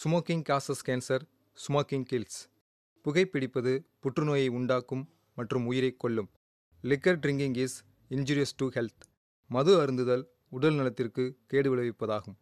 Smoking causes cancer smoking kills புகைப்பிடிப்பது புற்றுநோயை உண்டாக்கும் மற்றும் உயிரை கொல்லும் liquor drinking is injurious to health மது அருந்துதல் உடல் நலத்திற்கு கேடு விளைவிப்பதாகும்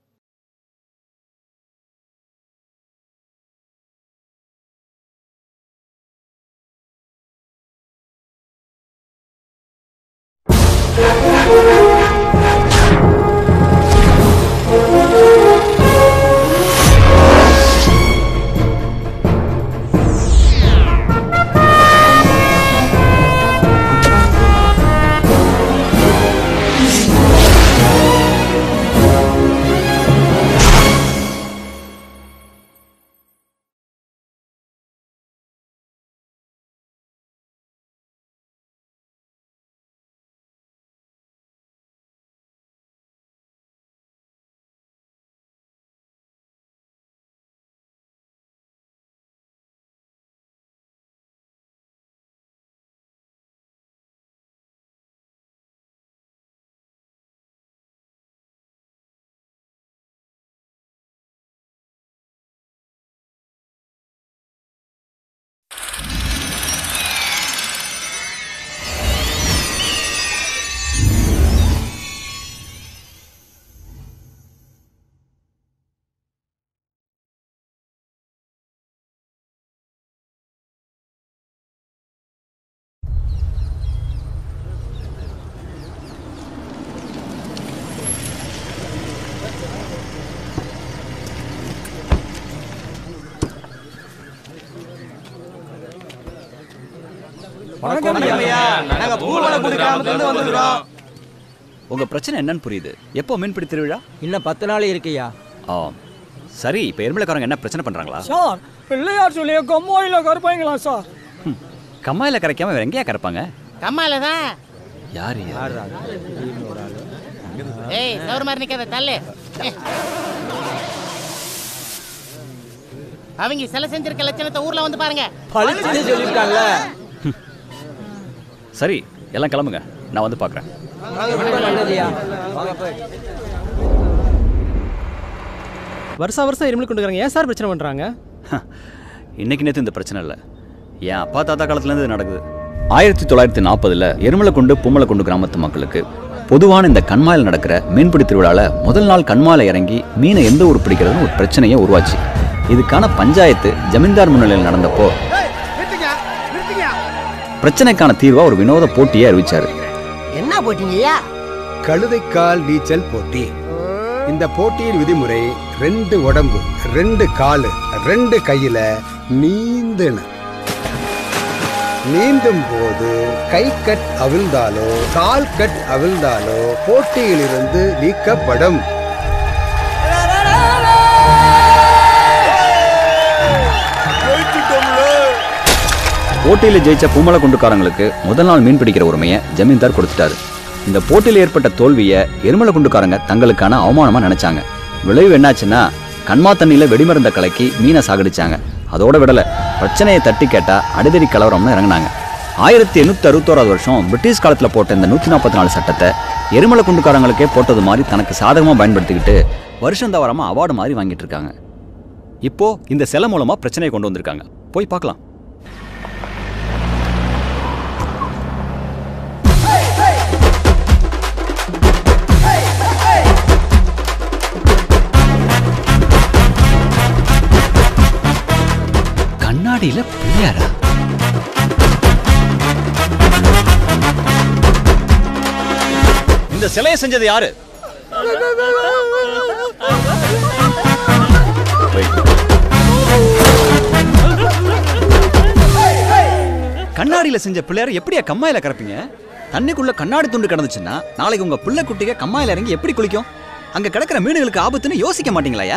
வணக்கம் ஐயா நாங்க பூவலக்குடி கிராமத்துல வந்துக்கிறோம் உங்க பிரச்சனை என்னன்னு புரியுது எப்போ மீன்பிடி திருவிழா இன்னும் பத்து நாள் இருக்குய்யா ஆ சரி இப்போ எருமலைக்காரங்க என்ன பிரச்சனை பண்றாங்களா சார் பிள்ளையார் சொல்லிய கம்மாயில கருப்பாங்களா சார் ஹம், கம்மாயில கரைக்காம வேற எங்கேயா கரைப்பாங்க கம்மால தான் யார் யார் ஏய் சவுர் மாதிரி நிக்காத தள்ளு அவங்க சிலை செஞ்சிருக்க லட்சணத்தை ஊர்ல வந்து பாருங்க பழிச்சுன்னு சொல்லியிருக்காங்கல்ல சரி எல்லாம் கிளம்புங்க நான் வந்து பார்க்குறேன் ரொம்ப நல்லதுயா வாங்க போய் வருஷம் வருஷம் இருமல் கொண்டு ஏன் சார் பிரச்சனை பண்றாங்க இன்னைக்கு நேற்று இந்த பிரச்சனை இல்லை என் அப்பா தாத்தா காலத்துலேருந்து இது நடக்குது ஆயிரத்தி தொள்ளாயிரத்தி நாற்பதில் எருமலைக்குண்டு பூமலைக்குண்டு கிராமத்து மக்களுக்கு பொதுவான இந்த கண்மாயில் நடக்கிற மீன்பிடி திருவிழாவில் முதல் நாள் கண்மாயில் இறங்கி மீனை எந்த ஊர் பிடிக்கிறதுன்னு ஒரு பிரச்சனையை உருவாச்சு இதுக்கான பஞ்சாயத்து ஜமீன்தார் முன்னிலையில் நடந்தப்போ பிரச்சனைக்கான தீர்வா ஒரு வினோத போட்டியை அறிவிச்சாரு என்ன போட்டீங்கய்யா கழுதைக்கால் நீச்சல் போட்டி இந்த போட்டியின் விதிமுறை ரெண்டு உடம்பு ரெண்டு காலு ரெண்டு கையில நீந்தன நீந்தும் போது கை கட் அவிழ்ந்தாலோ கால் கட் அவிழ்ந்தாலோ போட்டியிலிருந்து நீக்கப்படும் போட்டியில் ஜெயிச்ச பூமலை குண்டுக்காரங்களுக்கு முதல் நாள் மீன் பிடிக்கிற உரிமையை ஜமீன்தார் கொடுத்துட்டாரு இந்த போட்டியில் ஏற்பட்ட தோல்வியை எருமலை குண்டுக்காரங்க தங்களுக்கான அவமானமா நினைச்சாங்க விளைவு என்னாச்சுன்னா கண்மா தண்ணியில வெடிமருந்த கலக்கி மீனை சாகடிச்சாங்க அதோட விடல பிரச்சனையை தட்டி கேட்டா அடிதடி கலவரம்னு இறங்குனாங்க ஆயிரத்தி எண்ணூத்தி அறுபத்தோராது வருஷம் பிரிட்டிஷ் காலத்துல போட்ட இந்த நூத்தி நாற்பத்தி நாலு சட்டத்தை எருமலை குண்டுக்காரங்களுக்கே போட்டது மாதிரி தனக்கு சாதகமா பயன்படுத்திக்கிட்டு வருஷம் தவறாம அவார்டு மாதிரி வாங்கிட்டு இருக்காங்க இப்போ இந்த சிலை மூலமா பிரச்சனையை கொண்டு வந்திருக்காங்க போய் பார்க்கலாம் கண்ணாடியில பிள்ளையாரா இந்த சிலையை செஞ்சது யாரு Wait. கண்ணாடியில செஞ்ச பிள்ளையார எப்படியா கம்மாயில கறப்பீங்க தண்ணிக்குள்ள கண்ணாடி துண்டு கிடந்துச்சுன்னா நாளைக்கு உங்க பிள்ளை குட்டிக கம்மாயில இறங்கி எப்படி குளிக்கும் அங்க கிடக்கிற மீன்களுக்கு ஆபத்துன்னு யோசிக்க மாட்டீங்களாயா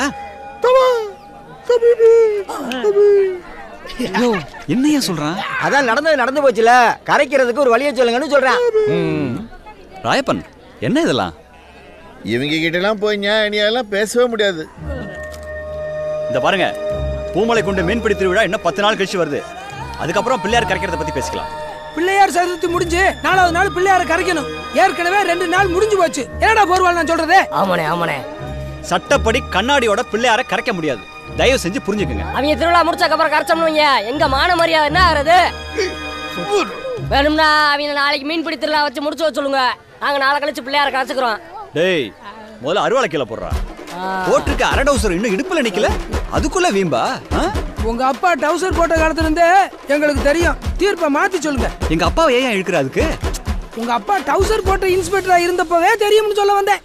ஐயோ, என்னையா சொல்றான் அதான் நடந்தது நடந்து போச்சுல கரைக்கிறதுக்கு ஒரு வழியை சொல்லுங்கன்னு சொல்றேன் ராயப்பன் என்ன இதெல்லாம் இவங்க கிட்டலாம் போய் நியாயம் பேசவே முடியாது இந்த பாருங்க பூமலை கொண்டு மீன்பிடி திருவிழா இன்னும் பத்து நாள் கழிச்சு வருது அதுக்கப்புறம் பிள்ளையார் கரைக்கிறத பத்தி பேசிக்கலாம் பிள்ளையார் சதுர்த்தி முடிஞ்சு நாலாவது நாள் பிள்ளையார கரைக்கணும் ஏற்கனவே ரெண்டு நாள் முடிஞ்சு போச்சு என்னடா போர்வால் நான் சொல்றது ஆமாண்ணே ஆமாண்ணே சட்டப்படி கண்ணாடியோட பிள்ளையார கரைக்க முடியாது தயவு செஞ்சு புரிஞ்சுக்குங்க அவங்க திருவிழா முடிச்சதுக்கு அப்புறம் கரைச்சோம்னு வைங்க எங்க மான மரியாதை என்ன ஆகுறது வேணும்னா அவங்க நாளைக்கு மீன் பிடி திருவிழா வச்சு முடிச்சு வச்சு சொல்லுங்க நாங்க நாளை கழிச்சு பிள்ளையார கரைச்சுக்கிறோம் டேய் முதல்ல அருவாளை கீழே போடுறா போட்டிருக்க அரை டவுசர் இன்னும் இடுப்புல நிக்கல அதுக்குள்ள வீம்பா ஆ? உங்க அப்பா டவுசர் போட்ட காலத்துல இருந்தே எங்களுக்கு தெரியும் தீர்ப்பை மாத்தி சொல்லுங்க எங்க அப்பாவை ஏன் இழுக்கிற அதுக்கு உங்க அப்பா டவுசர் போட்ட இன்ஸ்பெக்டரா இருந்தப்பவே தெரியும்னு சொல்ல வந்தேன்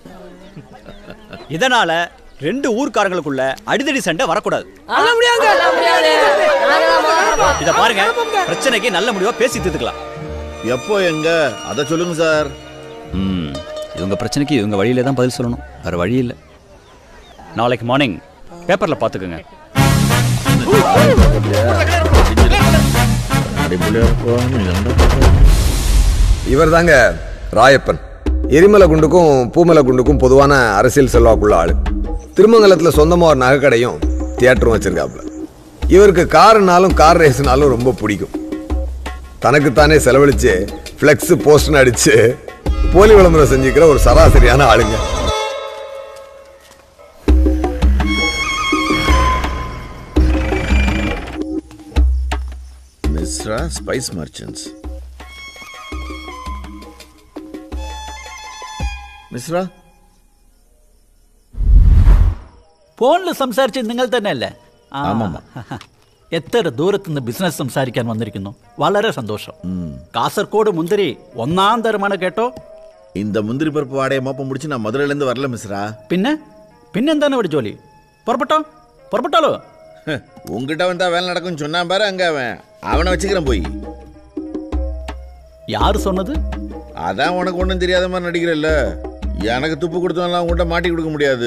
இதனால ரெண்டு ஊர்க்காரங்களுக்குள்ள அடிதடி சண்டை வரக்கூடாது அதெல்லாம் முடியாதுங்க. அதெல்லாம் முடியாது. நாங்க தான் முதல்ல இருப்போம். இத பாருங்க பிரச்சனைக்கு நல்ல முடிவா பேசி தீர்த்துக்கலாம் எப்போ எங்க அதை சொல்லுங்க சார் ம் இவங்க பிரச்சனைக்கு இவங்க வழியில தான் பதில் சொல்லணும் வேற வழி இல்லை நாளைக்கு மார்னிங் பேப்பர்ல பாத்துக்கோங்க இவர் தாங்க ராயப்பன் எரிமலை குண்டுக்கும் பூமலை குண்டுக்கும் பொதுவான அரசியல் செல்வாக்குள்ள ஆளு திருமங்கலத்தில் சொந்தமாக ஒரு நகைக்கடையும் தியேட்டரும் வச்சிருக்காப்புல இவருக்கு காருனாலும் கார் ரேஸ்னாலும் ரொம்ப பிடிக்கும் தனக்குத்தானே செலவழிச்சு ஃப்ளெக்ஸ் போஸ்ட்னு அடிச்சு போலி விளம்பரம் செஞ்சுக்கிற ஒரு சராசரியான ஆளுங்க மிஸ்ரா ஸ்பைஸ் மர்ச்சன்ட்ஸ் മിശ്ര ഫോണിൽ സംസാരിച്ചത് നിങ്ങൾ തന്നെയല്ലേ ആ. ആമാമ. എത്ര ദൂരത്തുനിന്ന് ബിസിനസ് സംസാരിക്കാൻ വന്നിരിക്കുന്നു വളരെ സന്തോഷം കാസർഗോഡ് മുന്തിരി ഒന്നാം തരമാണ് കേട്ടോ இந்த முந்திரி பருப்பு வாடையை மோப்பம் முடிச்சு நான் மதுரையிலேருந்து வரல மிஸ்ரா പിന്നെ പിന്നെന്താണ് ഇവിടെ ജോലി പുറപ്പെട്ടോ പുറപ്പെട്ടാലോ உங்ககிட்ட வந்தா வேலை நடக்கும்னு சொன்னான் பாரு அங்க அவன் அவனை வச்சுக்கிறேன் போய் யாரு சொன்னது அதான் உனக்கு ஒன்றும் தெரியாத மாதிரி நடிக்கிறல்ல எனக்கு துப்பு கொடுத்தவன்லாம் உங்கள்கிட்ட மாட்டி கொடுக்க முடியாது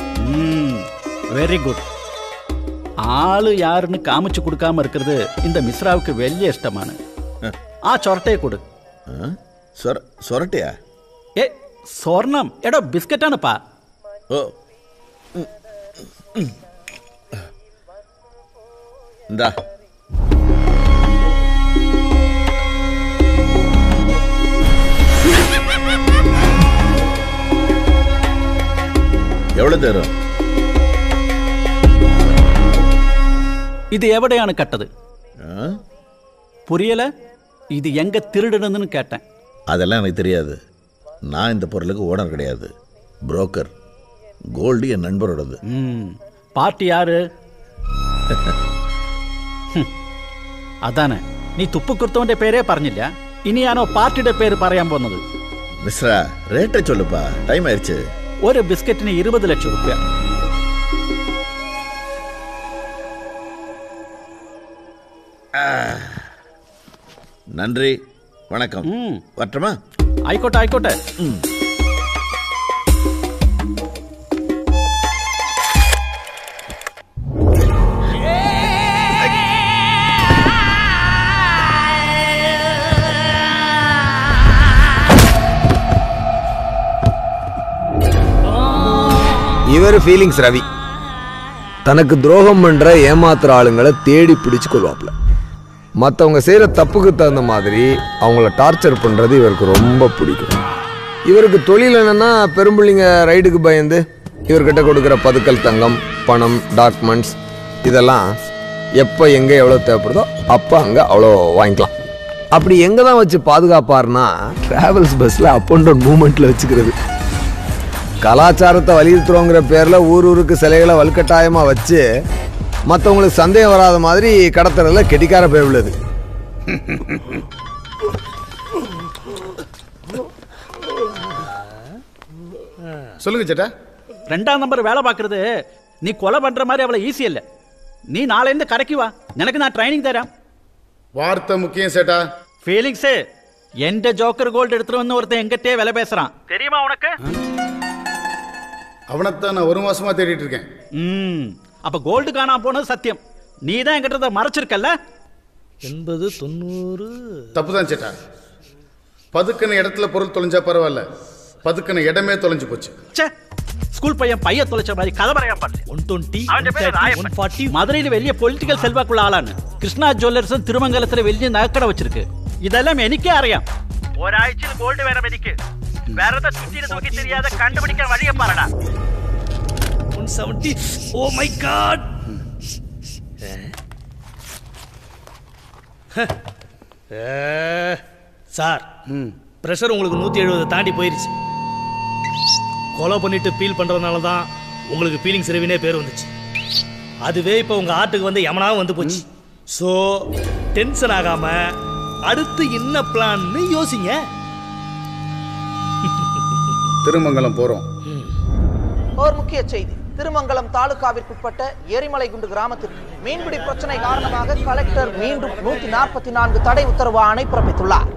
வெரி குட் ஆளு யாருன்னு காமிச்சு கொடுக்காம இருக்கிறது இந்த மிஸ்ராவுக்கு வெளிய இஷ்டமான ആ ചൊരട്ടയെ കൊടു சொர சொரட்டையா ഏ സ്വർണം എടോ ബിസ്ക്കറ്റാണിപ്പാ ஓ ம், ம். இந்தா எவ்வளவு தரும் ഇത് എവിടെയാണ് കട്ടത് ஆ? புரியல இது எங்க திருடுனதுன்னு கேட்டேன் அதெல்லாம் எனக்கு தெரியாது நான் இந்த பொருளுக்கு ஓனர் கிடையாது புரோக்கர் கோல்டு என் நண்பரோடது ம் പാർട്ടി யாரு ഹും. അതാണ് നീ തുപ്പുക്കുർത്തവന്റെ പേരേ പറഞ്ഞില്ല ഇനിയാണോ പാർട്ടിയുടെ പേര് പറയാൻ പോകുന്നത് மிஸ்ரா ரேட்டை சொல்லுப்பா டைம் ஆயிடுச்சு ഒരു ബിസ്ക്കറ്റിന് ഇരുപത് ലക്ഷം റുപ്യ நன்றி வணக்கம் வரட்டுமா ആയിക്കോട്ടെ ആയിക്കോട്ടെ இவர் ஃபீலிங்ஸ் ரவி தனக்கு துரோகம் பண்ற ஏமாத்துற ஆளுங்களை தேடி பிடிச்சு கொள்வாப்ல மற்றவங்க செய்யற தப்புக்கு தகுந்த மாதிரி அவங்கள டார்ச்சர் பண்றது இவருக்கு ரொம்ப பிடிக்கும் இவருக்கு தொழில் என்னன்னா பெரும்பிள்ளைங்க ரைடுக்கு பயந்து இவர்கிட்ட கொடுக்குற பதுக்கல் தங்கம் பணம் டாக்குமெண்ட்ஸ் இதெல்லாம் எப்போ எங்கே எவ்வளோ தேவைப்படுதோ அப்போ அங்கே அவ்வளோ வாங்கிக்கலாம் அப்படி எங்கே தான் வச்சு பாதுகாப்பாருன்னா ட்ராவல்ஸ் பஸ்ஸில் அப் அண்ட் டவுன் மூமெண்ட்டில் வச்சுக்கிறது கலாச்சாரத்தை வலியுறுத்துறோங்கிற பேரில் ஊர் ஊருக்கு சிலைகளை வலுக்கட்டாயமாக வச்சு மற்றவங்களுக்கு சந்தேகம் வராத மாதிரி கடத்துறதுல கெட்டிக்கார பேர் உள்ளது சொல்லுங்க சேட்டா ரெண்டாம் நம்பர் வேலை பார்க்கறது நீ கொலை பண்ற மாதிரி அவ்வளவு ஈஸி இல்ல நீ நாளைந்து கரைக்கு வா எனக்கு நான் ட்ரைனிங் தரேன் வார்த்தை முக்கியம் சேட்டா ஃபீலிங்ஸ் எந்த ஜோக்கர் கோல்டு எடுத்துட்டு வந்து ஒருத்தன் எங்கிட்டே விலை பேசுறான் தெரியுமா உனக்கு அவனைத்தான் நான் ஒரு மாசமா தேடிட்டு இருக்கேன் ம் அப்ப கோல்டு காணாம போனது சத்தியம் நீ தான் என்கிட்ட இதை மறைச்சிருக்கல்ல எண்பது தொண்ணூறு தப்பு தான் சேட்டா பதுக்கின இடத்துல பொருள் தொலைஞ்சா பரவாயில்ல பதுக்கின இடமே தொலைஞ்சு போச்சு ச்சே ஸ்கூல் பையன் பைய தொலைச்ச மாதிரி கதை പറയാൻ പാടില്ല ஒன் டுவெண்ட்டி ஒன் ஃபார்ட்டி மதுரையில் വലിയ പൊളിറ്റിക്കൽ സെൽവാക്കുള്ള ആളാണ് കൃഷ്ണ ജ്വല്ലേഴ്സും തിരുമംഗലത്തിൽ വലിയ നഗക്കട വെച്ചിருக்கு ഇതെല്ലാം എനിക്കേ അറിയാം ഒരാഴ്ചയിൽ ഗോൾഡ് വേണം എനിക്ക് വെറുതെ ചുറ്റിന് നോക്കി தெரியாத കണ്ടുപിടിക്കാൻ വഴിയെ പറടാ one seventy oh my god sir pressure உங்களுக்கு நூற்றி எழுபது தாண்டி போயிருச்சு கொலை பண்ணிட்டு ஃபீல் பண்ணுறதுனால தான் உங்களுக்கு ஃபீலிங்ஸ் ரெவினே பேர் வந்துச்சு அதுவே இப்போ உங்கள் ஆட்டுக்கு வந்து எமனாவும் வந்து போச்சு ஸோ டென்ஷன் ஆகாம அடுத்து என்ன பிளான்னு யோசிங்க திருமங்கலம் போகிறோம் ஒரு முக்கிய செய்தி திருமங்கலம் தாலுகாவிற்குட்பட்ட எரிமலைகுண்டு கிராமத்திற்கு மீன்பிடி பிரச்சனை காரணமாக கலெக்டர் மீண்டும் நூத்தி நாற்பத்தி நான்கு தடை உத்தரவு ஆணை பிறப்பித்துள்ளார்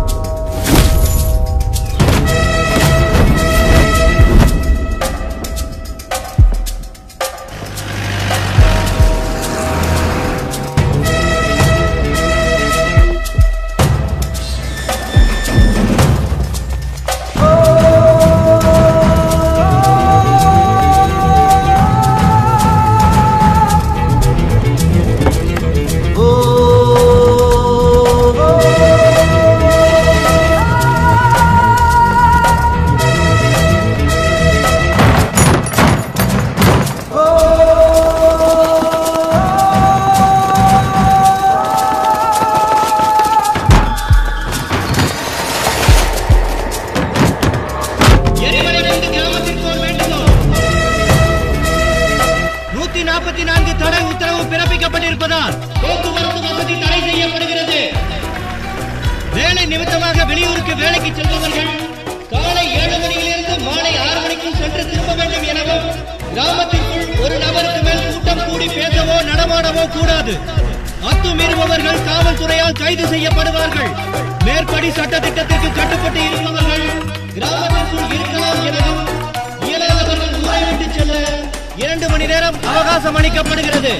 நூத்தி நாற்பத்தி நான்கு தடை உத்தரவு பிறப்பிக்கப்பட்டிருப்பதால் போக்குவரத்து வசதி தடை செய்யப்படுகிறது வேலை நிமித்தமாக வெளியூருக்கு வேலைக்கு செல்பவர்கள் காலை ஏழு மணியிலிருந்து மாலை ஆறு மணிக்குள் சென்று திரும்ப வேண்டும் எனவும் கிராமத்திற்குள் ஒரு நபருக்கு மேல் கூட்டம் கூடி பேசவோ நடமாடவோ கூடாது அத்துமீறுபவர்கள் காவல்துறையால் கைது செய்யப்படுவார்கள் மேற்படி சட்ட திட்டத்திற்கு கட்டுப்பட்டு இருப்பவர்கள் கிராமத்திற்குள் இருக்கலாம் எனவும் இயலாதவர்கள் ஊரை விட்டு செல்ல இரண்டு மணி நேரம் அவகாசம் அளிக்கப்படுகிறது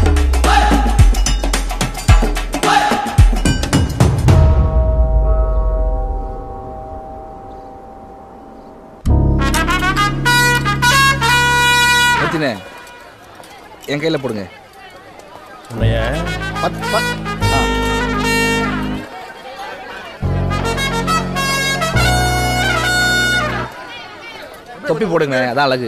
மத்தினே என் கையில் போடுங்க பத் பத் ஆ தொப்பி போடுங்க அதான் அழகு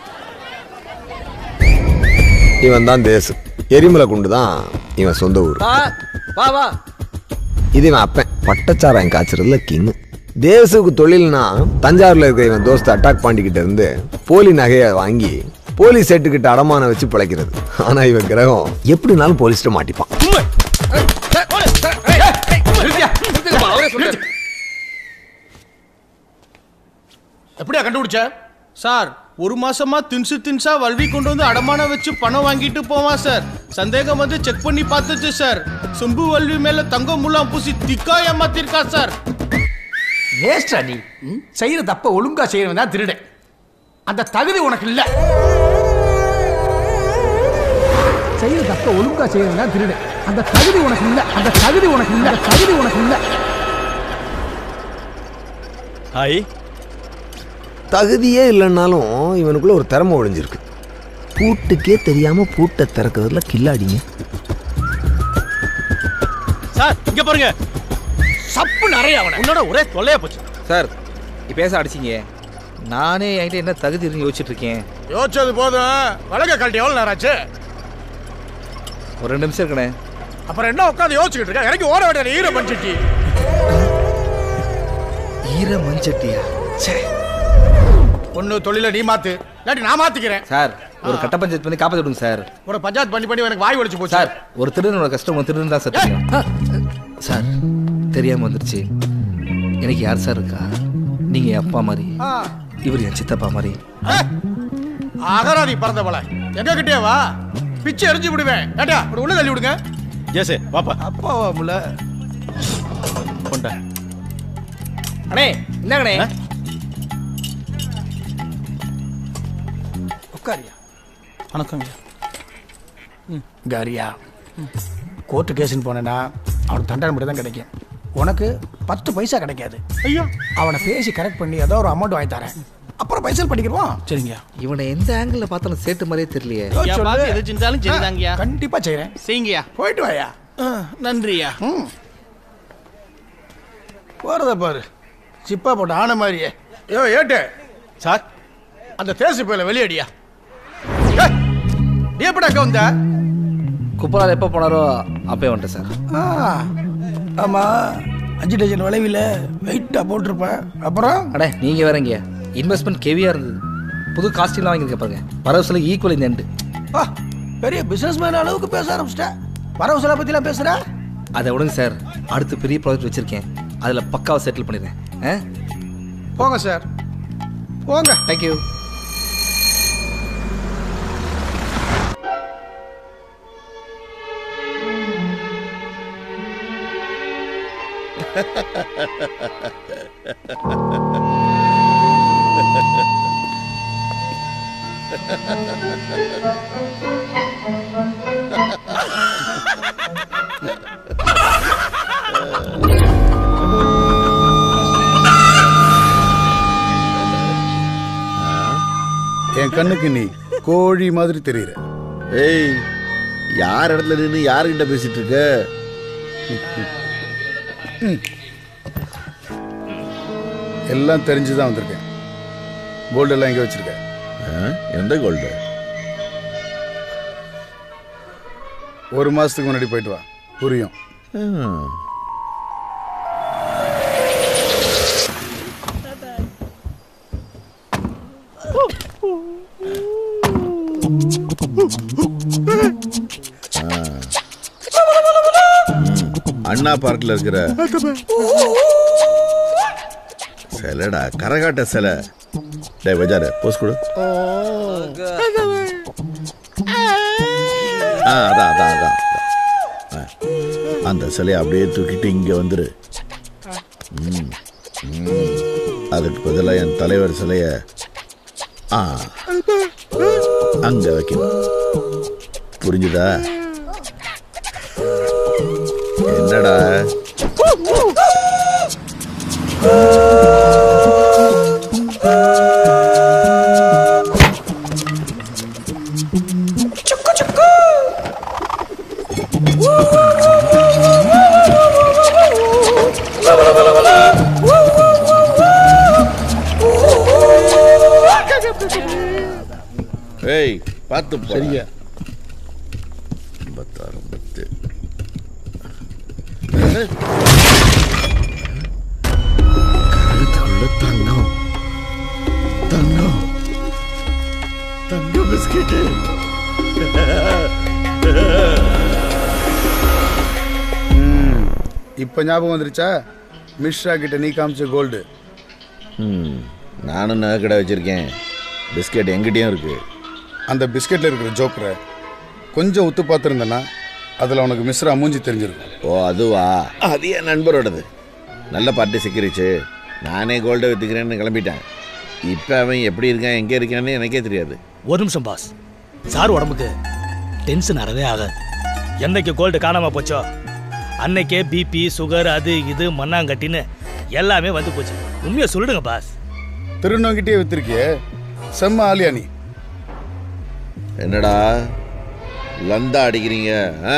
இவன் தான் தேசு எரிமலை குண்டு தான் இவன் சொந்த ஊர் வா வா வா இது இவன் அப்பன் பட்டச்சாராயம் காய்ச்சறதுல கிங் தேசுக்கு தொழில்னா தஞ்சாவூர்ல இருக்க இவன் தோஸ்து அட்டாக் பாண்டிக்கிட்ட இருந்து போலி நகையை வாங்கி போலி செட்டுக்கிட்ட அடமானம் வச்சு பிழைக்கிறது ஆனா இவன் கிரகம் எப்படினாலும் போலீஸ்ட்ட மாட்டிப்பான் எப்படியா கண்டுபிடிச்ச சார் ஒரு மாசமா தின்சு தின்சா வல்வி கொண்டு வந்து அடமானம் வச்சு பணம் வாங்கிட்டு போவான் சார் சந்தேகம் வந்து செக் பண்ணி பார்த்துச்சு சார் சொம்பு வல்வி மேல தங்கம் முலாம் பூசி திக்கா ஏமாத்திருக்கா சார் வேஸ்டா நீ ம்? செய்யற தப்ப ஒழுங்கா செய்யறவன் தான் திருடன் அந்த தகுதி உனக்கு இல்ல செய்யற தப்ப ஒழுங்கா செய்யறவன் தான் திருடன் அந்த தகுதி உனக்கு இல்ல அந்த தகுதி உனக்கு இல்ல அந்த தகுதி உனக்கு இல்ல ஹாய் தகுதியே இல்லைன்னாலும் இவனுக்குள்ள ஒரு திறமை ஒழிஞ்சிருக்கு பூட்டுக்கே தெரியாம பூட்டை திறக்கிறதுல கில்லாடிங்க சார் இங்க பாருங்க சப்பு நிறைய அவன உன்னோட ஒரே தொல்லையா போச்சு சார் இப்போ பேச அடிச்சிங்க நானே என்கிட்ட என்ன தகுதி இருக்குன்னு யோசிச்சுட்டு இருக்கேன் யோசிச்சது போதும் வழக்க கழட்டி எவ்வளவு நேரம் ஆச்சு ஒரு ரெண்டு நிமிஷம் இருக்கணே அப்புறம் என்ன உட்காந்து யோசிச்சுக்கிட்டு இருக்க எனக்கு ஓட வேண்டிய ஈர பஞ்சிட்டி ஈர மஞ்சட்டியா ஒன்னு தொழில நீ மாத்து இல்லாட்டி நான் மாத்திக்கிறேன் சார் ஒரு கட்ட பஞ்சாயத்து பண்ணி காப்பாற்றி விடுங்க சார் ஒரு பஞ்சாயத்து பண்ணி பண்ணி எனக்கு வாய் ஒடிச்சு போச்சு சார் ஒரு திருடனோட கஷ்டம் ஒரு திருடன் தான் சார் தெரியும் சார் தெரியாம வந்துருச்சு எனக்கு யார் சார் இருக்கா நீங்க என் அப்பா மாதிரி ஆ. இவர் என் சித்தப்பா மாதிரி அகராதி பறந்தவள எங்க கிட்டே வா பிச்சு எரிஞ்சு விடுவேன் ஏட்டா இப்படி உள்ள தள்ளி விடுங்க ஜேசே வாப்பா அப்பாவா முல கொண்டா அண்ணே என்னங்கண்ணே உட்காரியா வணக்கங்க காரியா கோர்ட்டு கேஸ்ன்னு போனேன்னா அவனுக்கு தண்டனை மட்டும் தான் கிடைக்கும் உனக்கு பத்து பைசா கிடைக்காது ஐயோ அவனை பேசி கரெக்ட் பண்ணி ஏதோ ஒரு அமௌண்ட் வாங்கி தரேன் அப்புறம் பைசல் பண்ணிக்கிறோம் சரிங்க இவனை எந்த ஆங்கிள் பார்த்தாலும் சேட்டு மாதிரியே தெரியலையே ஐயா, பார்த்து எது செஞ்சாலும் சரிதாங்கய்யா. கண்டிப்பா செய்றேன் செய்யுங்கய்யா போயிட்டு வாயா நன்றியா ம் போறத பாரு சிப்பா போட்ட ஆன மாதிரியே யோ ஏட்டு சார் அந்த தேசி போயில வெளியடியா நீ எப்படா அக்கா வந்த குப்பலால் எப்போ போனாரோ அப்பயே வந்துட்டேன் சார் ஆ, ஆமா அஞ்சு டஜன் விளைவில் வெயிட்டாக போட்டிருப்பேன் அப்புறம் அடே நீங்கள் வேறங்க இன்வெஸ்ட்மெண்ட் கெவியாக இருந்தது புது காஸ்டியூம்லாம் வாங்கியிருக்க பாருங்க வரவு சொல்ல ஈக்குவல் இந்த எண்டு ஆ, பெரிய பிசினஸ் மேன் அளவுக்கு பேச ஆரம்பிச்சிட்டேன் வரவு செலவு பற்றிலாம் பேசுகிற அதை விடுங்க சார் அடுத்து பெரிய ப்ராஜெக்ட் வச்சுருக்கேன் அதில் பக்காவை செட்டில் பண்ணிடுறேன் ஆ போங்க சார் போங்க தேங்க்யூ என் கண்ணுக்கு நீ கோழி மாதிரி தெரியுற ஏய் யார் இடத்துல நின்று யாருக்கிட்ட பேசிட்டு இருக்க எல்லாம் தெரிஞ்சுதான் வந்திருக்கேன் கோல்டு எல்லாம் எங்க வச்சிருக்க ஆ? எந்த கோல்டு ஒரு மாசத்துக்கு முன்னாடி போயிட்டு வா புரியும் ஆ. ம். அண்ணா பார்க்ல இருக்கிற சிலைடா கரகாட்ட சிலை டேய் பஜாரு போஸ் கொடு ஆ அதான் அதான் அதான் ஆ. அந்த சிலையை அப்படியே தூக்கிட்டு இங்க வந்துரு ம். ம். அதுக்கு பதிலாக என் தலைவர் சிலைய ஆ அங்க வைக்கணும் புரிஞ்சுதா என்னடா ஏய் பார்த்து சரிங்க ஐம்பத்தாறு ஐம்பத்து கழுத்துக்குள்ள தங்கம் தங்கம் தங்க பிஸ்கெட்டு இப்ப ஞாபகம் வந்துருச்சா மிஸ்ரா கிட்ட நீ காமிச்ச கோல்டு ம் நானும் நகை கடை வச்சிருக்கேன் பிஸ்கெட் எங்கிட்டயும் இருக்கு அந்த பிஸ்கெட்ல இருக்கிற ஜோக்கரை கொஞ்சம் உத்து பார்த்துருந்தேன்னா அதில் உனக்கு மிஸ்ரா மூஞ்சி தெரிஞ்சிருக்கும் ஓ அதுவா அது என் நண்பரோடது நல்ல பார்ட்டி சிக்கிருச்சு நானே கோல்டை விற்றுக்கிறேன்னு கிளம்பிட்டேன் இப்போ அவன் எப்படி இருக்கான் எங்கே இருக்கான்னு எனக்கே தெரியாது ஒரு நிமிஷம் பாஸ் சார் உடம்புக்கு டென்ஷன் அறவே ஆகாது என்னைக்கு கோல்டு காணாம போச்சோ அன்னைக்கே பிபி சுகர் அது இது மண்ணாங்கட்டின்னு எல்லாமே வந்து போச்சு உண்மையை சொல்லிடுங்க பாஸ் திருநோங்கிட்டே வித்திருக்கியே செம்ம ஆலியா நீ என்னடா லந்தா அடிக்கிறீங்க ஆ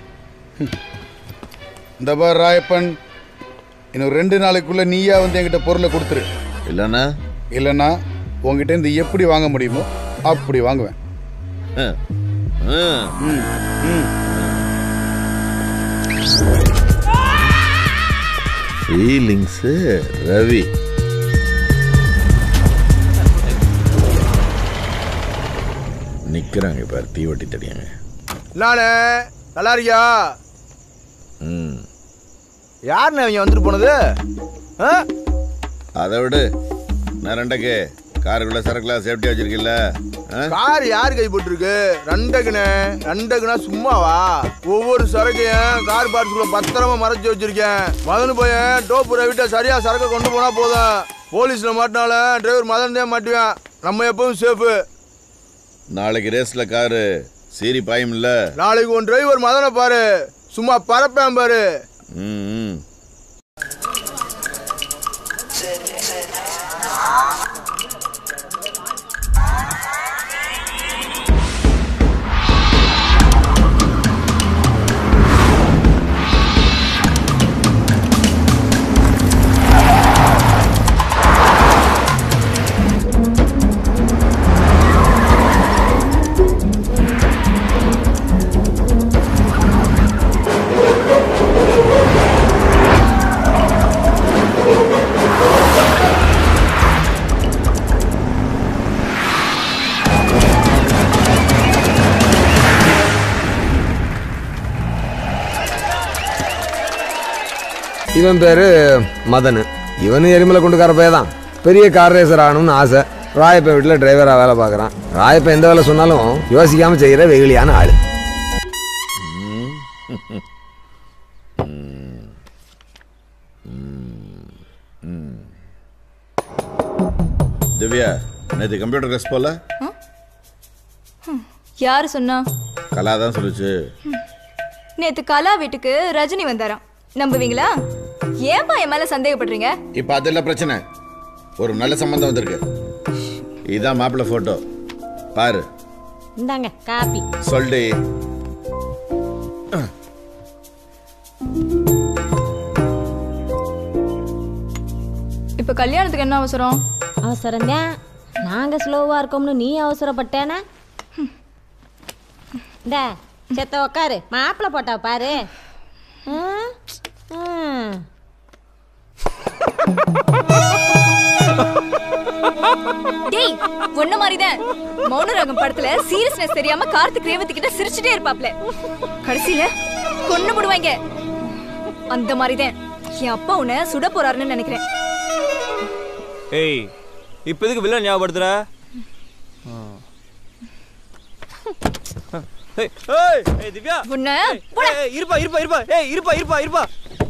இந்த பார் ராயப்பன் இன்னும் ரெண்டு நாளைக்குள்ள நீயா வந்து என்கிட்ட பொருளை கொடுத்துரு இல்லைன்னா இல்லைன்னா உங்ககிட்ட இருந்து எப்படி வாங்க முடியுமோ அப்படி வாங்குவேன் ஃபீலிங்ஸு ரவி நிற்கிறாங்க இப்போ தீவட்டி தடியாங்க நானே நல்லா இருக்கியா ம் யாருண்ணே அவங்க வந்துட்டு போனது ஆ? அதை விடு நான் ரெண்டக்கு காருக்குள்ள சரக்குலாம் சேஃப்டியாக வச்சிருக்கில்ல ஆ? கார் யார் கை போட்டிருக்கு ரெண்டக்குண்ணே ரெண்டக்குனா சும்மாவா ஒவ்வொரு சரக்கையும் கார் பார்ட்ஸ்குள்ள பத்திரமா மறைச்சு வச்சிருக்கேன் மதன் பையன் டோப்பு ரவிட்ட சரியா சரக்கை கொண்டு போனா போதும் போலீஸ்ல மாட்டினாலும் டிரைவர் மதன் தான் மாட்டுவேன் நம்ம எப்பவும் சேஃபு நாளைக்கு ரேஸில் காரு சீரி பாயும்ல நாளைக்கு உன் டிரைவர் மதனை பாரு சும்மா பறப்பேன் பாரு ம் ம் இவன் பேரு மதன் இவனும் எரிமலை கொண்டுக்கார பையன் தான் பெரிய கார் ரேசர் ஆகணும்னு ஆசை ராயப்ப வீட்டில் டிரைவராக வேலை பார்க்குறான் ராயப்ப எந்த வேலை சொன்னாலும் யோசிக்காமல் செய்கிற வெகுளியான ஆள் திவ்யா நேற்று கம்ப்யூட்டர் கிளாஸ் போல யாரு சொன்னா கலா தான் சொல்லுச்சு நேத்து கலா வீட்டுக்கு ரஜினி வந்தாராம் நம்புவீங்களா ஏன்பா என் மேல சந்தேகப்படுறீங்க இப்போ அதெல்லாம் பிரச்சனை ஒரு நல்ல சம்பந்தம் வந்திருக்கு இதுதான் மாப்பிள்ளை ஃபோட்டோ பாரு இந்தாங்க காப்பி சொல்லு இப்ப கல்யாணத்துக்கு என்ன அவசரம் அவசரம் தான் நாங்க ஸ்லோவா இருக்கோம்னு நீ அவசரப்பட்டேனா இந்த செத்த உக்காரு மாப்பிள்ளை போட்டா பாரு ஆ? ஆ. டேய் ஒன்ன மாதிரிதான் மௌனராகம் படத்துல சீரியஸ்னஸ் தெரியாம கார்த்திக் ரேவதி கிட்ட சிரிச்சுட்டே இருப்பாப்ல கடைசியில கொன்னு போடுவாங்க அந்த மாதிரிதான் என் அப்பா உன்னை சுட போறாருன்னு நினைக்கிறேன் ஏய் இப்போ எதுக்கு வில்லன் ஞாபகப்படுத்துற ஏய், ஏய், ஏய், திவ்யா உன்னை ஏய், ஏய், இருப்பா இருப்பா இருப்பா ஏய் இருப்பா இருப்பா இருப்பா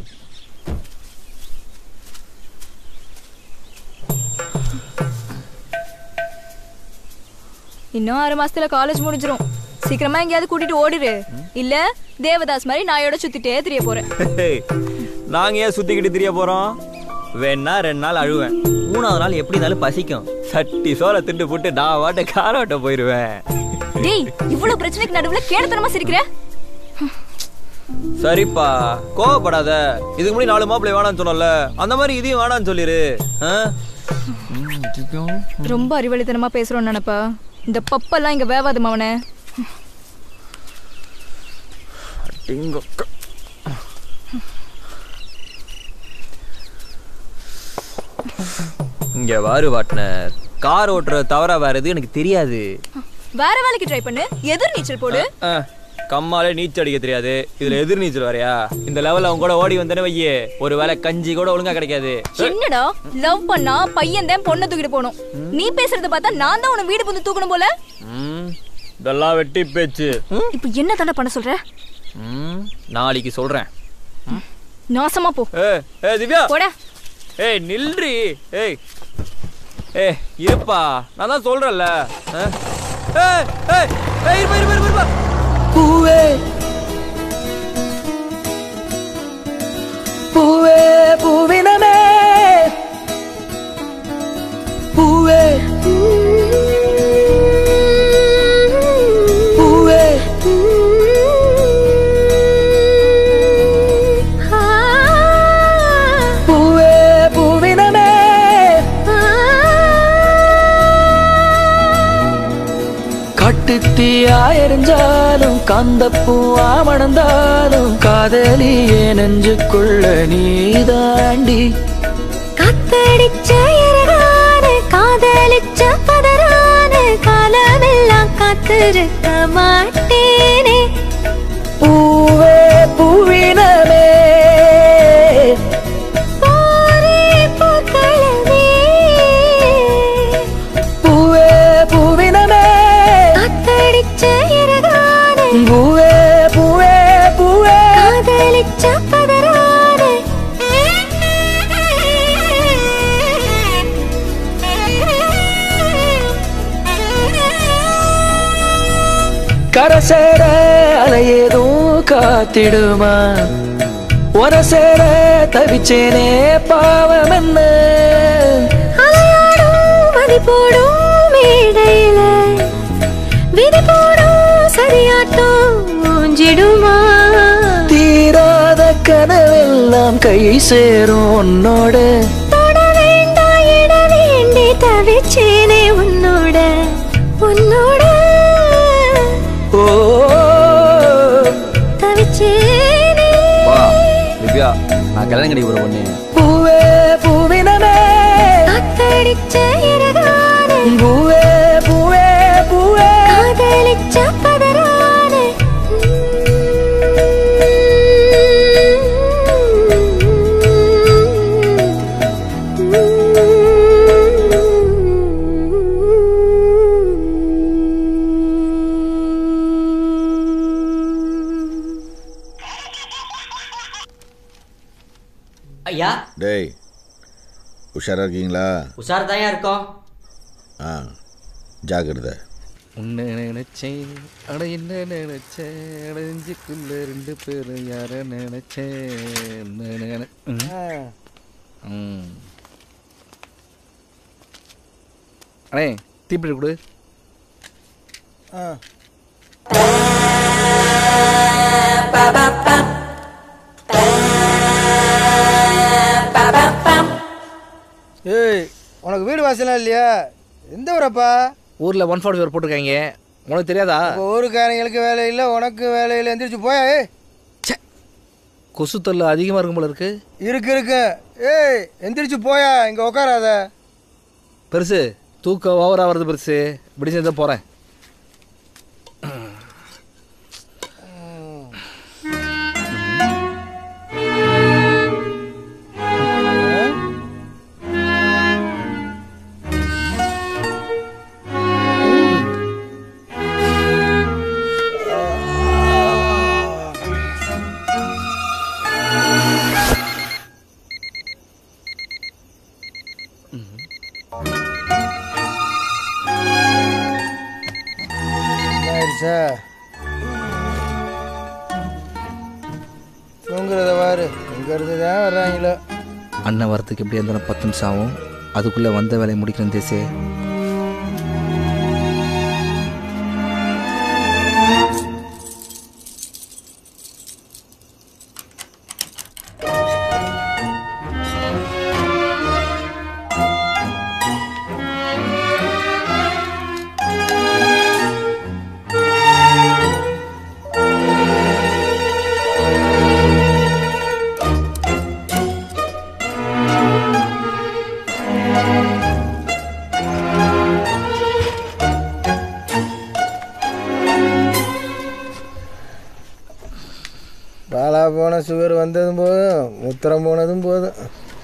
இன்னும் ஆறு மாசத்துல காலேஜ் முடிஞ்சிரும் சீக்கிரமா எங்கேயாவது கூட்டிட்டு ஓடிடு இல்ல தேவதாஸ் மாதிரி நாயோட சுத்திட்டே தெரிய போறேன் ஏய், நாங்க ஏன் சுத்திக்கிட்டு திரிய போறோம் வேணா ரெண்டு நாள் அழுவேன் மூணாவது நாள் எப்படி இருந்தாலும் பசிக்கும் சட்டி சோற திண்டு போட்டு நான் வாட்ட காரோட்ட போயிருவேன் டேய் இவ்வளவு பிரச்சனைக்கு நடுவுல கேடத்தனமா சிரிக்கிற சரிப்பா கோவப்படாத இதுக்கு முன்னாடி நாலு மாப்பிள்ளை வேணாம்னு சொன்னல அந்த மாதிரி இதையும் வேணாம்னு சொல்லிரு ஆ? ரொம்ப அறிவழித்தனமா பேசுறோம் நினைப்பா இந்த பப்பெல்லாம் இங்க வேவாது மவனே டிங்கொக்க. இங்க வாரு வாட்னர் கார் ஓட்டுறது தவிர வேற எதுவும் எனக்கு தெரியாது வேற வேலைக்கு ட்ரை பண்ணு எதிர் நீச்சல் போடு ஆ, கம்மாலே நீச்சல் அடிக்க தெரியாது இதுல எதிர் நீச்சல் வரையா இந்த லெவல்ல அவங்க கூட ஓடி வந்தேன்னு வையே ஒரு வேளை கஞ்சி கூட ஒழுங்கா கிடைக்காது என்னடா லவ் பண்ணா பையன் தான் பொண்ணை தூக்கிட்டு போகணும் நீ பேசுறத பார்த்தா நான் தான் உன வீடு புந்து தூக்கணும் போல ம், இதெல்லாம் வெட்டி பேச்சு ம், இப்போ என்ன தானே பண்ண சொல்ற ம், நாளைக்கு சொல்றேன் நாசமா போ ஏ ஏ திவ்யா போடா ஏய் நில்றி ஏய் ஏய் இருப்பா நான் தான் சொல்றேன்ல ஆ? ஏய் ஏய் ஏய் இருப்பா இருப்பா இருப்பா, இருப்பா பூவே பூவே பூவினமே பூவே பூவே பூவே பூவினமே கட்டுத்தீயா எரிஞ்சாலும் காந்தப்பூவா மணந்தாலும் காதலியே நெஞ்சுக்குள்ள நீதாண்டி காத்தடிச்ச இரவான காதலிச்ச பதறான காலமெல்லாம் காத்திருக்க மாட்டேனே பூவே பூவினமே போரே பூக்களமே பூவே பூவினமே காத்தடிச்ச இரவான பூவே பூவே பூவே காதலிச்ச பதறான கரசேர அலையேதும் காத்திடுமா ஒரசேர தவிச்சேனே பாவம் என்ன அலையாடும் மதி போடும் மேடையில விதி போடும் சரியாட்டம் ஊஞ்சிடுமா தீராத கனவெல்லாம் கை சேரும் உன்னோட தொட வேண்டாம் இட வேண்டி தவிச்சேனே உன்னோட உன்னோட ஓ தவிச்சேனே வா திவ்யா நான் கல்யாணம் கட்டி போற பொண்ணு பூவே பூவினமே காத்தடிச்ச இரகான பூவே பூவே பூவே காதலிச்ச பதறான ஐயா டேய் உஷாரா இருக்கீங்களா உஷார் தான் இருக்கோம் ஆ ஜாக்கிரதை உன்னை நினைச்சேன் அட என்ன நினைச்சேன் அடைஞ்சுக்குள்ள ரெண்டு பேரும் யார நினைச்சேன் நினை- ம். ம். அண்ணே தீப்பிடி கொடு ஏய் உனக்கு வீடு வாசலாம் இல்லையா எந்த ஊரப்பா ஊரில் ஒன் ஃபார்ட்டி ஃபோர் போட்டிருக்காங்க உனக்கு தெரியாதா இப்போ ஊருக்காரங்களுக்கு வேலை இல்லை உனக்கு வேலை இல்லை எந்திரிச்சு போயா ஏய் கொசு தொல்லை அதிகமாக இருக்கும் போல இருக்கு இருக்கு இருக்கு ஏய் எந்திரிச்சு போயா இங்கே உட்காராத பெருசு தூக்கம் ஓவராக வருது பெருசு இப்படி சேர்ந்து போகிறேன் ஆயிடுச்சா தூங்குறத பாரு இங்க இருந்து தான் வர்றாங்களோ அண்ணன் வரத்துக்கு எப்படி இருந்தாலும் பத்து நிமிஷம் ஆகும் அதுக்குள்ளே வந்த வேலையை முடிக்கணும் தேசே பாலா போன சுகர் வந்ததும் போதும் முத்திரம் போனதும் போதும்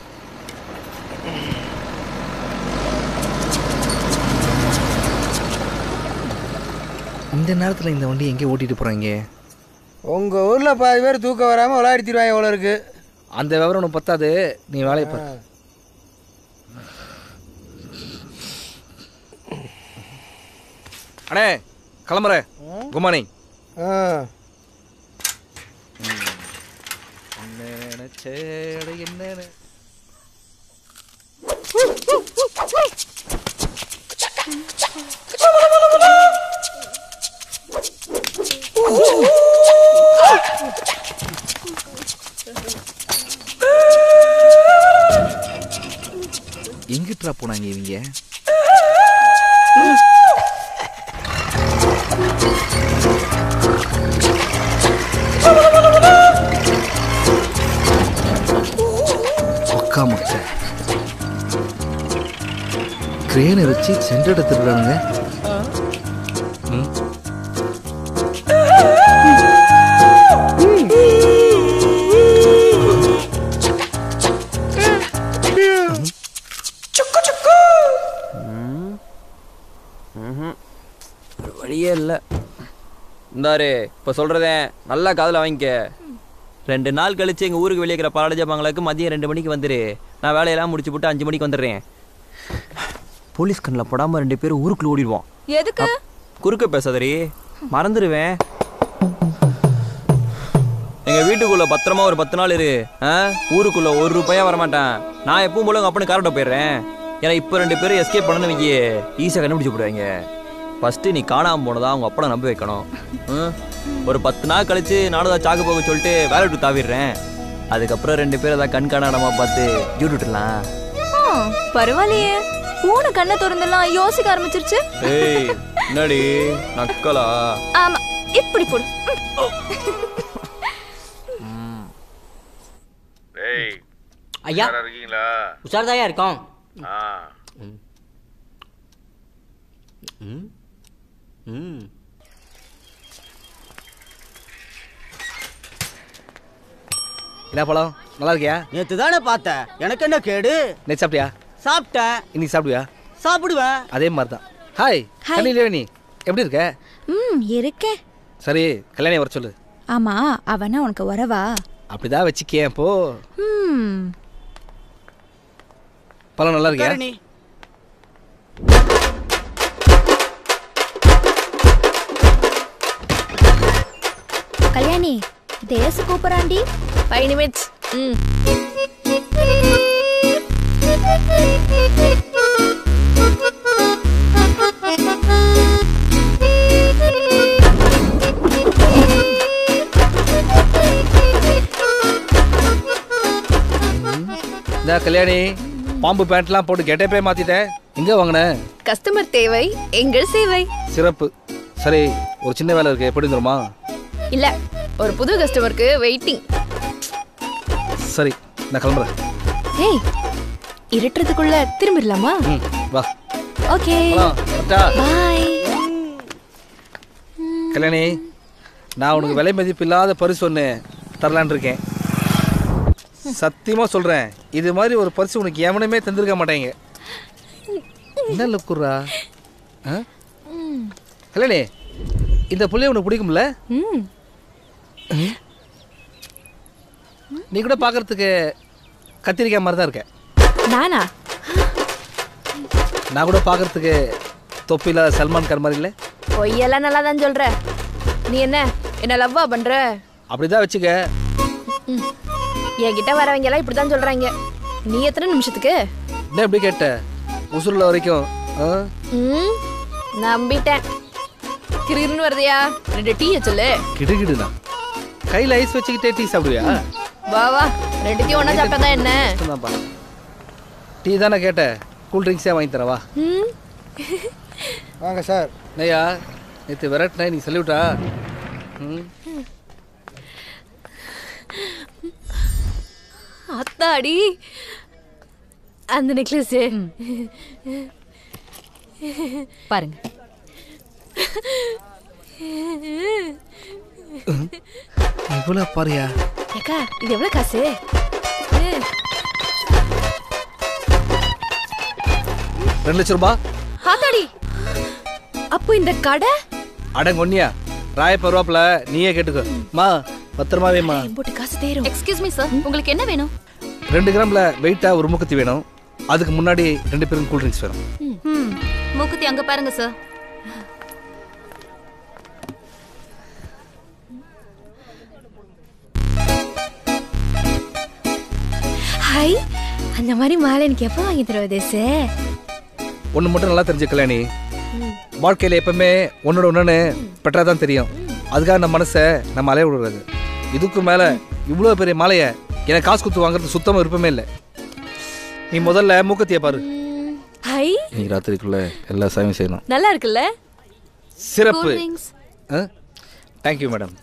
இந்த நேரத்தில் இந்த வண்டி எங்கே ஓட்டிட்டு போகிறாங்க உங்க ஊர்ல பாதி பேர் தூக்கம் வராம விளையாடித்திருவாங்க எவ்வளோ இருக்கு அந்த விவரம் உனக்கு பத்தாது நீ வேலையை பாரு அண்ணே கிளம்புறேன் குட் மார்னிங் ஆ என்ன எங்கிட்டா போனாங்க இவங்க ஒக்கா முச்ச கிரேனை வச்சு சென்டர் எடுத்துடுறானுங்க ம் ஒரு வழியே இல்லை இந்தாரு இப்போ சொல்கிறதே நல்லா காதில் வாங்கிக்க ரெண்டு நாள் கழிச்சு எங்கள் ஊருக்கு வெளியே இருக்கிற பாலஜ பங்களாக்கு மதியம் ரெண்டு மணிக்கு வந்துரு நான் வேலையெல்லாம் முடிச்சு போட்டு அஞ்சு மணிக்கு வந்துடுறேன் போலீஸ் கண்ணில் படாமல் ரெண்டு பேரும் ஊருக்குள்ள ஓடிடுவோம் எதுக்கு குறுக்க பேசாதரி மறந்துடுவேன் எங்க வீட்டுக்குள்ள பத்திரமா ஒரு பத்து நாள் இரு ஆ? ஊருக்குள்ள ஒரு ரூபாயா வரமாட்டேன் நான் எப்பவும் போல உங்க அப்பனு காரோட்ட போயிடுறேன் ஏன்னா இப்போ ரெண்டு பேரும் எஸ்கேப் பண்ணணும் வைக்கி ஈஸியாக கண்டுபிடிச்சு போடுவாங்க ஃபர்ஸ்ட் நீ காணாம போனதா உங்க அப்பனை நம்ப வைக்கணும் ம்? ஒரு பத்து நாள் கழிச்சு நானும் தான் சாக்கு போக சொல்லிட்டு வேலை விட்டு தாவிடுறேன் அதுக்கப்புறம் ரெண்டு பேரும் ஏதாவது கண் காணாடமா பார்த்து ஜூட்டு விட்டுலாம் ஆ, பரவாயில்லையே பூனை கண்ணை திறந்தெல்லாம் யோசிக்க ஆரம்பிச்சிருச்சு ஏய் என்னடி நக்கலா ஆமா இப்படி போடு டேய் ஐயா. உஷாரா இருக்கீங்களா உஷார் தாயா இருக்கோம் ஆ ம் ம் என்ன பழம் நல்லா இருக்கியா நேத்து தானே பார்த்தேன் எனக்கு என்ன கேடு நேற்று சாப்பிட்டியா சாப்பிட்டேன் இன்னைக்கு சாப்பிடுவியா சாப்பிடுவேன் அதே மாதிரி தான் ஹாய் கனி லேவனி எப்படி இருக்க ம் இருக்கேன் சரி கல்யாணி வர சொல்லு ஆமா அவனா உனக்கு வரவா அப்படிதான் வச்சுக்கேன் போ ம் பழம் நல்லா இருக்கியா உட்காரு நீ கல்யாணி தேச கூப்பிடாண்டி ஃபைவ் நிமிட்ஸ் ம் இந்த கல்யாணி பாம்பு பேண்ட்லாம் போட்டு கெட்டப்பே மாத்திட்டேன் எங்க வாங்கின கஸ்டமர் தேவை எங்கள் சேவை சிறப்பு சரி ஒரு சின்ன வேலை இருக்கு எப்படி தருமா இல்ல ஒரு புது கஸ்டமருக்கு வெயிட்டிங் சரி நான் கிளம்புறேன் ஏய் இருட்டுறதுக்குள்ள திரும்பிடலாமா ம் வா ஓகே போலாம், வரட்டா? பாய் கல்யாணி நான் உனக்கு விலை மதிப்பு இல்லாத பரிசு ஒன்று தரலான் இருக்கேன் சத்தியமா சொல்றேன் இது மாதிரி ஒரு பரிசு உனக்கு எவனுமே தந்திருக்க மாட்டேங்க என்ன லுக்குறா கல்யாணி இந்த புள்ளைய உனக்கு பிடிக்கும்ல ம் ம். நீ கூட பார்க்கறதுக்கு கத்திரிக்காய் மாதிரி தான் இருக்க நானா நான் கூட பார்க்கறதுக்கு தொப்பில சல்மான் கான் மாதிரி இல்லை பொய்யெல்லாம் நல்லா தான் சொல்ற நீ என்ன என்ன லவ்வா பண்ற அப்படிதான் வச்சுக்க ம். என்கிட்ட வரவங்க எல்லாம் இப்படிதான் சொல்றாங்க நீ எத்தனை நிமிஷத்துக்கு என்ன எப்படி கேட்ட உசுரில் வரைக்கும் ஆ? ம் நம்பிட்டேன் கிரின்னு வருதியா ரெண்டு டீ சொல்லு கிடுகிடுனா கையில் ஐஸ் வச்சுக்கிட்டே டீ சாப்பிடுவியா வா வா ரெண்டுத்தையும் ஒண்ணா சாப்பிட்டா தான் என்ன கஷ்டம்தான்ப்பா. டீ தானே கேட்ட கூல் ட்ரிங்க்ஸே வாங்கி தரவா ம் வாங்க சார் நையா நேற்று விரட்டினே நீ சொல்லிவிட்டா ம் அத்தாடி அந்த நெக்லஸ் பாருங்க இவ்வளோ பாரியா ஏக்கா இது எவ்வளவு காசு ரெண்டு லட்சம் ரூபாய் ஆத்தாடி அப்போ இந்த கடை அடங்கொன்னியா ராய பருவாப்புல நீயே கேட்டுக்கோ மா பத்திரமா வேமா போட்டு காசு தேரும் எக்ஸ்கியூஸ் மீ சார் உங்களுக்கு என்ன வேணும் ரெண்டு கிராம்ல வெயிட்டா ஒரு முக்கத்தி வேணும் அதுக்கு முன்னாடி ரெண்டு பேரும் கூல் ட்ரிங்க்ஸ் வேணும் ம் மூக்குத்தி அங்க பாருங்க சார் ஹாய் அந்த மாதிரி மாலை எனக்கு எப்போ வாங்கி தருவா தேசு ஒன்று மட்டும் நல்லா தெரிஞ்சு கல்யாணி வாழ்க்கையில் எப்பவுமே ஒன்னோட ஒன்று பெட்டரா தான் தெரியும் அதுக்காக நம்ம மனசை நம்ம அலைய விடுறது இதுக்கு மேலே இவ்வளோ பெரிய மாலையை எனக்கு காசு கொடுத்து வாங்குறது சுத்தமாக விருப்பமே இல்லை நீ முதல்ல மூக்கத்திய பாரு ஹாய் நீ ராத்திரிக்குள்ள எல்லா சாமியும் செய்யணும் நல்லா இருக்குல்ல சிறப்பு Cool drinks. தேங்க்யூ மேடம்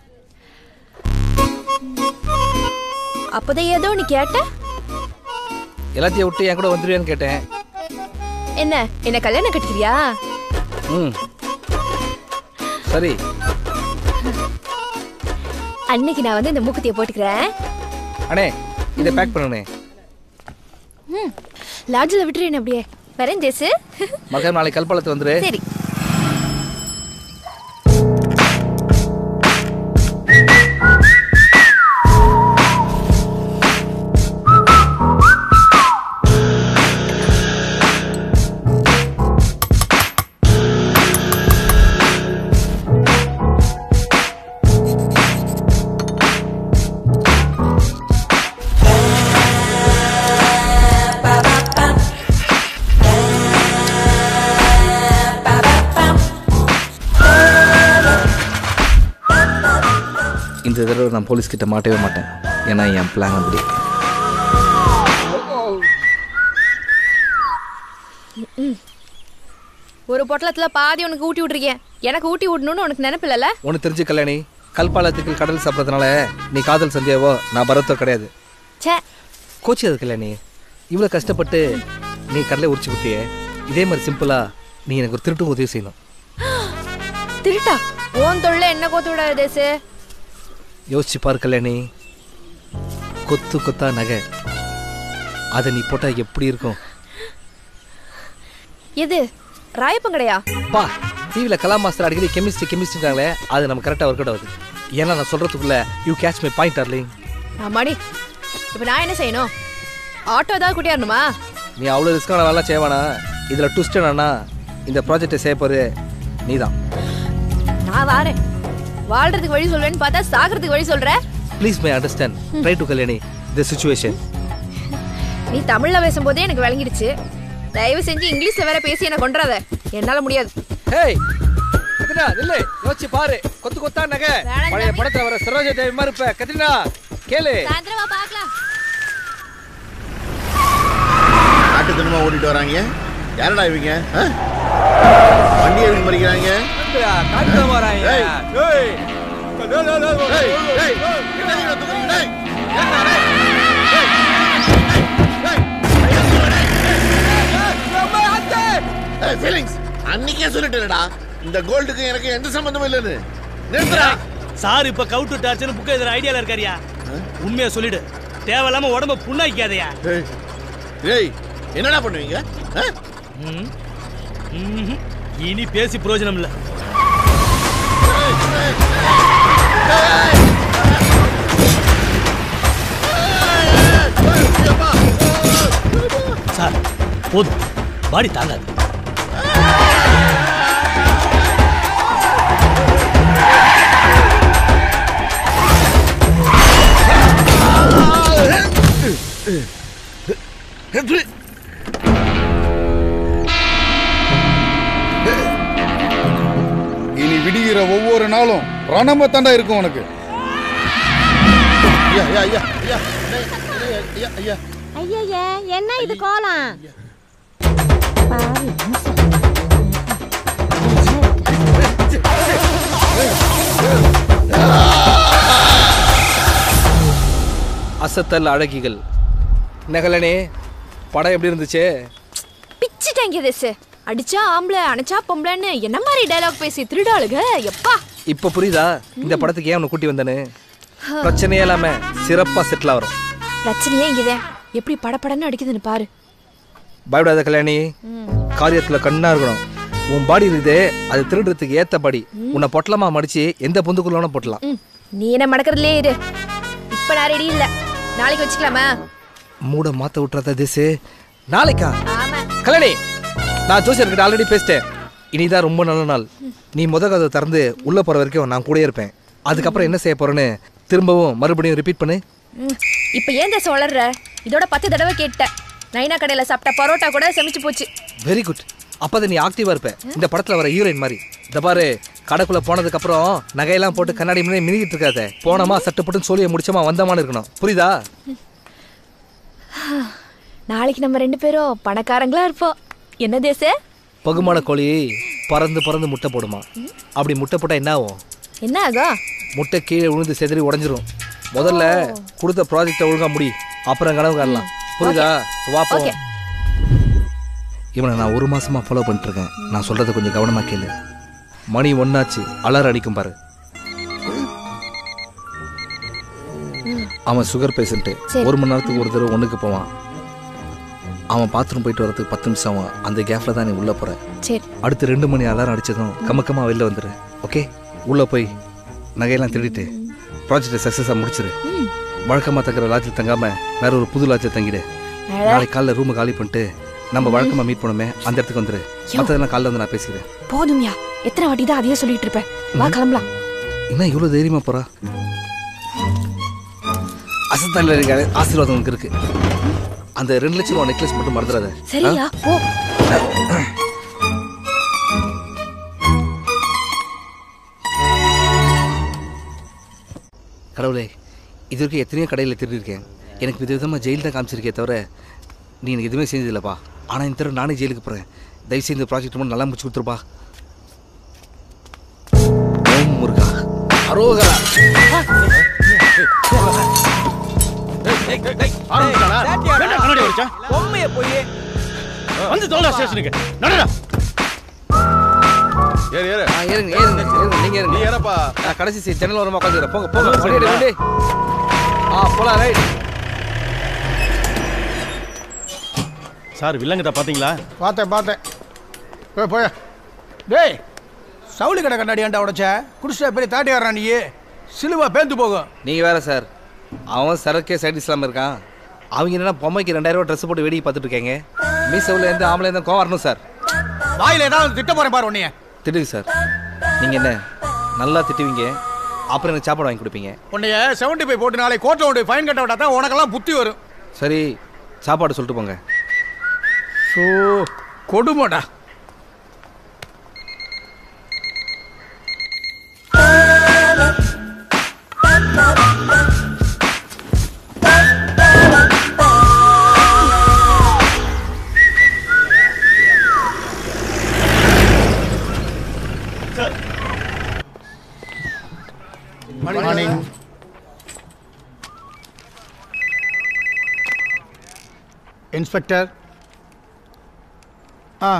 அப்போதான் ஏதோ நீ கேட்ட எல்லாத்தையும் விட்டு என் கூட வந்துருவேன்னு கேட்டேன் என்ன என்ன கல்யாணம் கட்டிக்கிறியா ம் சரி அன்னைக்கு நான் வந்து இந்த மூக்குத்தியை போட்டுக்கிறேன் அண்ணே இதை பேக் பண்ணணே ம் லாட்ஜில் விட்டுறேன் அப்படியே வரேன் தேசு மகன் நாளைக்கு கல்பாலத்து வந்துரு சரி இந்த தடவை நான் போலீஸ் கிட்ட மாட்டவே மாட்டேன் ஏன்னா என் பிளான் அப்படி ம். ஒரு பொட்டலத்துல பாதி உனக்கு ஊட்டி விட்டுருக்கேன் எனக்கு ஊட்டி விடணும்னு உனக்கு நினைப்பில்லல ஒன்று தெரிஞ்சு கல்யாணி கல்பாலத்துக்கு கடல் சாப்பிட்றதுனால நீ காதல் சந்தியாவோ நான் பரத்தோ கிடையாது ச்சே கோச்சி அது கல்யாணி இவ்வளோ கஷ்டப்பட்டு நீ கடலை உரிச்சு கொடுத்தியே இதே மாதிரி சிம்பிளா நீ எனக்கு ஒரு திருட்டும் உதவி செய்யணும் திருட்டா ஓன் தொழில என்ன கோத்து விடாத தேசு யோசிச்சு பாரு கல்யாணி கொத்து கொத்தா நகை அதை நீ போட்டா எப்படி இருக்கும் எது ராயப்பங்கடையா பா டிவியில் கலா மாஸ்டர் அடிக்கடி கெமிஸ்ட்ரி கெமிஸ்ட்ரிங்காங்களே அது நம்ம கரெக்டாக ஒர்க் அவுட் ஆகுது ஏன்னா நான் சொல்கிறதுக்குள்ள you catch my point darling ஆமாடி இப்போ நான் என்ன செய்யணும் ஆட்டோ ஏதாவது கூட்டியாரணுமா நீ அவ்வளோ ரிஸ்க்கான வேலை செய்வானா இதில் ட்விஸ்ட் என்னன்னா இந்த ப்ராஜெக்டை செய்ய போகிறது நீ தான் நான் வாரேன் வாழ்றதுக்கு வழி சொல்வேன்னு பார்த்தா சாகிறதுக்கு வழி சொல்ற please my understand try to கல்யாணி த சுச்சுவேஷன் நீ தமிழ்ல பேசும்போதே எனக்கு விளங்கிடுச்சு தயவு செஞ்சு இங்கிலீஷ்ல வேற பேசி என்ன கொன்றாத என்னால முடியாது ஹேய் கத்ரினா நில்லு யோசிச்சு பாரு கொத்து கொத்தா நகை வேணாம் பழைய சாமி. படத்துல வர சரோஜா தேவி மாதிரி இருப்ப கத்ரினா கேளு சாயந்தரமா பார்க்கலாம் காட்டுத்தனமா ஓட்டிட்டு வராங்க யாரடா இவங்க ஆ? வண்டியை இவங்க மறிக்கிறாங்க காட்டுத்தனமா வராங்க. ஏய், ஏய். ஏய், ஏய், என்ன நீங்க தூக்குறீங்க? ஏய், ஏன்டா, டேய்? ஏய், ஏய், ஃபீலிங்ஸ் அன்னைக்கே சொல்லிட்டேன்டா இந்த கோல்டுக்கு எனக்கு எந்த சம்பந்தமும் இல்லைன்னு நிறுத்துறா சார் இப்ப கவுட்டு டார்ச்சர் புக் எழுதுற ஐடியால இருக்காரியா உண்மையா சொல்லிடு தேவையில்லாம உடம்ப புண்ணாக்காதயா ஏய், ஏய் என்னடா பண்ணுவீங்க ஆ? இனி பேசி பிரயோஜனம் இல்ல சார் போதும் பாடி தாங்காது இனி விடுகிற ஒவ்வொரு நாளும் ரணமா தாண்டா இருக்கும் உனக்கு ஐயா ஐயா ஐயா ஐயா ஐயா ஐயா ஐயா ஐயய்ய என்ன இது கோலம் அசத்தல் அழகிகள் நகலனே படம் எப்படி இருந்துச்சு பிச்சுட்டாங்க தேசு அடிச்சா ஆம்பளை அணைச்சா பொம்பளைன்னு என்ன மாதிரி டயலாக் பேசி திருடாளுக எப்பா இப்போ புரியுதா இந்த படத்துக்கு ஏன் உன்னை கூட்டி வந்தேன்னு பிரச்சனையே இல்லாம சிறப்பா செட்டில் ஆகிறோம் பிரச்சனையே இங்கதான் எப்படி படபடன்னு அடிக்குதுன்னு பாரு பயப்படாத கல்யாணி காரியத்துல கண்ணா இருக்கணும் உன் பாடி இருக்குதே அது திருடுறதுக்கு ஏத்த பாடி உன்னை பொட்டலமா மடிச்சு எந்த பொந்துக்குள்ள போட்டலாம் ம், நீ என்ன மடக்கிறதுலே இரு இப்ப நான் ரெடி இல்ல நாளைக்கு வச்சுக்கலாமா மூட மாத்த விட்டுறத திசு நாளைக்கா ஆமா கல்யாணி நான் ஜோசியர்கிட்ட ஆல்ரெடி பேசிட்டேன் இனிதான் ரொம்ப நல்ல நாள் நீ முத கதை திறந்து உள்ள போற வரைக்கும் நான் கூடயே இருப்பேன் அதுக்கப்புறம் என்ன செய்ய போறேன்னு திரும்பவும் மறுபடியும் ரிப்பீட் பண்ணு ம், இப்ப ஏன் தேசம் வளர்ற இதோட பத்து தடவை கேட்டேன் நைனா கடையில சாப்பிட்ட பரோட்டா கூட செமிச்சு போச்சு வெரி குட் அப்பதான் நீ ஆக்டிவா இருப்ப இந்த படத்துல வர ஹீரோயின் மாதிரி இந்த பாரு கடைக்குள்ள போனதுக்கு அப்புறம் நகையெல்லாம் போட்டு கண்ணாடி முன்னாடி மினிக்கிட்டு இருக்காத போனோமா சட்டு போட்டு சோழியை முடிச்சோமா வந்தமான்னு இருக்கணும் புரியுதா நாளைக்கு நம்ம ரெண்டு பேரும் பணக்காரங்களா இருப்போம் என்ன தேச பகுமான கோழி பறந்து பறந்து முட்டை போடுமா அப்படி முட்டை போட்டா என்ன ஆகும் என்ன ஆகும் முட்டை கீழே விழுந்து செதறி உடைஞ்சிரும் முதல்ல கொடுத்த ப்ராஜெக்டை ஒழுங்கா முடி அப்புறம் கனவு காணலாம் புரியுதா வா போ ஓகே இவனை நான் ஒரு மாசமா ஃபாலோ பண்ணிட்டு இருக்கேன் நான் சொல்றதை கொஞ்சம் கவனமா கேளு மணி ஒன்னாச்சு அலாரம் அடிக்கும் பாரு அவன் சுகர் பேஷண்ட்டு சரி. ஒரு மணி நேரத்துக்கு ஒரு தடவை ஒண்ணுக்கு போவான் அவன் பாத்ரூம் போயிட்டு வரதுக்கு பத்து நிமிஷம் ஆகும் அந்த கேப்ல தான் நீ உள்ள போற சரி அடுத்து ரெண்டு மணி அலாரம் அடிச்சதும் கமக்கமா வெளில வந்துரு ஓகே உள்ள போய் நகையெல்லாம் திருடிட்டு ப்ராஜெக்டை சக்ஸஸாக முடிச்சிரு வழக்கமாக தங்குற லாட்ஜில் தங்காம வேற ஒரு புது லாட்ஜில் தங்கிடு அட. நாளைக்கு காலைல ரூமை காலி பண்ணிட்டு நம்ம வழக்கமாக மீட் பண்ணுமே அந்த இடத்துக்கு வந்துரு மற்றதெல்லாம் காலைல வந்து நான் பேசிக்கிறேன் போதும்யா எத்தனை வாட்டி தான் அதையே சொல்லிட்டு இருப்பேன் வா கிளம்பலாம் என்ன இவ்வளோ தைரியமா போறா அசத்தால இருக்க ஆசீர்வாதம் உனக்கு இருக்கு அந்த ரெண்டு லட்சம் ரூபா நெக்லஸ் மட்டும் மறந்துடாத சரியா போ கடவுளே இது வரைக்கும் எத்தனையோ கடையில் திருடிருக்கேன் எனக்கு விதவிதமாக ஜெயில் தான் காமிச்சிருக்கே தவிர நீ எனக்கு எதுவுமே செஞ்சதில்லப்பா ஆனால் இந்த தடவை நானே ஜெயிலுக்கு போகிறேன் தயவுசெய்து இந்த ப்ராஜெக்ட் மட்டும் நல்லா முடிச்சு கொடுத்துருப்பா ஓம் முருகா அரோகரா பொம்மைய போய் வந்து தோலா ஸ்டேஷனுக்கு நடடா ஏறு ஏறு ஆ ஏறுங்க ஏறுங்க ஏறுங்க நீங்க ஏறுங்க நீ ஏறப்பா நான் கடைசி சீட் ஜன்னல் ஓரமா உட்காந்துக்கிறேன் போங்க போங்க வண்டி எடு, வண்டி ஆ போலாம் ரைட் சார் வில்லங்கத்தை பாத்தீங்களா பார்த்தேன் பார்த்தேன் போய் போய டேய் சவுளி கடை கண்ணாடி ஏன்டா உடைச்ச குடிச்சிட்ட பெரிய தாட்டியாரா நீ சிலுவா பேந்து போகும் நீங்க வேற சார் அவன் சரக்கே சைடு இஸ்லாம இருக்கான் அவங்க என்னன்னா பொம்மைக்கு ரெண்டாயிரம் ரூபாய் ட்ரெஸ் போட்டு வேடிக்கை பார்த்துட்டு இருக்காங்க மீசவில் இருந்து ஆம்பளை இருந்து கோவம் வரணும் சார் வாயில ஏதாவது திட்ட போறேன் பாரு உன்னைய திட்டுங்க சார் நீங்கள் என்ன நல்லா திட்டுவீங்க அப்புறம் எனக்கு சாப்பாடு வாங்கி கொடுப்பீங்க உன்னைய செவன்டி ஃபைவ் போட்டு நாளை கோர்ட்ல உடைய ஃபைன் கட்ட விட்டா தான் உனக்கெல்லாம் புத்தி வரும் சரி சாப்பாடு சொல்லிட்டு போங்க ஸோ கொடுமடா மார்னிங் இன்ஸ்பெக்டர் ஆ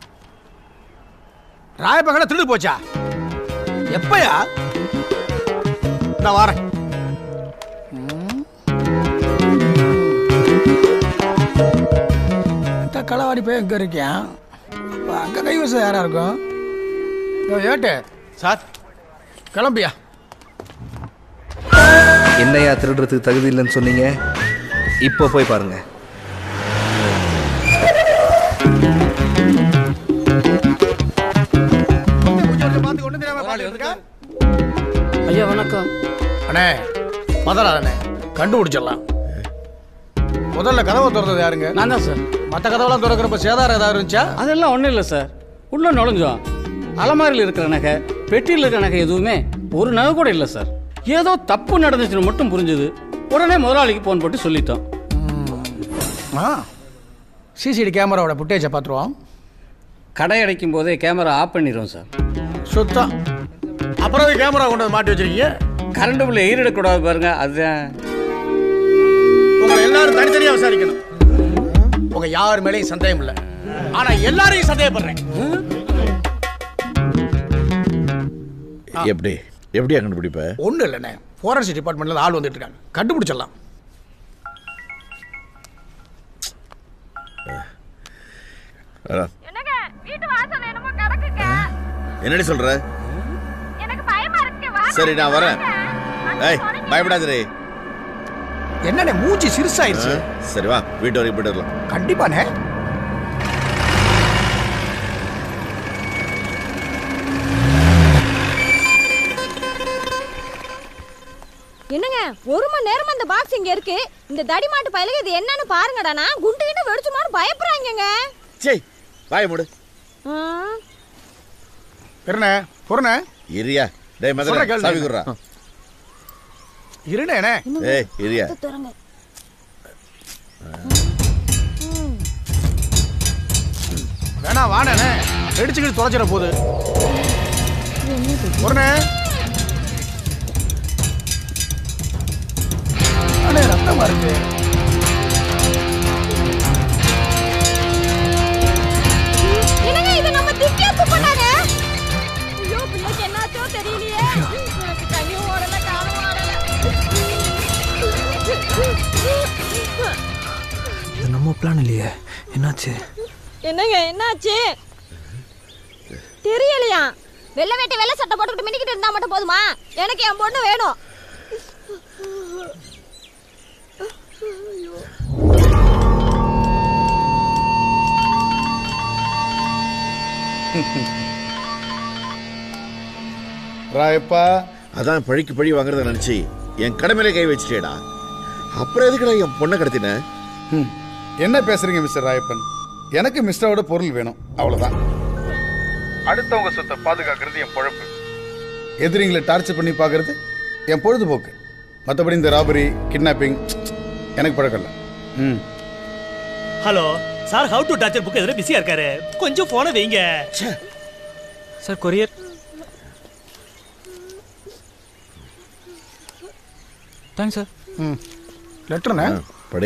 ராயப்பகல திருடு போச்சா எப்பயா நான் வரேன் இந்த களவாடி போய் எங்க இருக்கேன் அப்ப அங்க கைவசம் யாரா இருக்கும் யோ, ஏட்டு சார் கிளம்பியா என்னையா திருடுறதுக்கு தகுதி இல்லைன்னு சொன்னீங்க இப்போ போய் பாருங்க ஐயா வணக்கம் அண்ணே மதராதண்ணே கண்டுபிடிச்சிடலாம் முதல்ல கதவை திறந்தது யாருங்க நான் தான் சார் மற்ற கதவெல்லாம் திறக்கிறப்ப சேதாரம் ஏதாவது இருந்துச்சா அதெல்லாம் ஒன்றும் இல்லை சார் உள்ள நுழைஞ்சோம் அலமாரியில் இருக்கிற நகை பெட்டியில் இருக்கிற நகை எதுவுமே ஒரு நகை கூட இல்லை சார் ஏதோ தப்பு நடந்துச்சுன்னு மட்டும் புரிஞ்சுது உடனே முதலாளிக்கு ஃபோன் போட்டு சொல்லிட்டோம் ஆ சிசிடி கேமராவோட புட்டேஜை பார்த்துருவோம் கடை அடைக்கும் போதே கேமரா ஆஃப் பண்ணிடுவோம் சார் சுத்தம் அப்புறம் அது கேமரா கொண்டு வந்து மாட்டி வச்சிருக்கீங்க கரண்ட் பில் ஈரிடக்கூடாது பாருங்க அதுதான் உங்களை எல்லாரும் தனித்தனியா விசாரிக்கணும் உங்க யார் மேலேயும் சந்தேகம் இல்லை ஆனா எல்லாரையும் சந்தேகப்படுறேன் எப்படி எப்படியா கண்டுபிடிப்ப ஒன்றும் இல்லைண்ணே ஃபாரன்சிக் டிபார்ட்மெண்ட்ல ஆள் வந்துட்டு இருக்காங்க கண்டுபிடிச்சிடலாம் வரேன். என்னங்க வீட்டு வாசல்ல என்னமோ கிடக்குங்க என்னடி சொல்ற எனக்கு பயமா இருக்கு வா சரி நான் வரேன் ஏய் பயப்படாதே என்னண்ணே மூஞ்சி சிறுசாயிருச்சு சரி வா வீட்டு வரைக்கும் போயிட்டு வரலாம் கண்டிப்பாண்ணே என்னங்க ஒரு மணி நேரமா இந்த பாக்ஸ் இங்க இருக்கு இந்த தடிமாட்டு பயலுக்கு இது என்னன்னு பாருங்கடா நான் குண்டு கிட்ட வெடிச்சுமான்னு பயப்படுறாங்கங்க சே வாய மூடு பெருண்ணே பொருண்ணே இரியா டேய் மதுரை சொல்றேன் கேளு. சாவி குடுறா இருண்ணே ஏய் இரியா வேணா வாணே வெடிச்சுக்கிட்டு தொலைச்சிட போகுது பொருண்ணே அண்ணே ரத்தமா இருக்கு என்னங்க இது நம்ம திவ்யா கூப்பிட்டாங்க ஐயோ பிள்ளைக்கு என்னாச்சோ தெரியலையே எனக்கு கண்ணியும் ஓடல காலும் ஓடல இது நம்ம பிளான் இல்லையே என்னாச்சு என்னங்க என்னாச்சு தெரியலையா வெள்ளை வேட்டை வெள்ளை சட்டை போட்டுக்கிட்டு மினிக்கிட்டு இருந்தா மட்டும் போதுமா எனக்கு என் பொண்ணு வேணும் ராயப்பா அதான் பழிக்கு பழி வாங்குறத நினைச்சு என் கடமையில கை வச்சுட்டேடா அப்புறம் எதுக்குடா என் பொண்ணை கடத்தின என்ன பேசுறீங்க மிஸ்டர் ராயப்பன் எனக்கு மிஸ்டரோட பொருள் வேணும் அவ்வளவுதான் அடுத்தவங்க சொத்தை பாதுகாக்கிறது என் பொழப்பு எதிரிங்களை டார்ச்சர் பண்ணி பார்க்கறது என் பொழுதுபோக்கு மற்றபடி இந்த ராபரி கிட்னாப்பிங் எனக்கு பழக்கம் இல்லை ம் hello sir how do doctor book எதிர பிஸியா இருக்காரு கொஞ்சம் போனை வைங்க சார் கொரியர் தேங்க்ஸ் சார் ம் லெட்டர்ண்ணே படி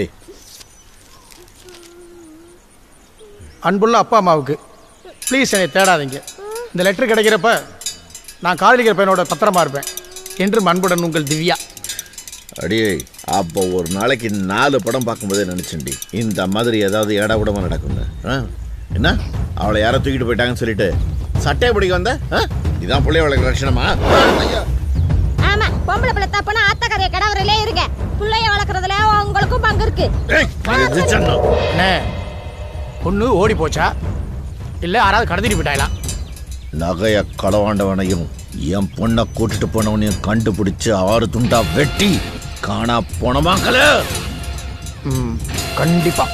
அன்புள்ள அப்பா அம்மாவுக்கு ப்ளீஸ் என்னை தேடாதீங்க இந்த லெட்டர் கிடைக்கிறப்ப நான் காதலிக்கிற பையனோட பத்திரமா இருப்பேன் என்றும் அன்புடன் உங்கள் திவ்யா அடியே அப்போ ஒரு நாளைக்கு நாலு படம் பார்க்கும்போதே நினைச்சேன்டி இந்த மாதிரி ஏதாவது ஏடா கூடமா நடக்குங்க ஆ? என்ன அவளை யாரோ தூக்கிட்டு போயிட்டாங்கன்னு சொல்லிட்டு சட்டையை பிடிக்க வந்த ஆ? இதான் பிள்ளைய வளர்க்குற லட்சணமா ஐயா ஆமா பொம்பளை பிள்ளை தப்புனா ஆத்தக்கரைய கடவுரிலே இருங்க பிள்ளைய வளர்க்குற காப்பாத்துறதுல உங்களுக்கும் பங்கு இருக்கு அண்ணே பொண்ணு ஓடி போச்சா இல்ல யாராவது கடத்திட்டு போயிட்டாங்களா நகைய களவாண்டவனையும் என் பொண்ணை கூட்டிட்டு போனவனையும் கண்டுபிடிச்சு ஆறு துண்டா வெட்டி காணா போனமாக்கல கண்டிப்பா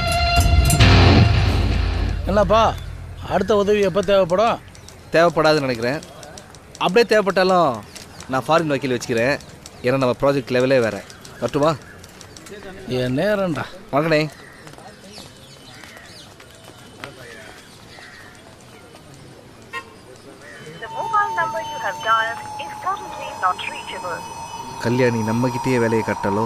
என்னப்பா அடுத்த உதவி எப்போ தேவைப்படும் தேவைப்படாதுன்னு நினைக்கிறேன் அப்படியே தேவைப்பட்டாலும் நான் ஃபாரின் வக்கீல் வச்சுக்கிறேன் ஏன்னா நம்ம ப்ராஜெக்ட் லெவலே வேற வரட்டுமா என் நேரம்டா வாங்கண்ணே கல்யாணி நம்மகிட்டயே வேலையை கட்டலோ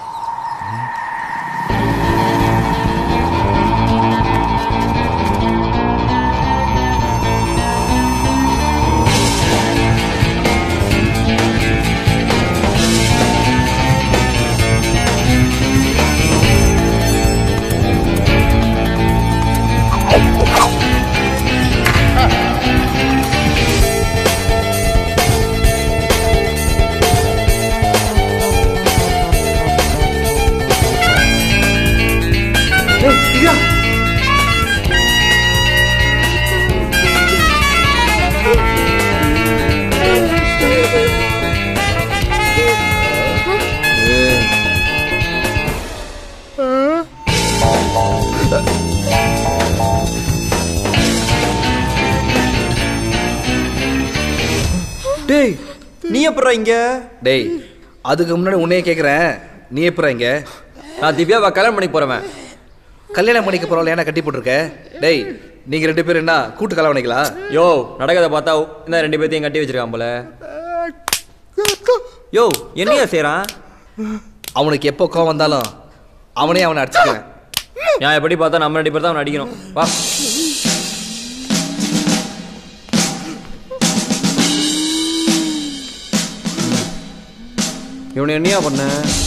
டேய் நீ எப்படா இங்க டேய் அதுக்கு முன்னாடி உன்னையே கேட்குறேன் நீ எப்பறம் இங்க நான் திவ்யாவை கல்யாணம் பண்ணி போறவன் கல்யாணம் பண்ணிக்க போறவள ஏன்னா கட்டி போட்டிருக்க டேய் நீங்க ரெண்டு பேரும் என்ன கூட்டு கல்யாணம் பண்ணிக்கலாம் யோ நடக்கத பார்த்தா இந்த ரெண்டு பேர்த்தையும் கட்டி வச்சிருக்கான் போல யோ என்னையா செய்றான் அவனுக்கு எப்போ கோவம் வந்தாலும் அவனே அவனை அடிச்சுக்குவேன் நான் எப்படி பார்த்தா நம்ம ரெண்டு பேர் தான் அவனை அடிக்கணும் வா இவனை என்னையா பண்ண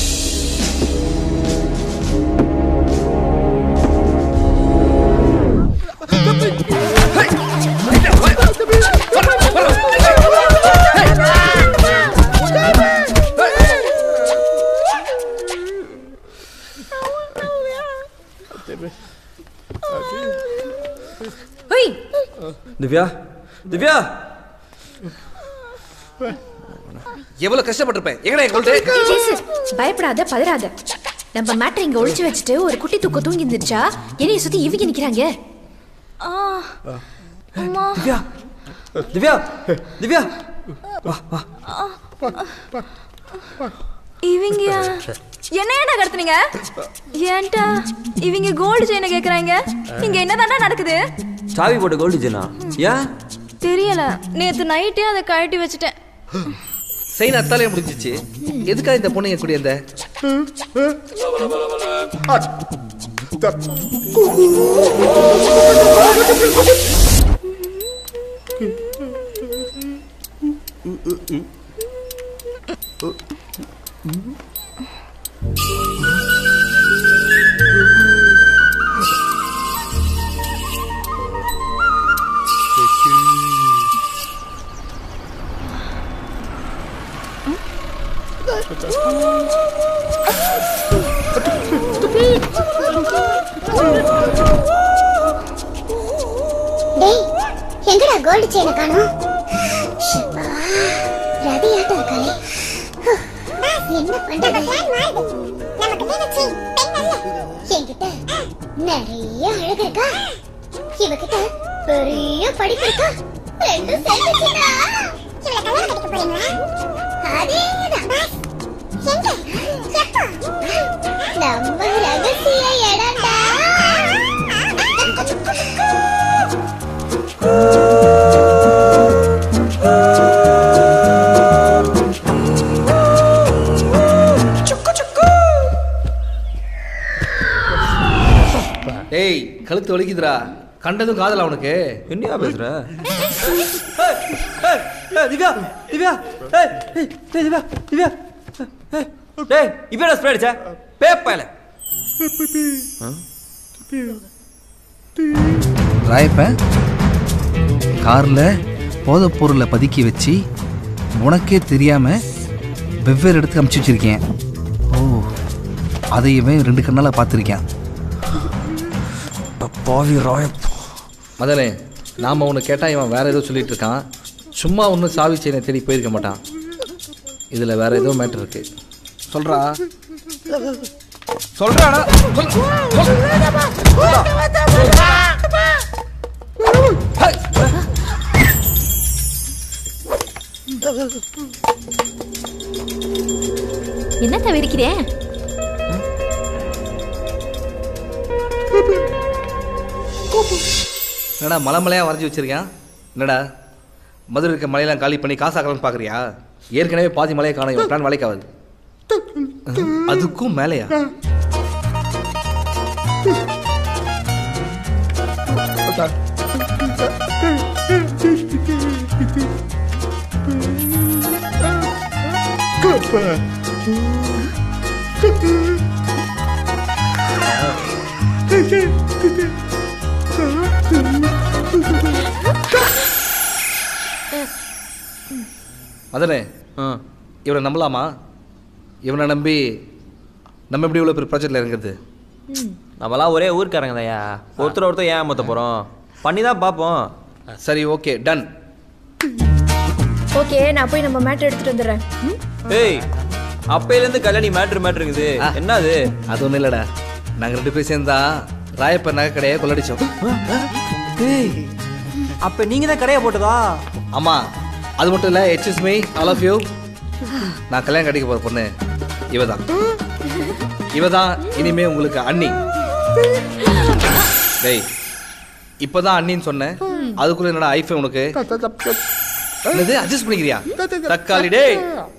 ஹொய் திவ்யா திவ்யா எவ்வளவு கஷ்டப்பட்டிருப்பேன் எங்கடா என் கோல்டு ஜேசு பயப்படாத பதறாத நம்ம மேட்டர் இங்க ஒளிச்சு வச்சுட்டு ஒரு குட்டி தூக்க தூங்கி இருந்துச்சா என்னைய சுத்தி இவங்க நிக்கிறாங்க அம்மா திவ்யா திவ்யா திவ்யா இவங்க என்ன ஏன்டா கடத்துனீங்க ஏன்டா இவங்க கோல்டு செயினை கேக்குறாங்க இங்க என்னதான்டா நடக்குது சாவி போட்ட கோல்டு ஜெனா ஏன் தெரியல நேத்து நைட்டே அதை கழட்டி வச்சுட்டேன் செயின் அத்தாலே முடிஞ்சிச்சு எதுக்காக இந்த பொண்ணு என் கூட இருந்த டேய் எங்கடா கோல்டு செயினை காணோம் ஷப்பா, ரவி ஆட்டம் இருக்காளே என்ன பண்றது என்கிட்ட நிறைய அழகு இருக்கா இவகிட்ட பெரிய படிப்பு இருக்கா ரெண்டும் சேர்ந்துச்சுன்னா இவளை கல்யாணம் கட்டிக்க போறீங்களா அதேதான் எங்க எப்போ நம்ம ரகசிய இடம்டா டேய் கழுத்து வலிக்குதுடா கண்டதும் காதல் அவனுக்கு என்னையா பேசுற திவ்யா திவ்யா ஏய், ஏய், ஏய், திவ்யா திவ்யா ஏய், டேய் இப்போ என்ன ஸ்ப்ரே அடிச்ச பேப்பையில ராயப்பன் காரில் போதைப் பொருளை பதுக்கி வச்சு உனக்கே தெரியாம வெவ்வேறு இடத்துக்கு அமுச்சு வச்சிருக்கேன் ஓ அதையுமே ரெண்டு கண்ணால் பார்த்துருக்கேன் பாவி ராய மதனே நாம் ஒன்று கேட்டால் இவன் வேற ஏதோ சொல்லிட்டு இருக்கான் சும்மா ஒன்றும் சாவி செயினை தேடி போயிருக்க மாட்டான் இதில் வேற ஏதோ மேட்டர் இருக்கு சொல்றா சொல்றாடா என்ன தவிர்க்கிறேன் என்னடா மலை மலையாக வரைஞ்சி வச்சிருக்கேன் என்னடா மதுரை இருக்க மலையெல்லாம் காலி பண்ணி காசாக்கலாம்னு பார்க்குறியா ஏற்கனவே பாதி மலையை காணும் இவன் பிளான் வேலைக்காவது அதுக்கும் மேலையா மதனே இவனை நம்பலாமா இவனை நம்பி நம்ம எப்படி இவ்வளோ பெரிய ப்ராஜெக்டில் இறங்குறது நம்மலாம் ஒரே ஊர்க்காரங்க தான்யா ஒருத்தர் ஒருத்தர் ஏன் ஏமாத்த போகிறோம் பண்ணி தான் பார்ப்போம் சரி ஓகே டன் ஓகே நான் போய் நம்ம மேட்டர் எடுத்துட்டு வந்துடுறேன் ம்? ஏய் அப்பையிலேருந்து கல்யாணி மேட்ரு மேட்ருங்குது என்னது அது ஒன்றும் இல்லைடா நாங்கள் ரெண்டு பேர் சேர்ந்தா ராயப்ப நகை கடையை கொள்ளடிச்சோம் அப்ப நீங்க தான் கடையை போட்டதா ஆமாம் அது மட்டும் இல்லை எச்எஸ் மீ ஆல் ஆஃப் யூ நான் கல்யாணம் கட்டிக்க போகிற பொண்ணு இவ தான் இவ தான் இனிமே உங்களுக்கு அண்ணி டேய் இப்போதான் அண்ணின்னு சொன்னேன் அதுக்குள்ள என்னடா ஐஃபை உனக்கு என்னது அட்ஜஸ்ட் பண்ணிக்கிறியா தக்காளி டேய்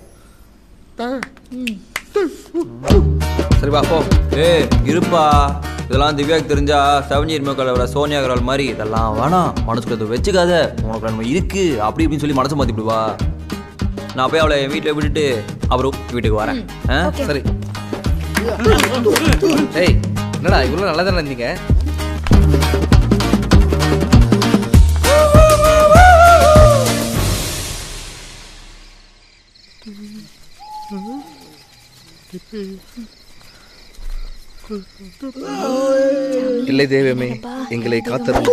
சரி வா போ ஏய் இருப்பா இதெல்லாம் திவ்யாக்கு தெரிஞ்சா செவன்ஜி மேக்கோட சோனியா அகர்வால் மாதிரி இதெல்லாம் வேணாம் மனசுக்கு அதை வச்சுக்காத உனக்கு நம்ம இருக்கு அப்படி இப்படின்னு சொல்லி மனசு மாத்தி விடுவா நான் போய் அவளை என் வீட்டில் விட்டுட்டு அப்புறம் வீட்டுக்கு வரேன் ஆ? சரி டேய் என்னடா இவ்வளோ நல்லா தானே இருந்தீங்க இல்லை தெய்வமே எங்களை காத்தரும்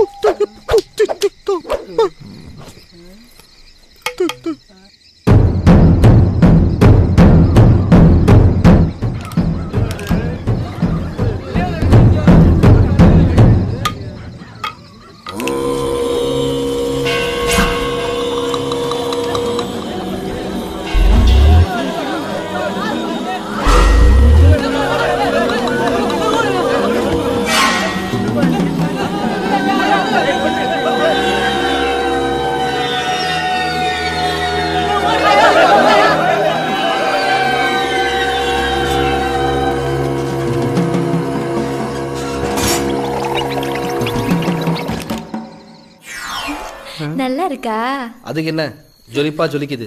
நல்லா இருக்கா அதுக்கு என்ன ஜொலிப்பா ஜொலிக்குது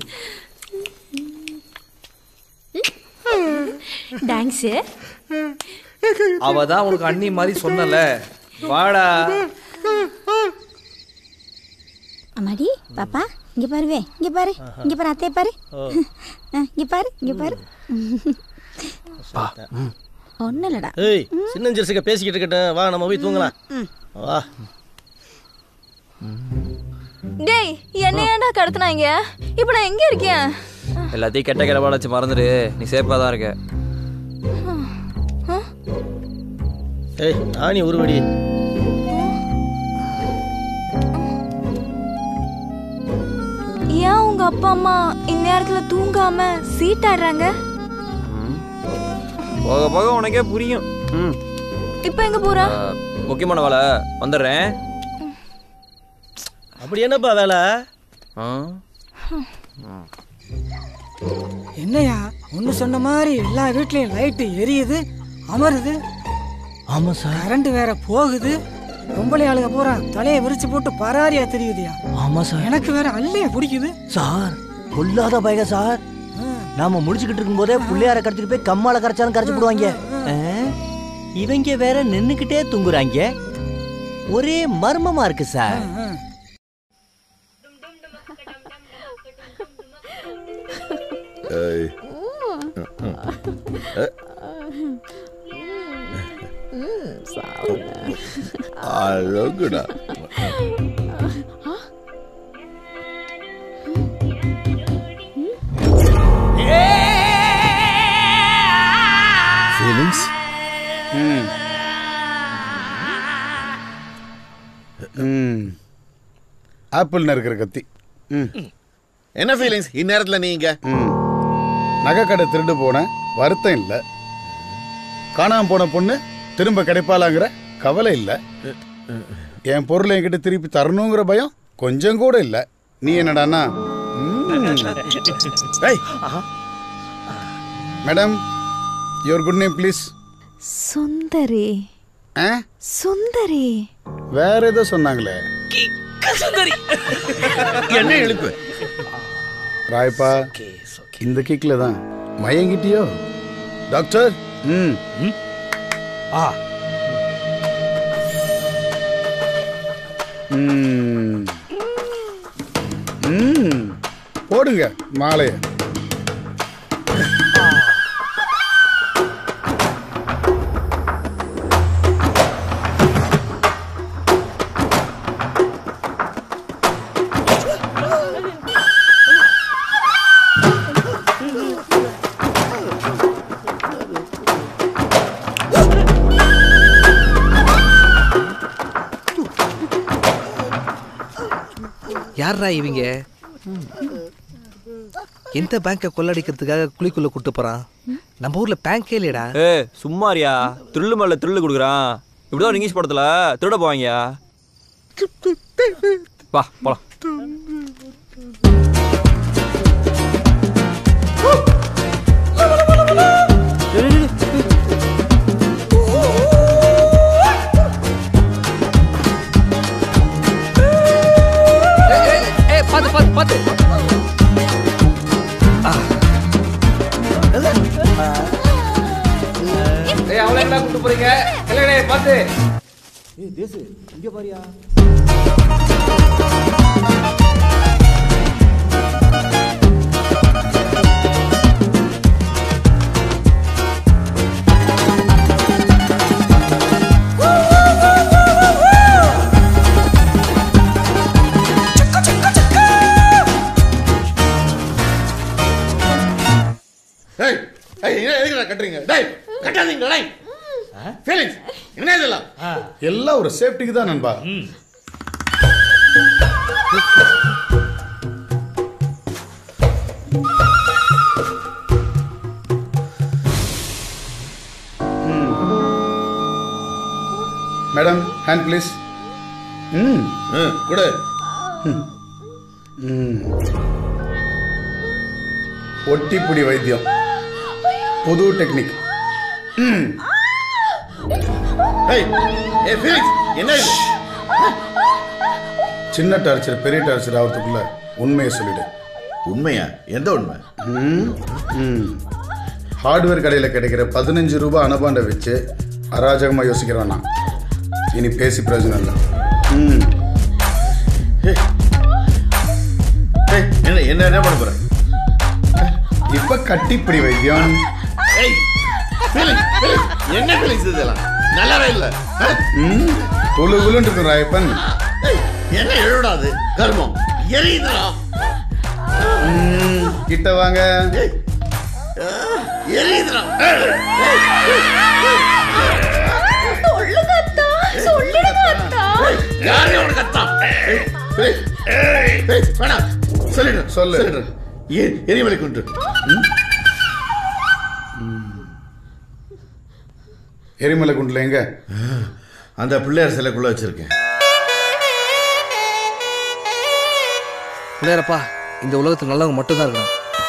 தேங்க்ஸ் அவ தான் உனக்கு அண்ணி மாதிரி சொன்னல வாடா அம்மாடி பாப்பா இங்க பாருவே இங்க பாரு இங்க பாரு அத்தைய பாரு அஹ், இங்க பாரு இங்க பாரு ஒன்னும் இல்லடா ஏய் சின்ன ஜெர்சிக்க பேசிக்கிட்டு இருக்கட்டும் வா நம்ம போய் தூங்கலாம் வா டேய் என்ன ஏன்டா கடத்துனாங்க இப்போ நான் எங்க இருக்கேன் எல்லாத்தையும் கெட்ட கிடப்பாட வச்சு மறந்துடு நீ சேஃபாக தான் இருக்க ஏய் ஆணி உருவடி ஏன் உங்க அப்பா அம்மா இந்நேரத்துல தூங்காம சீட்டாடுறாங்க போக போக உனக்கே புரியும் ம் இப்போ எங்க போறா ஆ, முக்கியமான வேலை வந்துடுறேன் அப்படி என்னப்பா வேலை ஆ என்னையா ஒன்று சொன்ன மாதிரி எல்லா வீட்லயும் லைட்டு எரியுது அமருது ஆமா சார் கரண்ட் வேற போகுது பொம்பளை ஆளுங்க பூரா தலையை விரிச்சு போட்டு பராரியா தெரியுதுயா ஆமா சார் எனக்கு வேற அல்லைய பிடிக்குது சார் கொல்லாத பயக சார் நாம முடிச்சுக்கிட்டு இருக்கும்போதே புள்ளையார கடத்திட்டு போய் கம்மால கரைச்சாலும் கரைச்சு போடுவாங்க ஆ? இவங்க வேற நின்னுக்கிட்டே தூங்குறாங்க ஒரே மர்மமா இருக்கு சார் ஏய். அழகுடா ஃபீலிங்ஸ் ம் ம் ஆப்பிள் நறுக்கிற கத்தி ம் என்ன ஃபீலிங்ஸ் இந்நேரத்துல நீங்க ம் நகைக்கடை திருடு போன வருத்தம் இல்லை காணாம போன பொண்ணு திரும்ப கிடைப்பாளாங்கிற கவலை இல்லை என் பொருளை என்கிட்ட திருப்பி தரணுங்கிற பயம் கொஞ்சம் கூட இல்லை நீ என்னடான்னா madam your good name please Sundari ஆ சுந்தரி வேற ஏதோ சொன்னாங்களே என்ன எழுப்பு ராய்ப்பா இந்த கிக்ல தான் மயங்கிட்டியோ டாக்டர் ம் ஆ ம் ம் போடுங்க மாலையை யாரா இவங்க எந்த பேங்கை கொள்ளடிக்கிறதுக்காக குழிக்குள்ள கூட்டு போறான் நம்ம ஊர்ல பேங்கே இல்லையடா ஏ சும்மாரியா திருள்ளு மேல திருள்ளு கொடுக்குறான் இப்படிதான் ஒரு இங்கிலீஷ் படத்துல திருட போவாங்க வா போலாம் ஏய் பாத்து பாத்து பாத்து ஏய் அவளை என்ன கூட்டு போறீங்க இல்லடே பாத்து ஏய் தேசு இங்க பாரியா ஏய் ஏய் என்ன எதுக்குடா கட்டுறீங்க டேய் கட்டாதீங்க டேய் ஃபீலிங்ஸ் என்ன இதெல்லாம் எல்லாம் ஒரு சேஃப்டிக்கு தான் நண்பா மேடம் ஹேண்ட் ப்ளீஸ் ம் கொடு ம் ஒட்டிப்புடி வைத்தியம் புது டெக்னிக் ம் ஏய் ஏய் ஃபீலிக்ஸ் என்ன இது சின்ன டார்ச்சர் பெரிய டார்ச்சர் ஆகிறதுக்குள்ள உண்மையை சொல்லிடு உண்மையா எந்த உண்மை ம் ம் ஹார்ட்வேர் கடையில் கிடைக்கிற பதினஞ்சு ரூபாய் அனுபாண்டை வச்சு அராஜகமாக யோசிக்கிறவன் நான் இனி பேசி பிரயோஜனம் இல்லை ம் ஏய் என்ன என்ன என்ன பண்ண போற இப்போ கட்டிப்பிடி வைத்தியம் ஏய் ஃபீலிக்ஸ் ஃபீலிக்ஸ் என்ன ஃபீலிக்ஸ் இதெல்லாம் நல்லாவே இல்ல ஆ? ம் குழு குழுன்னு இருக்கும் ராயப்பன் ஏய், என்ன எழுடாது கர்மம் எரியுதுடா ம், கிட்ட வாங்க எரியுதுடா சொல்லுங்க அத்தா சொல்லிடுங்க அத்தா யாரே உனக்கு அத்தா ஏய், ஏய், ஏய், ஏய், வேணாம் சொல்லிடு சொல்லு. சொல்லிடு எ- எரிமலை கொண்டு எரிமலை குண்டில் எங்க அந்த பிள்ளையார் சிலைக்குள்ள வச்சிருக்கேன் பிள்ளையாரப்பா இந்த உலகத்துக்கு நல்லவங்க மட்டும்தான் இருக்கணும்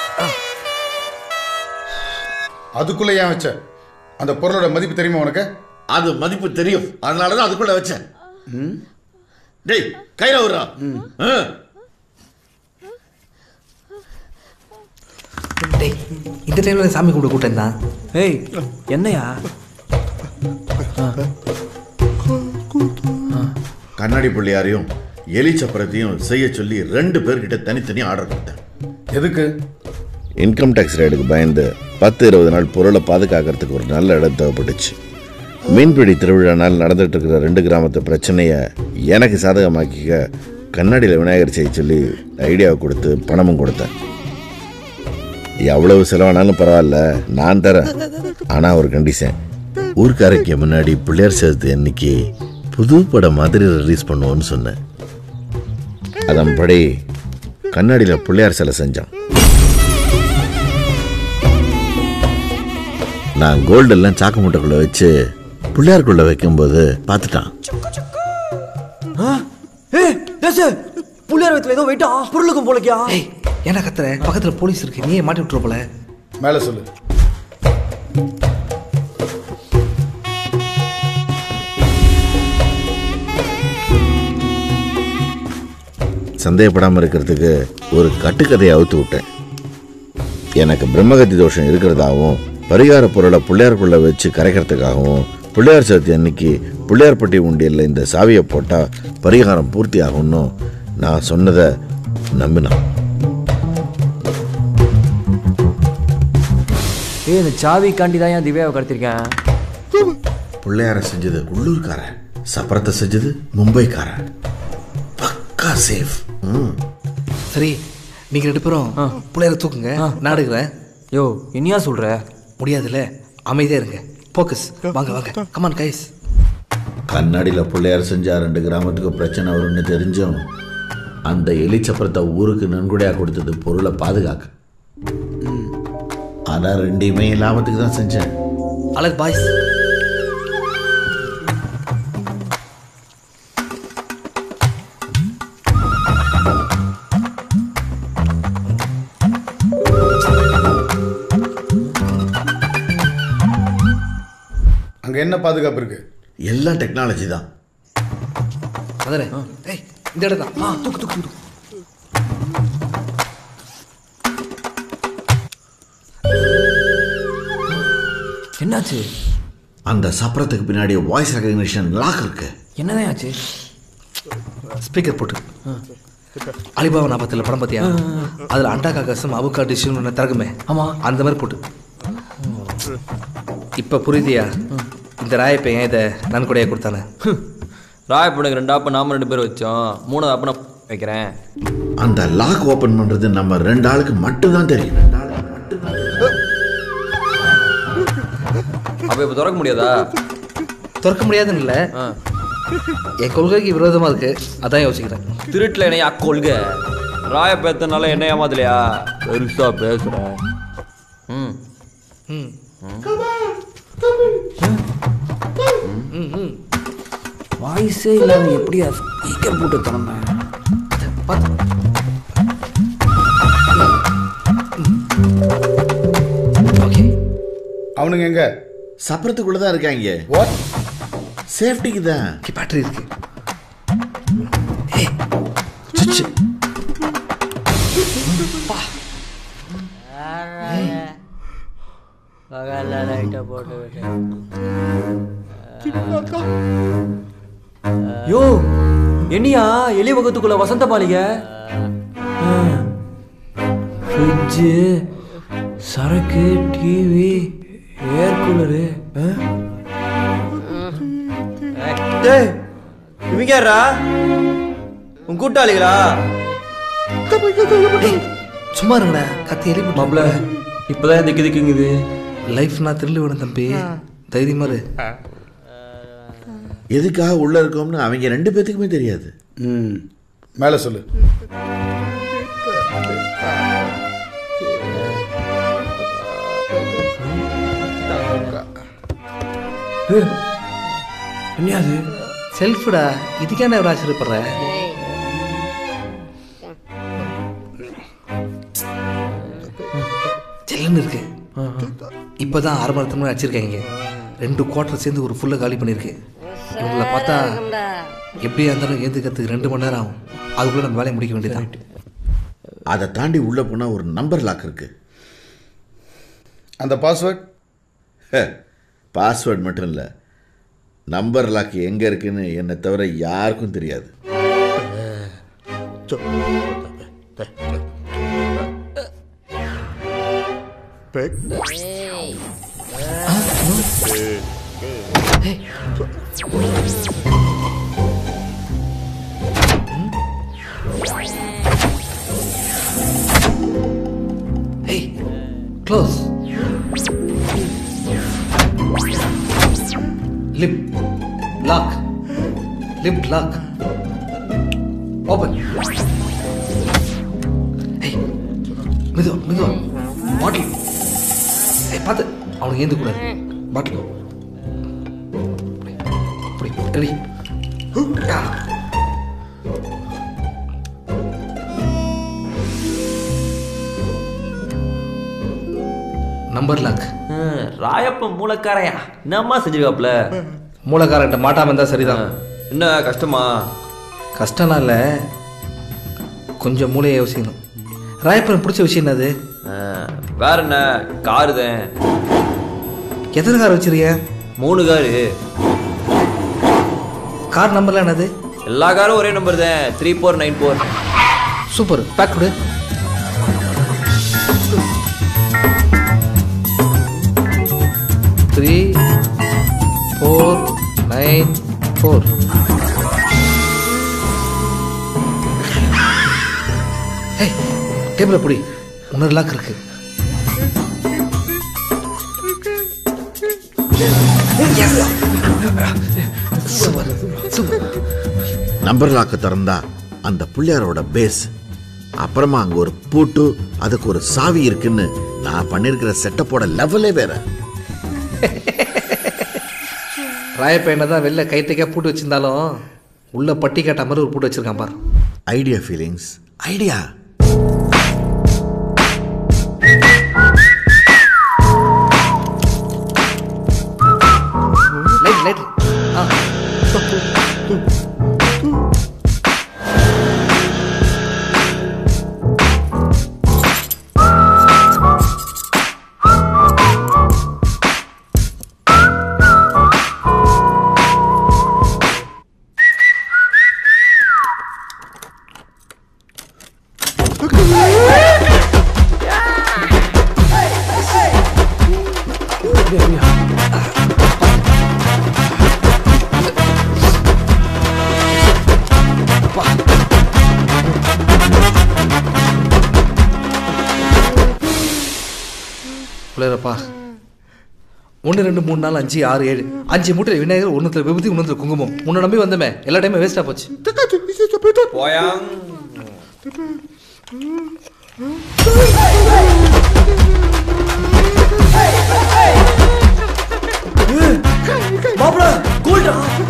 அதுக்குள்ள ஏன் வச்ச அந்த பொருளோட மதிப்பு தெரியுமா உனக்கு அது மதிப்பு தெரியும் அதனாலதான் அதுக்குள்ள வச்சேன் டேய் கையில விடுறா ஆ. டேய் இந்த டைம்ல சாமி கும்பிட கூட்டம் தான் ஏய் என்னையா கண்ணாடி பிள்ளையாரையும் எலி சப்பரத்தையும் செய்ய சொல்லி ரெண்டு பேர்கிட்ட தனித்தனி ஆர்டர் கொடுத்தேன் எதுக்கு இன்கம் டேக்ஸ் ரேடுக்கு பயந்து பத்து இருபது நாள் பொருளை பாதுகாக்கிறதுக்கு ஒரு நல்ல இடம் தேவைப்பட்டுச்சு மீன்பிடி திருவிழா நாள் நடந்துட்டு இருக்கிற ரெண்டு கிராமத்து பிரச்சனையை எனக்கு சாதகமாக்கிக்க கண்ணாடியில் விநாயகர் செய்ய சொல்லி ஐடியாவை கொடுத்து பணமும் கொடுத்தேன் எவ்வளவு செலவானாலும் பரவாயில்ல நான் தரேன் ஆனால் ஒரு கண்டிஷன் ஊர்க்காரைக்கு முன்னாடி பிள்ளையார் சேர்த்து அன்னைக்கு புது படம் மாதிரி ரிலீஸ் பண்ணுவோன்னு சொன்னேன் அதன்படி கண்ணாடியில் பிள்ளையார் சிலை செஞ்சான் நான் கோல்டு எல்லாம் சாக்கு மூட்டைக்குள்ள வச்சு பிள்ளையாருக்குள்ள வைக்கும்போது பார்த்துட்டான் ஏய் தேசு புள்ளியார் வயத்துல ஏதோ வெயிட்டா பொருளுக்கும் போலக்கியா ஏய் என்ன கத்துற பக்கத்துல போலீஸ் இருக்கு நீயே மாட்டி விட்டுற போல மேலே சொல்லு சந்தேகப்படாமல் இருக்கிறதுக்கு ஒரு கட்டுக்கதையை அவுத்து விட்டேன் எனக்கு பிரம்மகத்தி தோஷம் இருக்கிறதாகவும் பரிகார பொருளை பிள்ளையாருக்குள்ள வச்சு கரைக்கிறதுக்காகவும் பிள்ளையார் சதுர்த்தி அன்னைக்கு பிள்ளையார்பட்டி உண்டியலில் இந்த சாவியை போட்டால் பரிகாரம் பூர்த்தி ஆகும்னு நான் சொன்னதை நம்பினான் ஏய் இந்த சாவி காண்டி தான் ஏன் திவ்யாவை கடத்திருக்கேன் பிள்ளையார செஞ்சது உள்ளூர்காரன் சப்பரத்தை செஞ்சது மும்பைக்காரன் பக்கா சேஃப் ம் சரி நீங்க ரெண்டு பேரும் பிள்ளையார தூக்குங்க நான் எடுக்கிறேன் யோ இனியா சொல்ற முடியாதுல்ல அமைதியா இருங்க போக்கஸ் வாங்க வாங்க கமான் கைஸ் கண்ணாடியில் பிள்ளையார் செஞ்சா ரெண்டு கிராமத்துக்கு பிரச்சனை வரும்னு தெரிஞ்சும் அந்த எலிச்சப்பரத்தை ஊருக்கு நன்கொடையாக கொடுத்தது பொருளை பாதுகாக்க ஆனால் ரெண்டையுமே லாபத்துக்கு தான் செஞ்சேன் அலர் பாய்ஸ் அங்கே என்ன பாதுகாப்பு இருக்கு எல்லாம் டெக்னாலஜி தான் அதானே ஏய் இந்த இடம் தான் ஆ தூக்கு தூக்கு தூக்கு என்னாச்சு அந்த சப்பரத்துக்கு பின்னாடி வாய்ஸ் ரெகக்னிஷன் லாக் இருக்கு என்னதான் ஆச்சு ஸ்பீக்கர் போட்டு அலிபாபா நாற்பத்தில் படம் பார்த்தியா அதில் அண்டா காக்கசம் அவுக்கா டிஷ்ஷுன்னு ஒன்று திறக்குமே ஆமாம் அந்த மாதிரி போட்டு இப்போ புரியுதியா இந்த ராயப்பை ஏன் இதை நன்கொடையாக கொடுத்தானே ராயப்பனுக்கு ரெண்டு ஆப்ப நாம ரெண்டு பேர் வச்சோம் மூணாவது ஆப்ப நான் வைக்கிறேன் அந்த லாக் ஓபன் பண்றது நம்ம ரெண்டு ஆளுக்கு மட்டும்தான் தெரியும் அப்ப இப்ப திறக்க முடியாதா திறக்க முடியாதுன்னு இல்லை என் கொள்கைக்கு விரோதமாக இருக்கு அதான் யோசிக்கிறேன் திருட்டுல என்னையா கொள்க ராய பேத்தனால என்ன ஏமாத்தலையா பெருசா பேசுறேன் ம் ம் ம் ம் வாய்ஸே இல்லாம எப்படியா ஸ்பீக்கர் போட்டு திறந்தேன் அவனுங்க எங்க சப்பரத்துக்குள்ள தான் இருக்காங்க வாட் சேஃப்டிக்கு தான் பேட்டரி இருக்கு ஏய், சுச்சு. பா. ஏய், யோ என்னையா எலி முகத்துக்குள்ள வசந்த மாளிகை ஃப்ரிட்ஜு சரக்கு டிவி ஏர் கூலரு டேய் இவங்க யாரா உன் கூட்டாளிகளா சும்மா இருங்கடா கத்தி எலி மாப்ள இப்பதான் திக்கு திக்குங்குது லைஃப்னா த்ரில்லு வேணும் தம்பி தைரியமா இரு எதுக்காக உள்ள இருக்கோம்னு அவங்க ரெண்டு பேத்துக்குமே தெரியாது ம் மேலே சொல்லு என்னது செல்ஃபுடா இதுக்கேண்டா இவ்வளோ ஆச்சரியப்படுற ஜெல்லுன்னு இருக்கு இப்போதான் ஆறு மணி நேரத்துக்கு அடிச்சிருக்காங்க ரெண்டு குவார்டர் சேர்ந்து ஒரு ஃபுல்லாக காலி பண்ணியிருக்கு இவங்களை பார்த்தா எப்படியா இருந்தாலும் ஏந்துக்கிறதுக்கு ரெண்டு மணி நேரம் ஆகும் அதுக்குள்ளே நம்ம வேலையை முடிக்க வேண்டியதான் அதை தாண்டி உள்ள போனா ஒரு நம்பர் லாக் இருக்கு அந்த பாஸ்வேர்ட் பாஸ்வேர்ட் மட்டும் இல்லை நம்பர் லாக் எங்கே இருக்குன்னு என்னை தவிர யாருக்கும் தெரியாது close lip lock lip lock open மெதுவா மெதுவா பாட்டில் ஏய் பார்த்து அவனுக்கு ஏந்து கூடாது பாட்டில் அப்படி ரெடி நம்பர் லாக் ராயப்பன் மூலக்காரையா என்னம்மா செஞ்சிருக்காப்ல மூலக்காரன்ட்ட மாட்டாம இருந்தா சரிதான் என்ன கஷ்டமா கஷ்டம்லாம் இல்லை கொஞ்சம் மூளையை யோசிக்கணும் ராயப்பன் பிடிச்ச விஷயம் என்னது வேற என்ன காரு தான் எத்தனை கார் வச்சிருக்க மூணு காரு கார் நம்பர்லாம் என்னது எல்லா காரும் ஒரே நம்பர் தான் three four nine four super back கொடு த்ரீ ஃபோர் நைன் ஃபோர் ஹே டேபிள பிடி இன்னொரு லாக் இருக்கு சூப்பர் சூப்பர் நம்பர் லாக்கு திறந்தா அந்த பிள்ளையாரோட பேஸ் அப்புறமா அங்க ஒரு பூட்டு அதுக்கு ஒரு சாவி இருக்குன்னு நான் பண்ணிருக்கிற செட்டப்போட லெவலே வேற ராயப்பையனை தான் வெளில கைத்தைக்கா பூட்டு வச்சிருந்தாலும் உள்ள பட்டி காட்ட மாதிரி ஒரு பூட்டு வச்சிருக்கான் பார் idea feelings idea light light ஆ பிள்ளைரப்பா ஒன்று ரெண்டு மூணு நாலு அஞ்சு ஆறு ஏழு அஞ்சு மூட்டை விநாயகர் ஒன்றுத்துல விபூதி ஒன்றுத்துல குங்குமம் உன்னை நம்பி வந்தமே எல்லா டைமும் வேஸ்ட்டாக போச்சு போயாங் மாப்பிள கூல்டா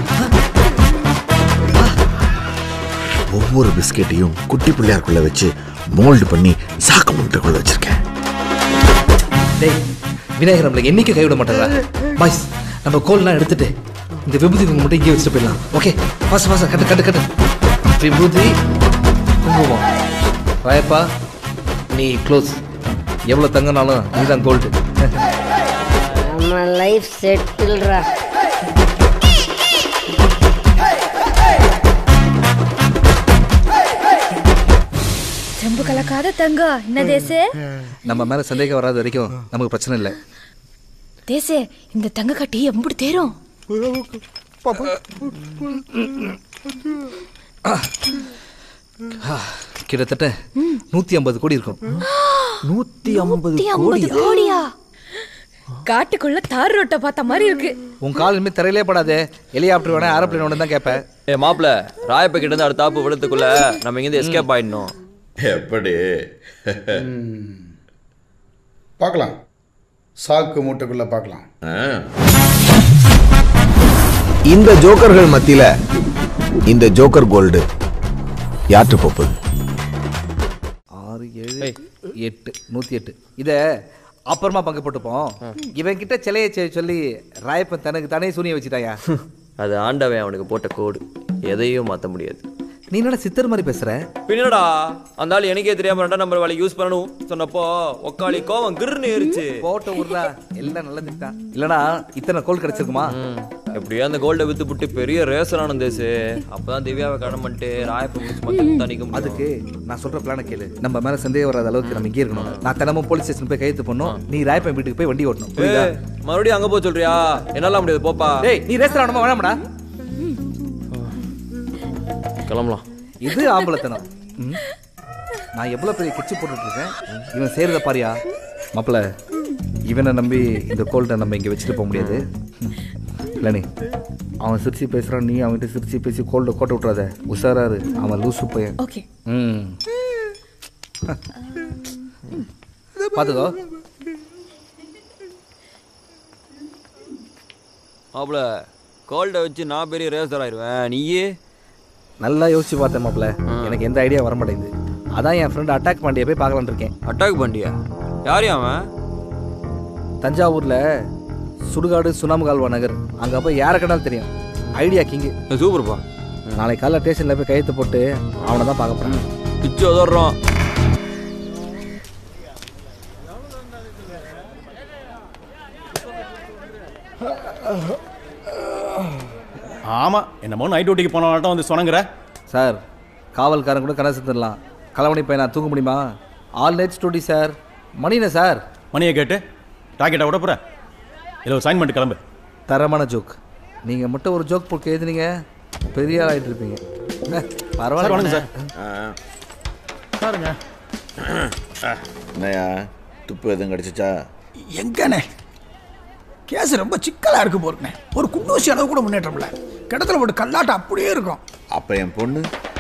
ஒவ்வொரு பிஸ்கெட்டையும் குட்டி பிள்ளையாருக்குள்ள வச்சு மோல்டு பண்ணி சாக்கு முட்டைக்குள்ள வச்சிருக்கேன் டேய் விநாயகர் நம்மளை என்னைக்கு கைவிட மாட்டாரா பாய்ஸ் நம்ம கோல்லாம் எடுத்துட்டு இந்த விபூதி குங்குமம் மட்டும் இங்கே வச்சுட்டு போயிடலாம் ஓகே பாச பாச கட்டு கட்டு கட்டு விபூதி குங்குமம் ராயப்பா நீ க்ளோஸ் எவ்வளோ தங்கனாலும் நீதான் கோல்டு நம்ம லைஃப் செட்டில்ரா செம்பு கலக்காத தங்கம் என்ன தேசே நம்ம மேலே சந்தேகம் வராத வரைக்கும் நமக்கு பிரச்சனை இல்லை தேசே இந்த தங்க கட்டி எம்புடு தேரும் கிட்டத்தட்ட நூற்றி ஐம்பது கோடி இருக்கும் நூற்றி ஐம்பது நூத்தி ஐம்பது கோடியா காட்டுக்குள்ள தார் ரோட்டை பார்த்த மாதிரி இருக்கு உன் கால் இனிமேல் தரையிலே படாதே ஹெலிகாப்டர் வேணா ஏரோப்ளேன் வேணும் தான் கேட்பேன் ஏ மாப்பிள ராயப்ப கிட்ட இருந்து அடுத்த தாப்பு விழுத்துக்குள்ள நம்ம இங்கிருந்து எஸ்கேப் ஆயிடணும் எப்படி பார்க்கலாம் சாக்கு மூட்டைக்குள்ள பார்க்கலாம் இந்த ஜோக்கர்கள் மத்தியில இந்த ஜோக்கர் கோல்டு யாற்று போப்புது ஆறு ஏழு எட்டு நூற்றி எட்டு இதை அப்புறமா பங்கு போட்டுப்போம் இவன் கிட்ட சிலையை செய்ய சொல்லி ராயப்பன் தனக்கு தானே சூனிய வச்சுட்டாயா அது ஆண்டவன் அவனுக்கு போட்ட கோடு எதையும் மாற்ற முடியாது நீ என்னடா சித்தர் மாதிரி பேசுற பின்னடா அந்த ஆள் எனக்கே தெரியாம ரெண்டாம் நம்பர் வேலை யூஸ் பண்ணணும் சொன்னப்போ ஒக்காளி கோவம் கிருன்னு ஏறிச்சு போட்ட ஊர்ல எல்லாம் நல்லதுக்கு தான் இல்லனா இத்தனை கோல் கிடைச்சிருக்குமா எப்படியோ அந்த கோல்டை வித்து புட்டு பெரிய ரேசர் ஆனந்த் தேசு அப்பதான் திவ்யாவை கடன் பண்ணிட்டு ராயப்ப முடிச்சு மட்டும் தணிக்க முடியும் அதுக்கு நான் சொல்ற பிளான கேளு நம்ம மேல சந்தேகம் வராத அளவுக்கு நம்ம இங்கே இருக்கணும் நான் தினமும் போலீஸ் ஸ்டேஷன் போய் கையெழுத்து பண்ணோம் நீ ராயப்பன் வீட்டுக்கு போய் வண்டி ஓட்டணும் புரியுதா ஏய், மறுபடியும் அங்க போக சொல்றியா என்னால முடியாது போப்பா டேய் நீ ரேஸ்ல வேணாமா வேணாமடா கிளம்பலாம் இது ஆம்பளத்தனம் ம். நான் எவ்வளவு பெரிய கிச்சு போட்டுட்டு இருக்கேன் இவன் செய்யறத பாரியா மாப்பிள இவனை நம்பி இந்த கோல்ட்டை நம்ம இங்க வச்சுட்டு போக முடியாது இல்லனே அவன் சிரிச்சு பேசுறான் நீ அவன்கிட்ட சிரிச்சு பேசி கோல்ட கோட்டை விட்றாத உஷாராரு அவன் லூசு பையன் ஓகே ம் பார்த்துக்கோ மாப்பிள கோல்டை வச்சு நான் பெரிய ரேசர் ஆயிடுவேன் நீயே நல்லா யோசிச்சு பார்த்தேன் மாப்பிள எனக்கு எந்த ஐடியா வர மாட்டேங்குது அதான் என் ஃப்ரெண்ட் அட்டாக் பாண்டியை போய் பார்க்கலான்னு இருக்கேன் அட்டாக் பாண்டியா யார் அவன் தஞ்சாவூர்ல சுடுகாடு சுனாமுகால்வா நகர் அங்கே போய் யாரை கண்டாலும் தெரியும் ஐடியா கிங்கு சூப்பர்ப்பா நாளைக்கு காலைல ஸ்டேஷனில் போய் கையெழுத்து போட்டு அவனை தான் பார்க்க போகிறேன் பிச்சு உதறோம் ஆமா என்னமோ நைட் டியூட்டிக்கு போனவன்ட்ட வந்து சொன்னங்கிற சார் காவல்காரன் கூட கதை செஞ்சிடலாம் கலவணி பையனா தூங்க முடியுமா ஆல் நைட் ஸ்டூடி சார் மணிண்ணே சார் மணியை கேட்டு டாக்கெட்டை விட போற இதில் ஒரு சைன் பண்ணிட்டு கிளம்பு தரமான ஜோக் நீங்கள் மட்டும் ஒரு ஜோக் போட்டு எழுதுனீங்க பெரிய ஆள் ஆகிட்டு இருப்பீங்க அஹ், பரவாயில்ல சார், வணக்கம் சார் பாருங்க என்னையா துப்பு எதுவும் கிடச்சிச்சா எங்கண்ணே கேஸ் ரொம்ப சிக்கலா இருக்கு போருண்ணே ஒரு குண்டூசி அளவு கூட முன்னேற்றம் இல்லை கிடத்துல போட்டு கல்லாட்டம் அப்படியே இருக்கும் அப்போ என் பொண்ணு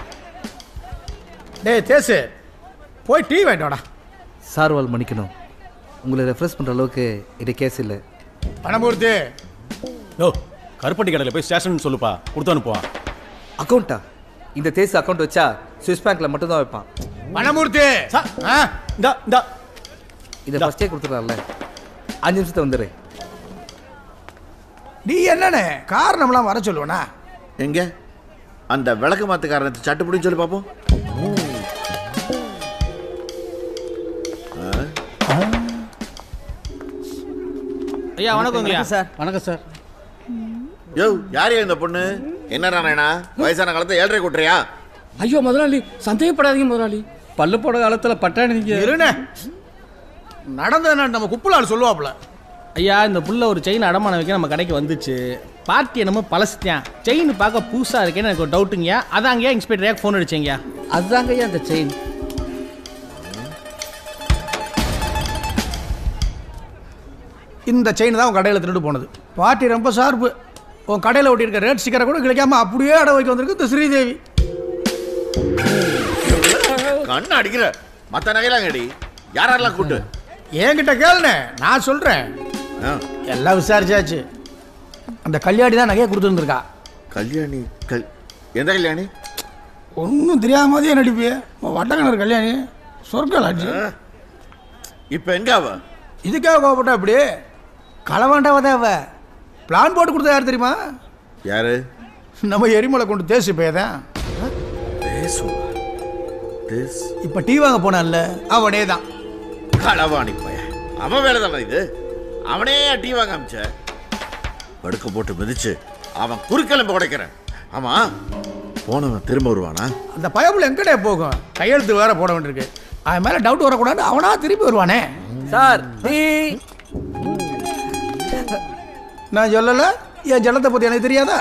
டேய் தேசு போய் டீ வாங்கிட்டு சார்வால் மன்னிக்கணும் உங்களை ரெஃப்ரெஷ் பண்ணுற அளவுக்கு இது கேஸ் இல்லை பணமூர்த்தி யோ கருப்பட்டி கடையில் போய் ஸ்டேஷன் சொல்லுப்பா கொடுத்து அனுப்புவான் அக்கௌண்ட்டா இந்த தேசு அக்கௌண்ட் வச்சா சுவிஸ் பேங்க்ல மட்டும் தான் வைப்பான் பணமூர்த்தி இந்தா இந்தா இதை ஃபஸ்ட்டே கொடுத்துடலாம்ல அஞ்சு நிமிஷத்தை வந்துடு நீ என்னண்ணே காரணம்லாம் வர சொல்லுவனா எங்க அந்த விளக்கு மாத்து காரணத்தை சட்டுப்படின்னு சொல்லி பார்ப்போம் ஆ? ஐயா வணக்கங்கய்யா சார் வணக்கம் சார் யோ யாரையா இந்த பொண்ணு என்னடா நாயனா வயசான காலத்தை ஏழரை கூட்டுறியா ஐயோ முதலாளி சந்தேகப்படாதீங்க முதலாளி பல்லு போட காலத்தில் பட்டாணி நீங்க இருண்ணே நடந்தது என்ன நம்ம குப்புலால் சொல்லுவாப்புல ஐயா இந்த புள்ள ஒரு செயின் அடமானம் வைக்க நம்ம கடைக்கு வந்துச்சு பார்ட்டி என்னமோ பழசுத்தியான் செயின் பார்க்க புதுசாக இருக்கேன்னு எனக்கு ஒரு டவுட்டுங்கய்யா அதாங்கய்யா இன்ஸ்பெக்டர் ஃபோன் அடிச்சேங்கய்யா அதுதாங்க ஐயா அந்த செயின் இந்த செயின் தான் உன் கடையில் திருட்டு போனது பாட்டி ரொம்ப ஷார்ப்பு உன் கடையில் ஒட்டியிருக்க ரேட் ஸ்டிக்கரை கூட கிடைக்காம அப்படியே அடை வைக்க வந்திருக்கு இந்த ஸ்ரீதேவி கண்ணு அடிக்கிற மத்த நகையெல்லாம் கடி யாரெல்லாம் கூட்டு என்கிட்ட கேளுண்ணே நான் சொல்கிறேன் எல்லாம் விசாரிச்சாச்சு அந்த கல்யாணி தான் நகையை கொடுத்துருந்துருக்கா கல்யாணி கல் எந்த கல்யாணி ஒன்றும் தெரியாத மாதிரியே நடிப்பியே வட்டக்கணர் கல்யாணி சொர்க்கலாச்சு இப்போ எங்க அவ இதுக்காக கோவப்பட்டா அப்படி களவாண்டாவ தான் அவ பிளான் போட்டு கொடுத்தா யார் தெரியுமா யாரு நம்ம எரிமலை கொண்டு தேசி போயதான் பேசுவா பேஸ் இப்போ டீ வாங்க போனான்ல அவனே தான் களவாணி பைய அவன் வேலை தானே இது அவனே டீ வாங்க அமிச்ச படுக்க போட்டு மிதிச்சு அவன் குறுக்கெலும்பு உடைக்கிறேன் ஆமா போனவன் திரும்ப வருவானா அந்த பயப்புல எங்கடே போகும் கையெழுத்து வேற போட வேண்டியிருக்கு அவன் மேல டவுட் வரக்கூடாது அவனா திருப்பி வருவானே சார் டீ நான் சொல்லல என் ஜலத்தை பத்தி எனக்கு தெரியாதா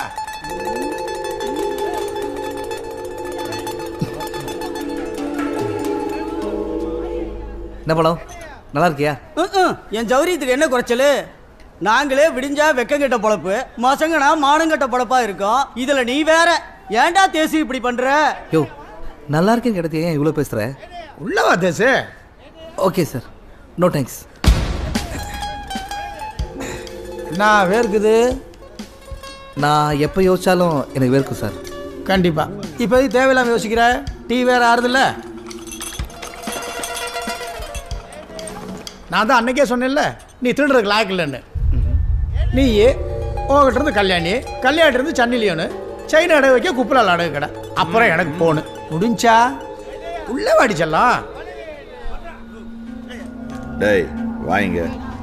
என்ன படம் நல்லா இருக்கியா என் ஜௌரியத்துக்கு என்ன குறைச்சல் நாங்களே விடிஞ்சா வெக்கங்கெட்ட பொழப்பு மசங்கனா மானங்கட்ட பொழப்பா இருக்கோம் இதுல நீ வேற ஏன்டா தேசி இப்படி பண்ற யோ நல்லா இருக்கேன்னு கிடத்தி ஏன் இவ்வளோ பேசுகிற உள்ளவா தேசு ஓகே சார் நோ தேங்க்ஸ் நான் வேர்க்குது நான் எப்போ யோசிச்சாலும் எனக்கு வேர்க்கும் சார் கண்டிப்பா இப்போ இது தேவையில்லாம யோசிக்கிற டீ வேற ஆறுதுல்ல நான் தான் அன்னைக்கே சொன்னேன்ல நீ திருடுறதுக்கு லாயக்கு இல்லைன்னு நீ உங்ககிட்ட இருந்து கல்யாணி கல்யாணி இருந்து சன்னிலியோனு சைனா அடகு வைக்க குப்பலால் அடகு கடை அப்புறம் எனக்கு போனு முடிஞ்சா உள்ள வாடிச்சல்லாம் டேய் வாங்க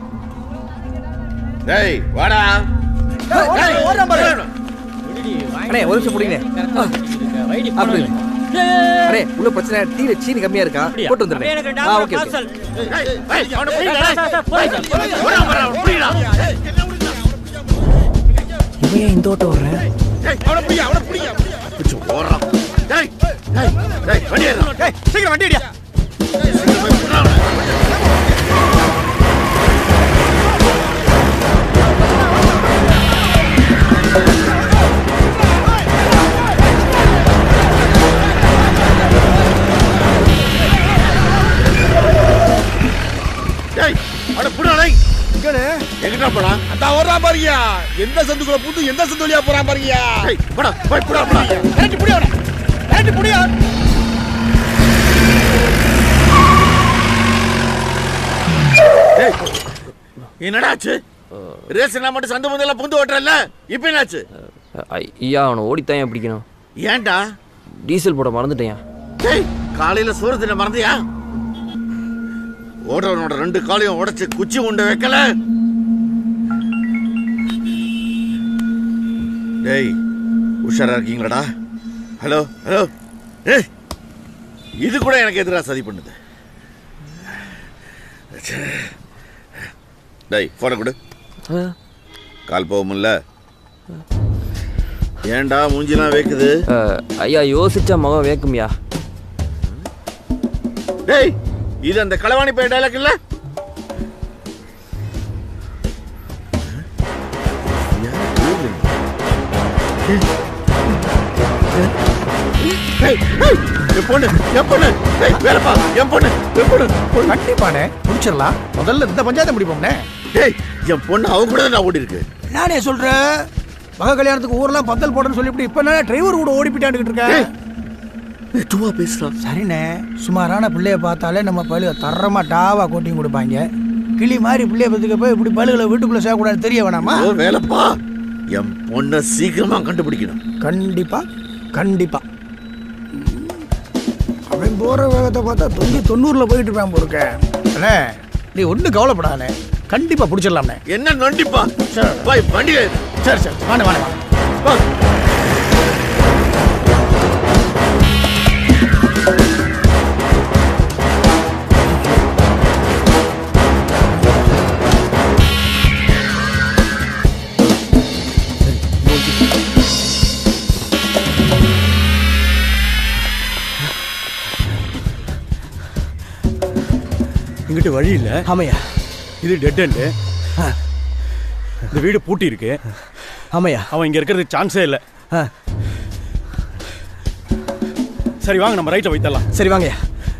டேய் வாடா அண்ணே ஒரு நிமிஷம் பிடிங்க அப்படி அடே உள்ள பிரச்சனை டீல சீனி கம்மியா இருக்கா போட்டு வந்துடுறேன் ஆ ஓகே ஓகே இவன் ஏன் இந்த ஓட்டம் வர்றேன் சீக்கிரம் வண்டி அடியா டேய் அட புடாலை எங்கடா போடா அதான் ஓடுறான் பாருங்க எந்த சந்துக்குள்ள புது எந்த சந்து வழியா போறான் பாருங்க போடா போய் புடா புடா கரெக்ட் புடியா கரெக்ட் புடியா டேய் என்னடா ஆச்சு ரேஸ் நான் மட்டும் சந்து முதல்ல புந்து ஓட்டுறல இப்போ என்னாச்சு ஐயா அவனை ஓடித்தான் ஏன் பிடிக்கணும் ஏன்டா டீசல் போட மறந்துட்டேன் டேய் காலையில சோறு தின மறந்தியா ஓடுறவனோட ரெண்டு காலையும் உடைச்சு குச்சி உண்டு வைக்கல டேய் உஷாரா இருக்கீங்களாடா ஹலோ ஹலோ ஏய் இது கூட எனக்கு எதிராக சதி பண்ணுது ச்சே. டேய் போன கொடு கால் போகும்ல ஏன்டா மூஞ்சிலாம் வைக்குது ஐயா யோசிச்சா மகன் வேக்கும்யா டேய் இது அந்த களவாணி பைய டைலாக் இல்ல என் பொண்ணு என் பொண்ணு டேய் வேலைப்பா என் பொண்ணு என் பொண்ணு கண்டிப்பானே முடிச்சிடலாம் முதல்ல இந்த பஞ்சாயத்தை முடிப்போம்னே டேய் என் பொண்ணு அவ கூட தான் ஓடி இருக்கு நானே சொல்றேன் மக கல்யாணத்துக்கு ஊர்லாம் பந்தல் போடணும்னு சொல்லிவிட்டு இப்ப என்ன டிரைவர் கூட ஓடி போயிட்டாண்டுகிட்டு இருக்கேன் சும்மா பேசுறான் சரிண்ணே சுமாரான பிள்ளைய பார்த்தாலே நம்ம பழுக தரமா டாவா கோட்டிங் கொடுப்பாங்க கிளி மாதிரி பிள்ளைய பத்துக்க போய் இப்படி பழுகளை வீட்டுக்குள்ள சேர்க்கக்கூடாது தெரிய வேணாமா ஓ வேலைப்பா என் பொண்ணை சீக்கிரமா கண்டுபிடிக்கணும் கண்டிப்பா கண்டிப்பா அவன் போற வேகத்தை பார்த்தா தொண்ணூத்தி தொண்ணூறுல போயிட்டு இருப்பான் போருக்க அண்ணே நீ ஒன்றும் கவலைப்படாதே கண்டிப்பா பிடிச்சிடலாம்ண்ணே என்ன நொண்டிப்பா போய் வண்டி ஏறு. சரி சரி வாணே வாணே வா. இங்கிட்டு வழி இல்ல ஆமையா இது டெட் எண்டு இந்த வீடு பூட்டி இருக்கு ஆமையா அவன் இங்க இருக்கிறதுக்கு சான்ஸே இல்ல சரி வாங்க நம்ம ரைட்ல வைத்தரலாம் சரி வாங்கய்யா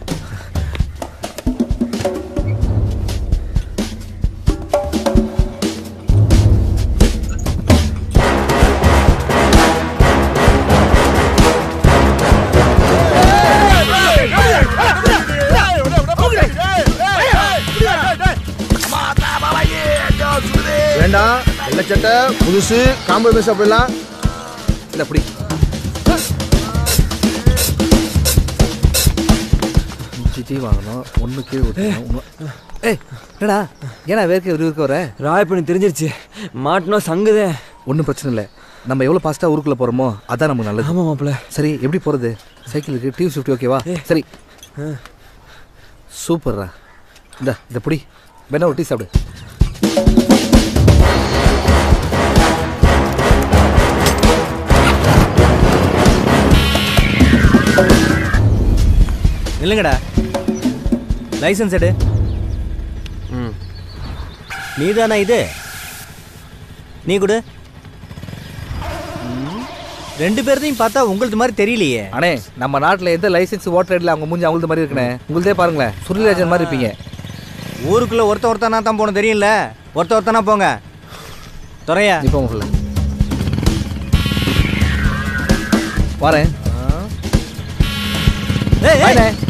வேண்டாம் வெள்ளச்சட்டை புதுசு காம்ப்ரமைஸ் அப்படிலாம் இல்ல அப்படி சிட்டி வாங்கணும் ஒன்று கீழே விட்டுணும் ஒன்று ஏய் என்னடா ஏன்னா வேர்க்க விறுவிறுக்க வர ராய் பண்ணி தெரிஞ்சிருச்சு மாட்டினா சங்குதே ஒன்றும் பிரச்சனை இல்லை நம்ம எவ்வளோ ஃபாஸ்ட்டாக ஊருக்குள்ளே போகிறோமோ அதான் நமக்கு நல்லது ஆமாம் மாப்பிள்ள சரி எப்படி போகிறது சைக்கிள் இருக்கு டிவி ஃபிஃப்டி ஓகேவா சரி சூப்பர்ரா இந்த இதை பிடி வேணா ஒரு டீ சாப்பிடு இல்லைங்கடா லைசன்ஸ் எடு ம் நீதானா இது நீ கொடு ம். ரெண்டு பேர்த்தையும் பார்த்தா உங்களுக்கு மாதிரி தெரியலையே அண்ணே நம்ம நாட்டில் எந்த லைசன்ஸ் ஓட்டர் ஐடியில் அவங்க மூஞ்சி அவங்களது மாதிரி இருக்குண்ணே உங்களுதே பாருங்களேன் சுருளிராஜன் மாதிரி இருப்பீங்க ஊருக்குள்ள ஒருத்த ஒருத்தனா தான் போகணும் தெரியல ஒருத்த ஒருத்தனா போங்க துறையா இப்போ உங்களை வரேன் ஏய், ஏய்.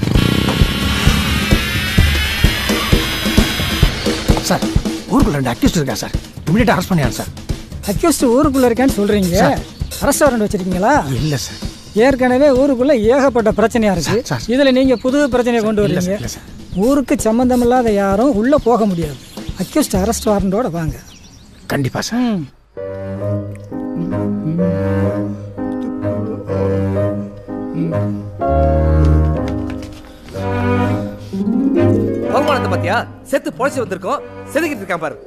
சார் ஊருக்குள்ள ரெண்டு அக்யூஸ்ட் இருக்கா சார் இமிடியேட் அரெஸ்ட் பண்ணியாரு சார் அக்யூஸ்ட் ஊருக்குள்ள இருக்கேன்னு சொல்றீங்க சார். அரஸ்ட் வாரண்ட் வச்சிருக்கீங்களா இல்ல சார் ஏற்கனவே ஊருக்குள்ள ஏகப்பட்ட பிரச்சனையா இருக்கு இதுல நீங்க புது பிரச்சனையை கொண்டு இல்ல வரீங்க சார், இல்ல சார். ஊருக்கு சம்பந்தமில்லாத யாரும் உள்ள போக முடியாது அக்யூஸ்ட் அரெஸ்ட் வாரண்டோட வாங்க கண்டிப்பா சார் ம். பகுமானத்தை பாத்தியா செத்து பொழைச்சு வந்திருக்கோம் செதுக்கிட்டு இருக்கான் பாரு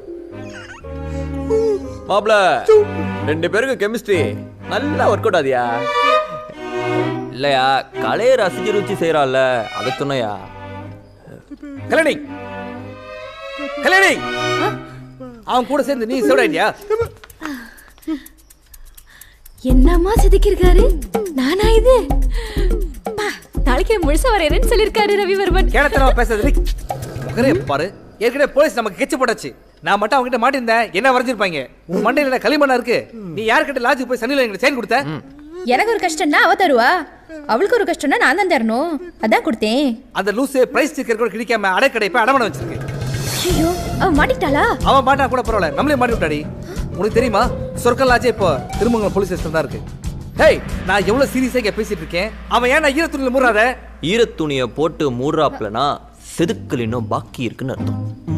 மாப்ள ரெண்டு பேருக்கு கெமிஸ்ட்ரி நல்லா ஒர்க் அவுட் ஆதியா இல்லையா கலையை ரசிச்சு ருச்சி செய்யறாள்ல அதை சொன்னையா கல்யாணி கல்யாணி அவன் கூட சேர்ந்து நீ செவிடாயிட்டியா என்னம்மா செதுக்கியிருக்காரு நானா இது பா, நாளைக்கு முழுசா வரையறேன்னு சொல்லியிருக்காரு ரவிவர்மன் கேனத்தனமா பேசுறது முகரே பாரு ஏற்கனவே போலீஸ் நமக்கு கெச்சு போட்டாச்சு நான் மட்டும் அவங்ககிட்ட மாட்டிருந்தேன் என்ன வரைஞ்சிருப்பாங்க உன் மண்டையில என்ன களிமண்ணா இருக்கு நீ யார்கிட்ட லாஜுக்கு போய் சனில எங்களுக்கு செயின் கொடுத்த எனக்கு ஒரு கஷ்டம்னா அவ தருவா அவளுக்கு ஒரு கஷ்டம்னா நான் தான் தரணும் அதான் கொடுத்தேன் அந்த லூசு பிரைஸ் ஸ்டிக்கர் கூட கிடைக்காம அடைக்கடை போய் அடமானம் வச்சிருக்கு ஐயோ அவ மாட்டிட்டாளா அவன் மாட்டா கூட பரவாயில்ல நம்மளே மாட்டி விட்டாடி உனக்கு தெரியுமா சொர்க்கல் லாஜே இப்போ திருமங்கலம் போலீஸ் ஸ்டேஷன் தான் இருக்கு ஹேய் நான் எவ்வளவு சீரியஸா இங்க பேசிட்டு இருக்கேன் அவன் ஏன் நான் ஈரத்துணியில மூறாத ஈரத்துணியை போட்டு மூடுறாப்லனா செதுக்கல் இன்னும் பாக்கி இருக்குன்னு அர்த்தம்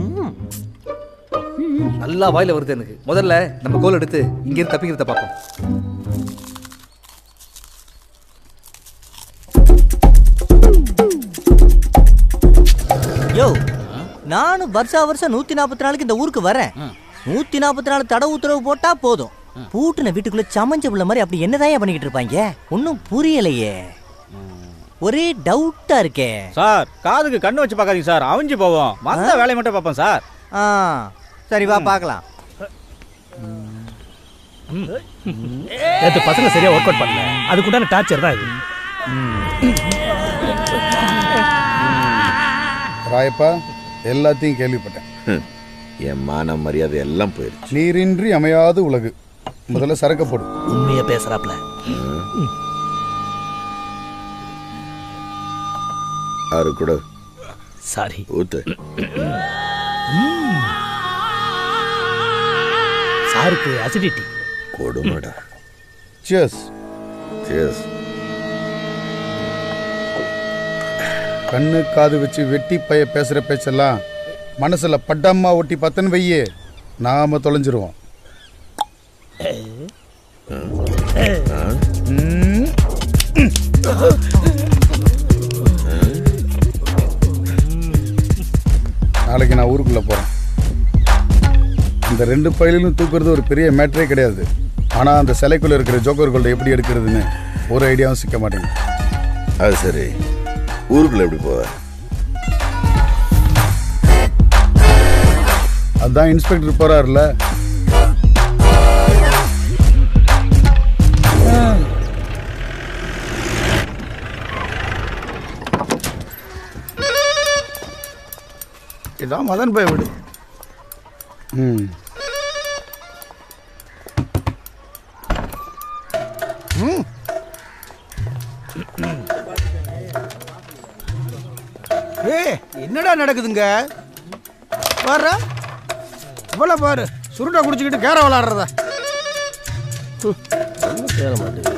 நல்லா வாயில வருது எனக்கு முதல்ல நம்ம கோல் எடுத்து இங்க இருந்து தப்பிக்கிறத பார்ப்போம் யோ நானும் வருஷா வருஷம் நூத்தி நாற்பத்தி நாலுக்கு இந்த ஊருக்கு வரேன் நூத்தி நாற்பத்தி நாலு தடை உத்தரவு போட்டா போதும் பூட்டின வீட்டுக்குள்ள சமஞ்ச புள்ள மாதிரி அப்படி என்னதான் பண்ணிக்கிட்டு இருப்பாங்க ஒன்னும் புரியலையே ஒரே டவுட்டா இருக்கே சார் காதுக்கு கண்ணு வச்சு பார்க்காதீங்க சார் அவிஞ்சு போவோம் மத்த வேலையை மட்டும் பார்ப்போம் சார் ஆ சரி வா பார்க்கலாம் நேற்று பசங்க சரியா ஒர்க் அவுட் பண்ணல அதுக்குண்டான டார்ச்சர் தான் இது ராயப்பா எல்லாத்தையும் கேள்விப்பட்டேன் ஹம். என் மான மரியாதை எல்லாம் போயிருச்சு நீரின்றி அமையாது உலகு முதல்ல சரக்க போடு உண்மையை பேசுறாப்ல ஆறு கூட சாரி ஊத்து சாருக்கு அசிடிட்டி கொடுமடா சியர்ஸ் Cheers. கண்ணு காது வச்சு வெட்டி பைய பேசுற பேச்செல்லாம் மனசுல பட்டம்மா ஒட்டி பத்தன்னு வையே நாம தொலைஞ்சிருவோம் ம். நாளைக்கு நான் ஊருக்குள்ள போறேன் இந்த ரெண்டு பயிலும் தூக்குறது ஒரு பெரிய மேட்டரே கிடையாது ஆனா அந்த சிலைக்குள்ள இருக்கிற ஜோக்கர் கோல்டை எப்படி எடுக்கிறதுன்னு ஒரு ஐடியாவும் சிக்க மாட்டேங்குது அது சரி ஊருக்குள்ள எப்படி போவ அதான் இன்ஸ்பெக்டர் போறாருல இதான் மதன் பாய் வீடு ம் ம். ஏய் என்னடா நடக்குதுங்க பாரு இவ்வளோ பாரு சுருட்டை குடிச்சுக்கிட்டு கேர விளாடுறதா சேர மாட்டேங்குது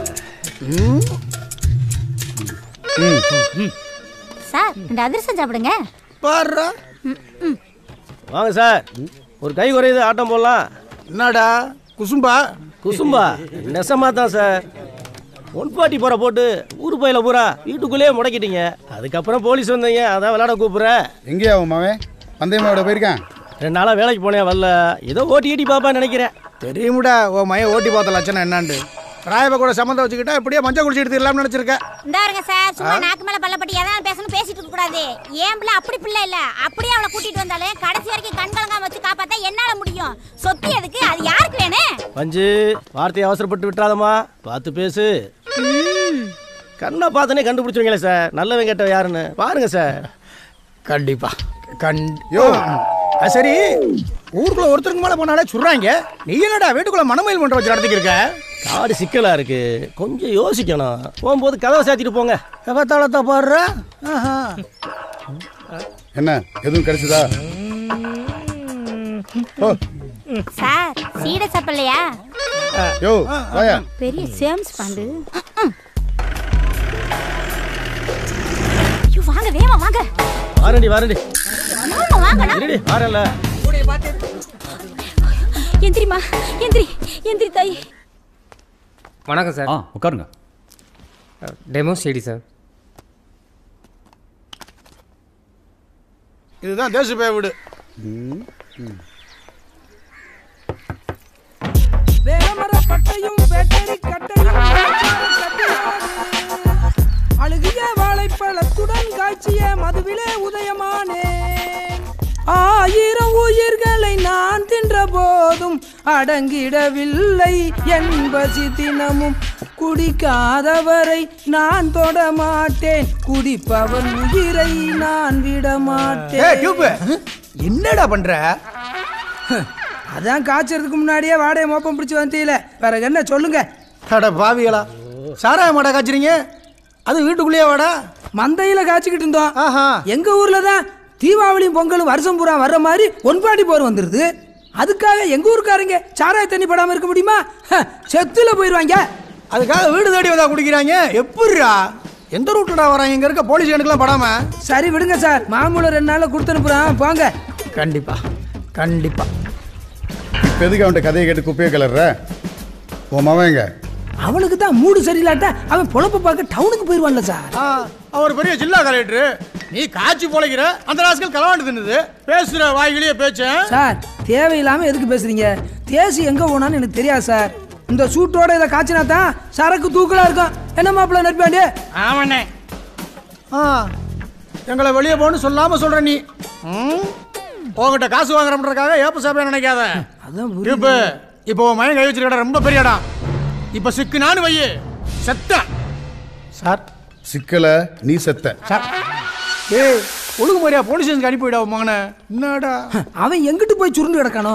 சார் இந்த அதிரசம் சாப்பிடுங்க பாரு வாங்க சார் ஒரு கை குறையுது ஆட்டம் போடலாம் என்னடா குசும்பா குசும்பா நெசமா தான் சார் ஒன் பார்ட்டி போற போட்டு ஊர் பயில பூரா வீட்டுக்குள்ளேயே முடக்கிட்டீங்க அதுக்கப்புறம் போலீஸ் வந்தீங்க அதான் விளையாட கூப்பிடுறேன் எங்கேயா அவன் மவன் பந்தயமாவோட போயிருக்கான் ரெண்டு நாளாக வேலைக்கு போனேன் வரல ஏதோ ஓட்டி ஈட்டி பாப்பான்னு நினைக்கிறேன் தெரியுமுடா உன் மைய ஓட்டி பார்த்த லட்சணம் என்னான்னு ராயப கூட சம்மந்தம் வச்சுக்கிட்டா இப்படியே மஞ்சள் குடிச்சு எடுத்துடலாம்னு நினைச்சிருக்கேன் இந்தாருங்க சார் சும்மா ஆ? நாக்கு மேல பல்லப்பட்டி எதாவது பேசணும் பேசிட்டு இருக்க கூடாது ஏன் பிள்ளை அப்படி பிள்ளை இல்ல அப்படியே அவளை கூட்டிட்டு வந்தாலும் கடைசி வரைக்கும் கண் கலங்காம வச்சு காப்பாத்தா என்னால முடியும் சொத்து எதுக்கு அது யாருக்கு வேணும் பஞ்சு வார்த்தையை அவசரப்பட்டு விட்டுறாதம்மா பார்த்து பேசு கண்ணை பார்த்தனே கண்டுபிடிச்சிருங்களே சார் நல்லவன் கேட்டவன் யாருன்னு பாருங்க சார் கண்டிப்பா கண் யோ அது சரி ஊருக்குள்ள ஒருத்தருக்கு மேல போனாலே சொல்றாங்க நீ என்னடா வீட்டுக்குள்ள மனமயில் மன்றம் வச்சு நடத்திக்கிட்டு இருக்க காடு சிக்கலா இருக்கு கொஞ்சம் யோசிக்கணும் போகும்போது கதவை சாத்திட்டு போங்க கவத்தாளத்தை பாடுற என்ன எதுவும் கிடைச்சதா ஓ சார் சீட சாப்பிடலையா யோ வாயா பெரிய சேம்ஸ் பாண்டு ஐயோ வாங்க வேமா வாங்க வாரண்டி வாரண்டி வாங்க வாங்கடா இருடி வாரல எந்திரிமா எந்திரி எந்திரி தாய் வணக்கம் சார் ஆ உட்காருங்க டெமோ ஸ்டடி சார் இதுதான் தேசப்பேய வீடு வேமரப்பட்டையும் வெட்டரி கட்டையும் அழுகிய வாழைப்பழத்துடன் காய்ச்சிய மதுவிலே உதயமானே ஆயிரம் உயிர்களை நான் தின்ற போதும் அடங்கிடவில்லை என் பசி தினமும் குடிக்காதவரை நான் தொட மாட்டேன் குடிப்பவன் உயிரை நான் விட ஏய் டியூப்பு மாட்டேன் என்னடா பண்ற அதான் காய்ச்சறதுக்கு முன்னாடியே வாடகை மோப்பம் பிடிச்சி வந்தீல வேற என்ன சொல்லுங்க அட பாவிகளா சாராய மாடா காய்ச்சறீங்க அது வீட்டுக்குள்ளேயே வாடா மந்தையில காய்ச்சிக்கிட்டு இருந்தோம் எங்க ஊர்ல தான் தீபாவளியும் பொங்கலும் வருஷம் பூரா வர்ற மாதிரி ஒன்பாடி போர் வந்துருது அதுக்காக எங்க ஊருக்காரங்க சாராய தண்ணி படாம இருக்க முடியுமா ஹ, செத்துல போயிருவாங்க அதுக்காக வீடு தேடி வந்தா குடிக்கிறாங்க எப்படிரா எந்த ரூட்டடா வராங்க இங்க இருக்க போலீஸ் எனக்குலாம் படாம சரி விடுங்க சார் மாமூலம் ரெண்டு நாள்ல கொடுத்து அனுப்புறோம் போங்க கண்டிப்பா கண்டிப்பா இப்போ எதுக்கு அவன்கிட்ட கதையை கேட்டு குப்பையை கிளற உன் மவன் எங்க அவனுக்கு தான் மூடு சரியில்லாட்ட அவன் பொழப்பு பார்க்க டவுனுக்கு போயிருவான்ல சார் ஆ, அவர் பெரிய ஜில்லா கலெக்டரு நீ காய்ச்சி பொழைக்கிற அந்த ராசிகள் களவாண்டு தின்னுது பேசுற வாய்களையே பேச்சேன் சார் தேவையில்லாம எதுக்கு பேசுறீங்க தேசி எங்க போனான்னு எனக்கு தெரியாது சார் இந்த சூட்டோட இதை காய்ச்சினா தான் சரக்கு தூக்கலா இருக்கும் என்ன மாப்பிள்ள நட்பாண்டி ஆமாண்ணே ஆ எங்களை வெளியே போன்னு சொல்லாம சொல்ற நீ ம்? உன்கிட்ட காசு வாங்குறோம்ன்றதுக்காக ஏப்ப சாப்பிட நினைக்காத இப்போ இப்போ உன் மயன் கை வச்சிருக்கடா ரொம்ப பெரிய இடம் இப்போ சிக்கு நானு வையு செத்த சார் சிக்கலை நீ செத்த சார் ஏய் ஒழுங்கு மாதிரியா போலீஸ் ஸ்டேஷனுக்கு அனுப்பிவிடா உன் மகனை என்னடா அவன் எங்கிட்டு போய் சுருண்டு கிடக்கானோ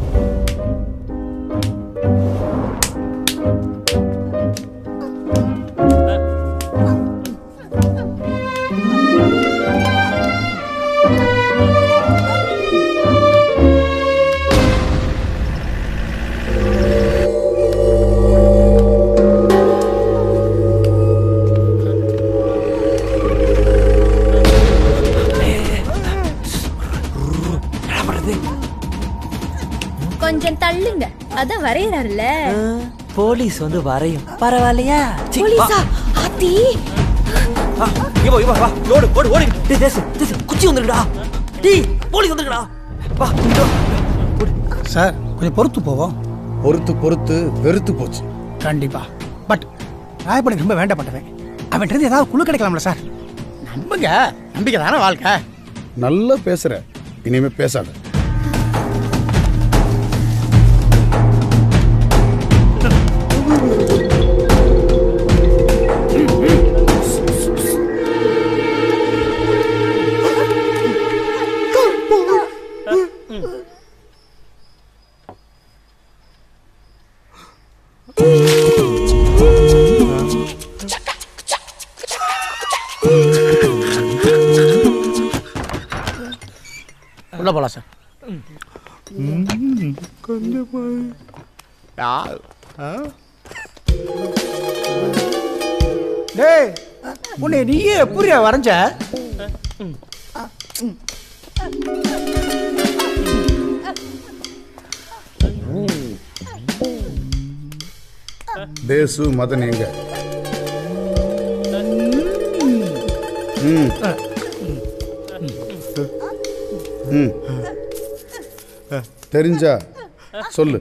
கொஞ்சம் தள்ளுங்க அதான் வரையறாருல போலீஸ் வந்து வரையும் பரவாயில்லையா சி, வா. போலீஸா ஆத்தி இங்க வா, இங்க வா, வா. ஓடு ஓடு ஓடு டேய் தேசு தேசு குச்சி வந்துருடா டேய் போலீஸ் வந்துருடா வா இங்க வா. சார் கொஞ்சம் பொறுத்து போவோம் பொறுத்து பொறுத்து வெறுத்து போச்சு கண்டிப்பா பட் ராயப்பனுக்கு ரொம்ப வேண்டப்பட்டவன் அவன் இருந்து ஏதாவது குழு கிடைக்கலாம்ல சார் நம்புங்க நம்பிக்கை தானே வாழ்க்கை நல்லா பேசுற இனிமே பேசாத உள்ள போலாம் சார் டேய் உன்னை நீயே எப்படியா வரைஞ்ச தேசு மதன் எங்க ம் ம் தெரிஞ்சா சொல்லு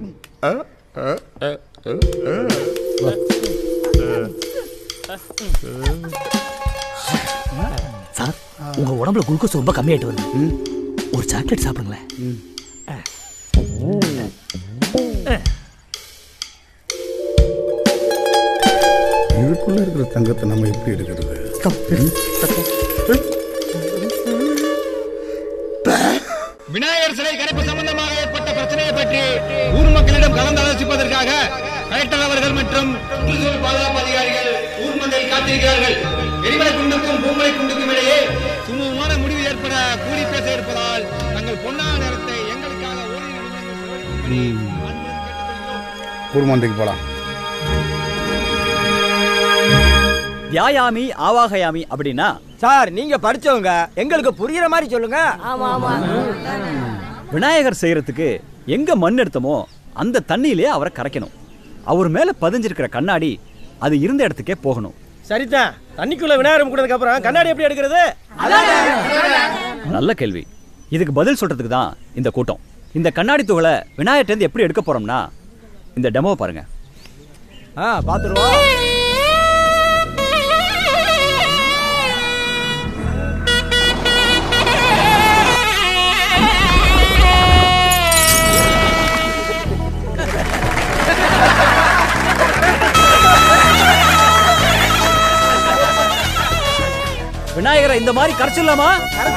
சார் உங்க உடம்புல குளுக்கோஸ் ரொம்ப கம்மியாயிட்டு வருது ஒரு சாக்லேட் சாப்பிடுங்களேன் இதுக்குள்ள இருக்கிற தங்கத்தை நம்ம எப்படி எடுக்கிறது விநாயகர் சிலை கரைப்பு சம்பந்தமாக ஏற்பட்ட பிரச்சனையை பற்றி ஊர் மக்களிடம் கலந்து ஆலோசிப்பதற்காக கலெக்டர் அவர்கள் மற்றும் சுற்றுச்சூழல் பாதுகாப்பு அதிகாரிகள் ஊர் மந்தையில் காத்திருக்கிறார்கள் எரிமலை குண்டுக்கும் பூமலை குண்டுக்கும் இடையே சுமூகமான முடிவு ஏற்பட கூடி பேச இருப்பதால் தங்கள் பொன்னான நேரத்தை எங்களுக்காக ஊர்மந்தைக்கு போலாம் வியாயாமி ஆவாகயாமி அப்படின்னா சார் நீங்க படிச்சவங்க எங்களுக்கு புரியுற மாதிரி சொல்லுங்க ஆமா ஆமா விநாயகர் செய்யறதுக்கு எங்க மண் எடுத்தோமோ அந்த தண்ணியிலே அவரை கரைக்கணும் அவர் மேல பதிஞ்சிருக்கிற கண்ணாடி அது இருந்த இடத்துக்கே போகணும் சரிதான் தண்ணிக்குள்ள விநாயகர் முக்கினதுக்கு அப்புறம் கண்ணாடி எப்படி எடுக்கிறது நல்ல கேள்வி இதுக்கு பதில் சொல்றதுக்கு தான் இந்த கூட்டம் இந்த கண்ணாடி துகளை விநாயகர்ட்டேருந்து எப்படி எடுக்க போறோம்னா இந்த டெமோவை பாருங்க ஆ பார்த்துருவோம் விநாயகரை இந்த மாதிரி கரைச்சிடலாமா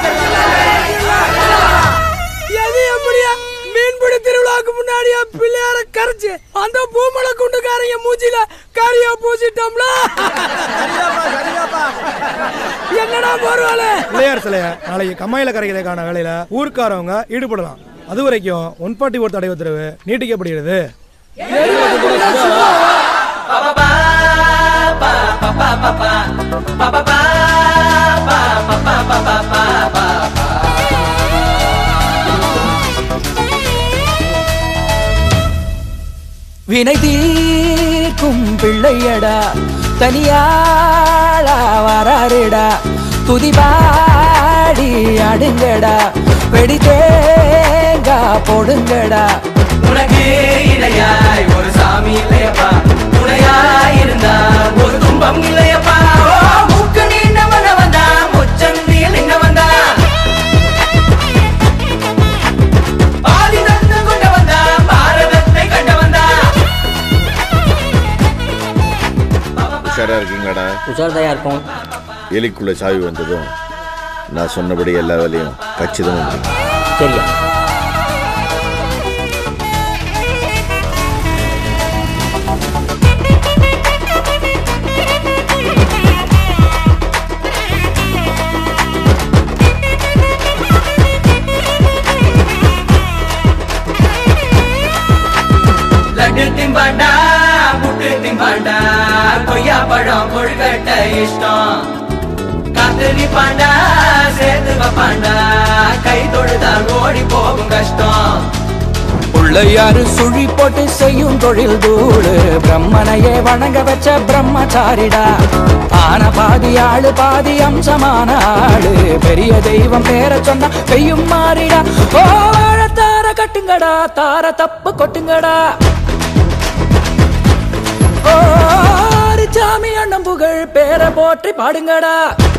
எது எப்படியா மீன்பிடி திருவிழாக்கு முன்னாடியா பிள்ளையார கரைச்சு அந்த பூமலை குண்டுக்காரங்க மூஞ்சில கறியா பூசிட்டோம்ல என்னடா போர்வாலே பிள்ளையார் சிலைய நாளைக்கு கம்மாயில கரைக்கிறதுக்கான வேலையில ஊருக்காரவங்க ஈடுபடலாம் அது வரைக்கும் ஒன் ஃபார்ட்டி ஒரு தடை உத்தரவு நீட்டிக்கப்படுகிறது வினை தீர்க்கும் பிள்ளையடா தனியாளா வராருடா துதிபாடி அடுங்கடா வெடி தேங்கா போடுங்கடா உனக்கு இணையாய் ஒரு சாமி இல்லையப்பா துணையாய் இருந்தா ஒரு துன்பம் இல்லையப்பா ஓ, மூக்கு நீண்டவன வந்தா முச்சந்தியில் நின்ன வந்தா பாதி தந்து கொண்டு வந்தா பாரதத்தை கண்ட வந்தா உஷாரா இருக்கீங்களாடா உஷார்தாயா இருக்கும் எலிக்குள்ள சாவி வந்ததும் நான் சொன்னபடி எல்லா வேலையும் கச்சிதமா முடியும் சரியா லட்டு திம்பாண்டா புட்டு திம்பாண்டா கொய்யா பழம் கொழுக்கட்டை இஷ்டம் காத்து நிப்பாண்டா சேர்த்து வைப்பாண்டா கை தொழுதால் ஓடி போகும் கஷ்டம் பிள்ளையாரு சுழி போட்டு செய்யும் தொழில் தூளு பிரம்மனையே வணங்க வச்ச பிரம்மச்சாரிடா ஆன பாதி ஆளு பாதி அம்சமான ஆளு பெரிய தெய்வம் பேர சொன்னா பெய்யும் மாறிடா ஓ தார கட்டுங்கடா தார தப்பு கொட்டுங்கடா ஓ சாமி அண்ணன் புகழ் பேரை போற்றி பாடுங்கடா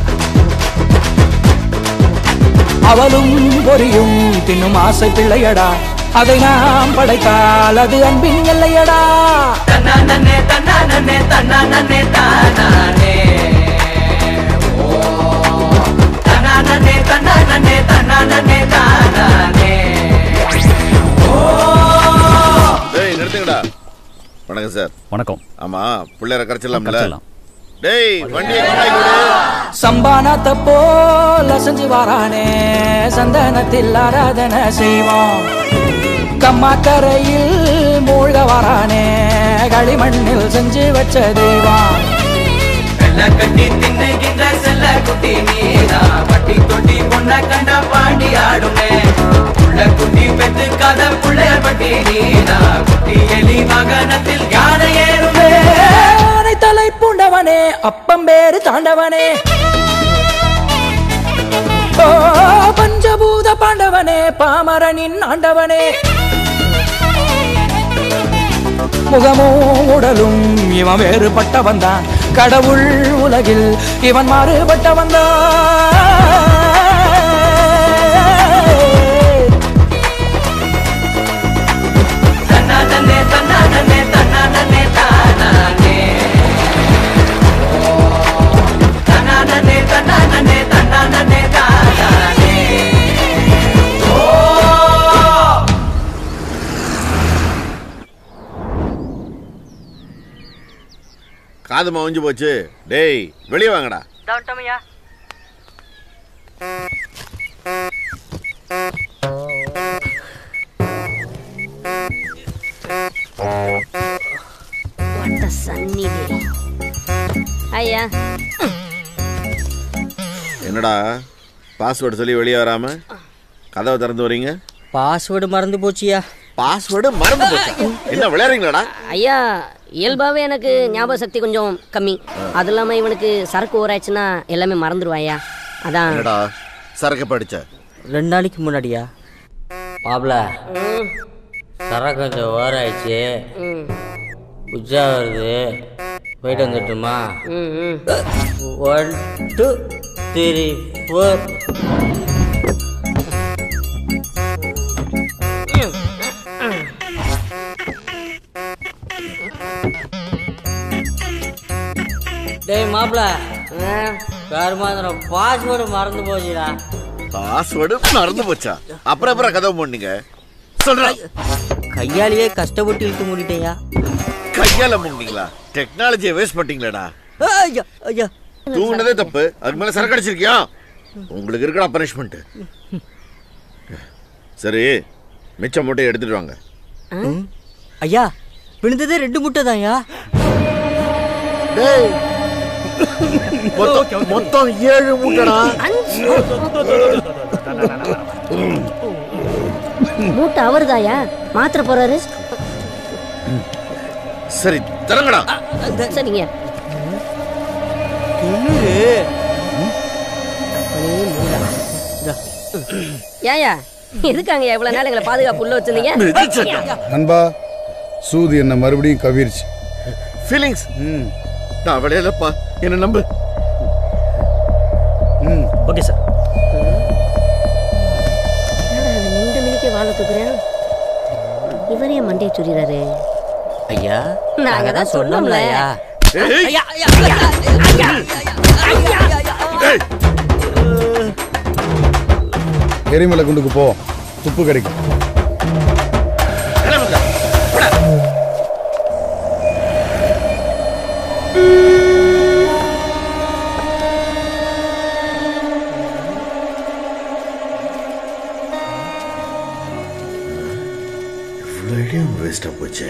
அவளும் பொரியும் தின்னும் ஆசை பிள்ளையடா அதை நாம் படைத்தால் அது அன்பின் எல்லையடா தன்னா நன்னே தன்னா நன்னே தன்னா நன்னே தானானே ஓ தன்னா நன்னே தன்னா நன்னே தன்னா நன்னே தானானே ஓ டேய் நிறுத்துங்கடா வணக்கம் சார் வணக்கம் ஆமா பிள்ளையரை கரைச்சிடலாம்ல கரைச்சிடலாம். டேய் வண்டியை கொண்டாய் கொடு சம்பானத்தை போல செஞ்சு வாரானே சந்தனத்தில் ஆராதனை செய்வோம் கம்மாக்கரையில் மூழ்க வாரானே களிமண்ணில் செஞ்சு வச்ச தெய்வம் வெள்ள கட்டி தின்னுகின்ற செல்ல குட்டி நீதா பட்டி தொட்டி பொண்ண கண்ட பாண்டி ஆடுமே புள்ள குட்டி பெத்து கதை புள்ளையார் பட்டி நீதா குட்டி எலி வாகனத்தில் யானை ஏறுமே ஆனை தலை பூண்டவனே அப்பம் பேரு தாண்டவனே ஓ பஞ்சபூத பாண்டவனே பாமரனின் ஆண்டவனே முகமும் உடலும் இவன் வேறுபட்டவன் தான் கடவுள் உலகில் இவன் மாறுபட்டவன் தன்னா நன்னே தன்னா நன்னே தன்னா நன்னே தானானே தன்னா நன்னே தன்னா நன்னே தன்னா நன்னே தானானே ஓ காது மவஞ்சு போச்சு டேய் வெளியே வாங்கடா தவட்டமையா What a sunny day. ஐயா என்னடா பாஸ்வேர்டு சொல்லி வெளியே வராம கதவை திறந்து வரீங்க பாஸ்வேர்டு மறந்து போச்சியா பாஸ்வேர்டு மறந்து போச்சா என்ன விளையாடுறீங்களாடா ஐயா இயல்பாவே எனக்கு ஞாபக சக்தி கொஞ்சம் கம்மி அது இல்லாம இவனுக்கு சரக்கு ஊறாச்சுன்னா எல்லாமே மறந்துடுவாயா அதான் என்னடா சரக்கு படிச்ச ரெண்டு நாளைக்கு முன்னாடியா மாப்பிள சரக்கு கொஞ்சம் ஓவர் ஆயிடுச்சு உச்சா வருது போயிட்டு வந்துட்டுமா ஒன் டூ த்ரீ ஃபோர் டேய் மாப்பிள கருமாந்திரம் பாஸ்வேர்டு மறந்து போச்சுடா பாஸ்வேர்டு மறந்து போச்சா அப்புறம் அப்புறம் கதவு போனீங்க சொல்றேன் கையாலேயே கஷ்டப்பட்டு இழுத்து மூடிட்டேயா கையால முங்கிங்களா டெக்னாலஜியை வேஸ்ட் பண்ணிட்டீங்களாடா ஐயா ஐயா தூங்குனதே தப்பு அதுக்கு மேல சரக்கு அடிச்சிருக்கியா உங்களுக்கு இருக்கடா பனிஷ்மெண்ட் சரி மிச்சம் மூட்டையை எடுத்துட்டு வாங்க ஐயா விழுந்ததே ரெண்டு முட்டை தான்யா மொத்தம் மொத்தம் ஏழு மூட்டைடா மூட்டை அவருதாயா மாத்திர போறாரு சரி தரங்கடா சரிங்க ஏயா எதுக்காங்க இவ்வளவு நாள் எங்களை பாதுகாப்பு உள்ள வச்சிருந்தீங்க நண்பா சூது என்ன மறுபடியும் கவிர்ச்சு ஃபீலிங்ஸ் நான் விளையாடப்பா என்ன நம்பு ஓகே சார் நின்று மினிக்க வாழ தூக்குறேன் இவரே மண்டையை சுரிறாரு ஐயா நாங்க தான் சொன்னோம்ல ஐயா ஐயா ஐயா ஐயா ஐயா ஐயா ஐயா எரிமலை குண்டுக்கு போ துப்பு கிடைக்கும் இவ்வளோ ஐடியா வேஸ்டா போச்சே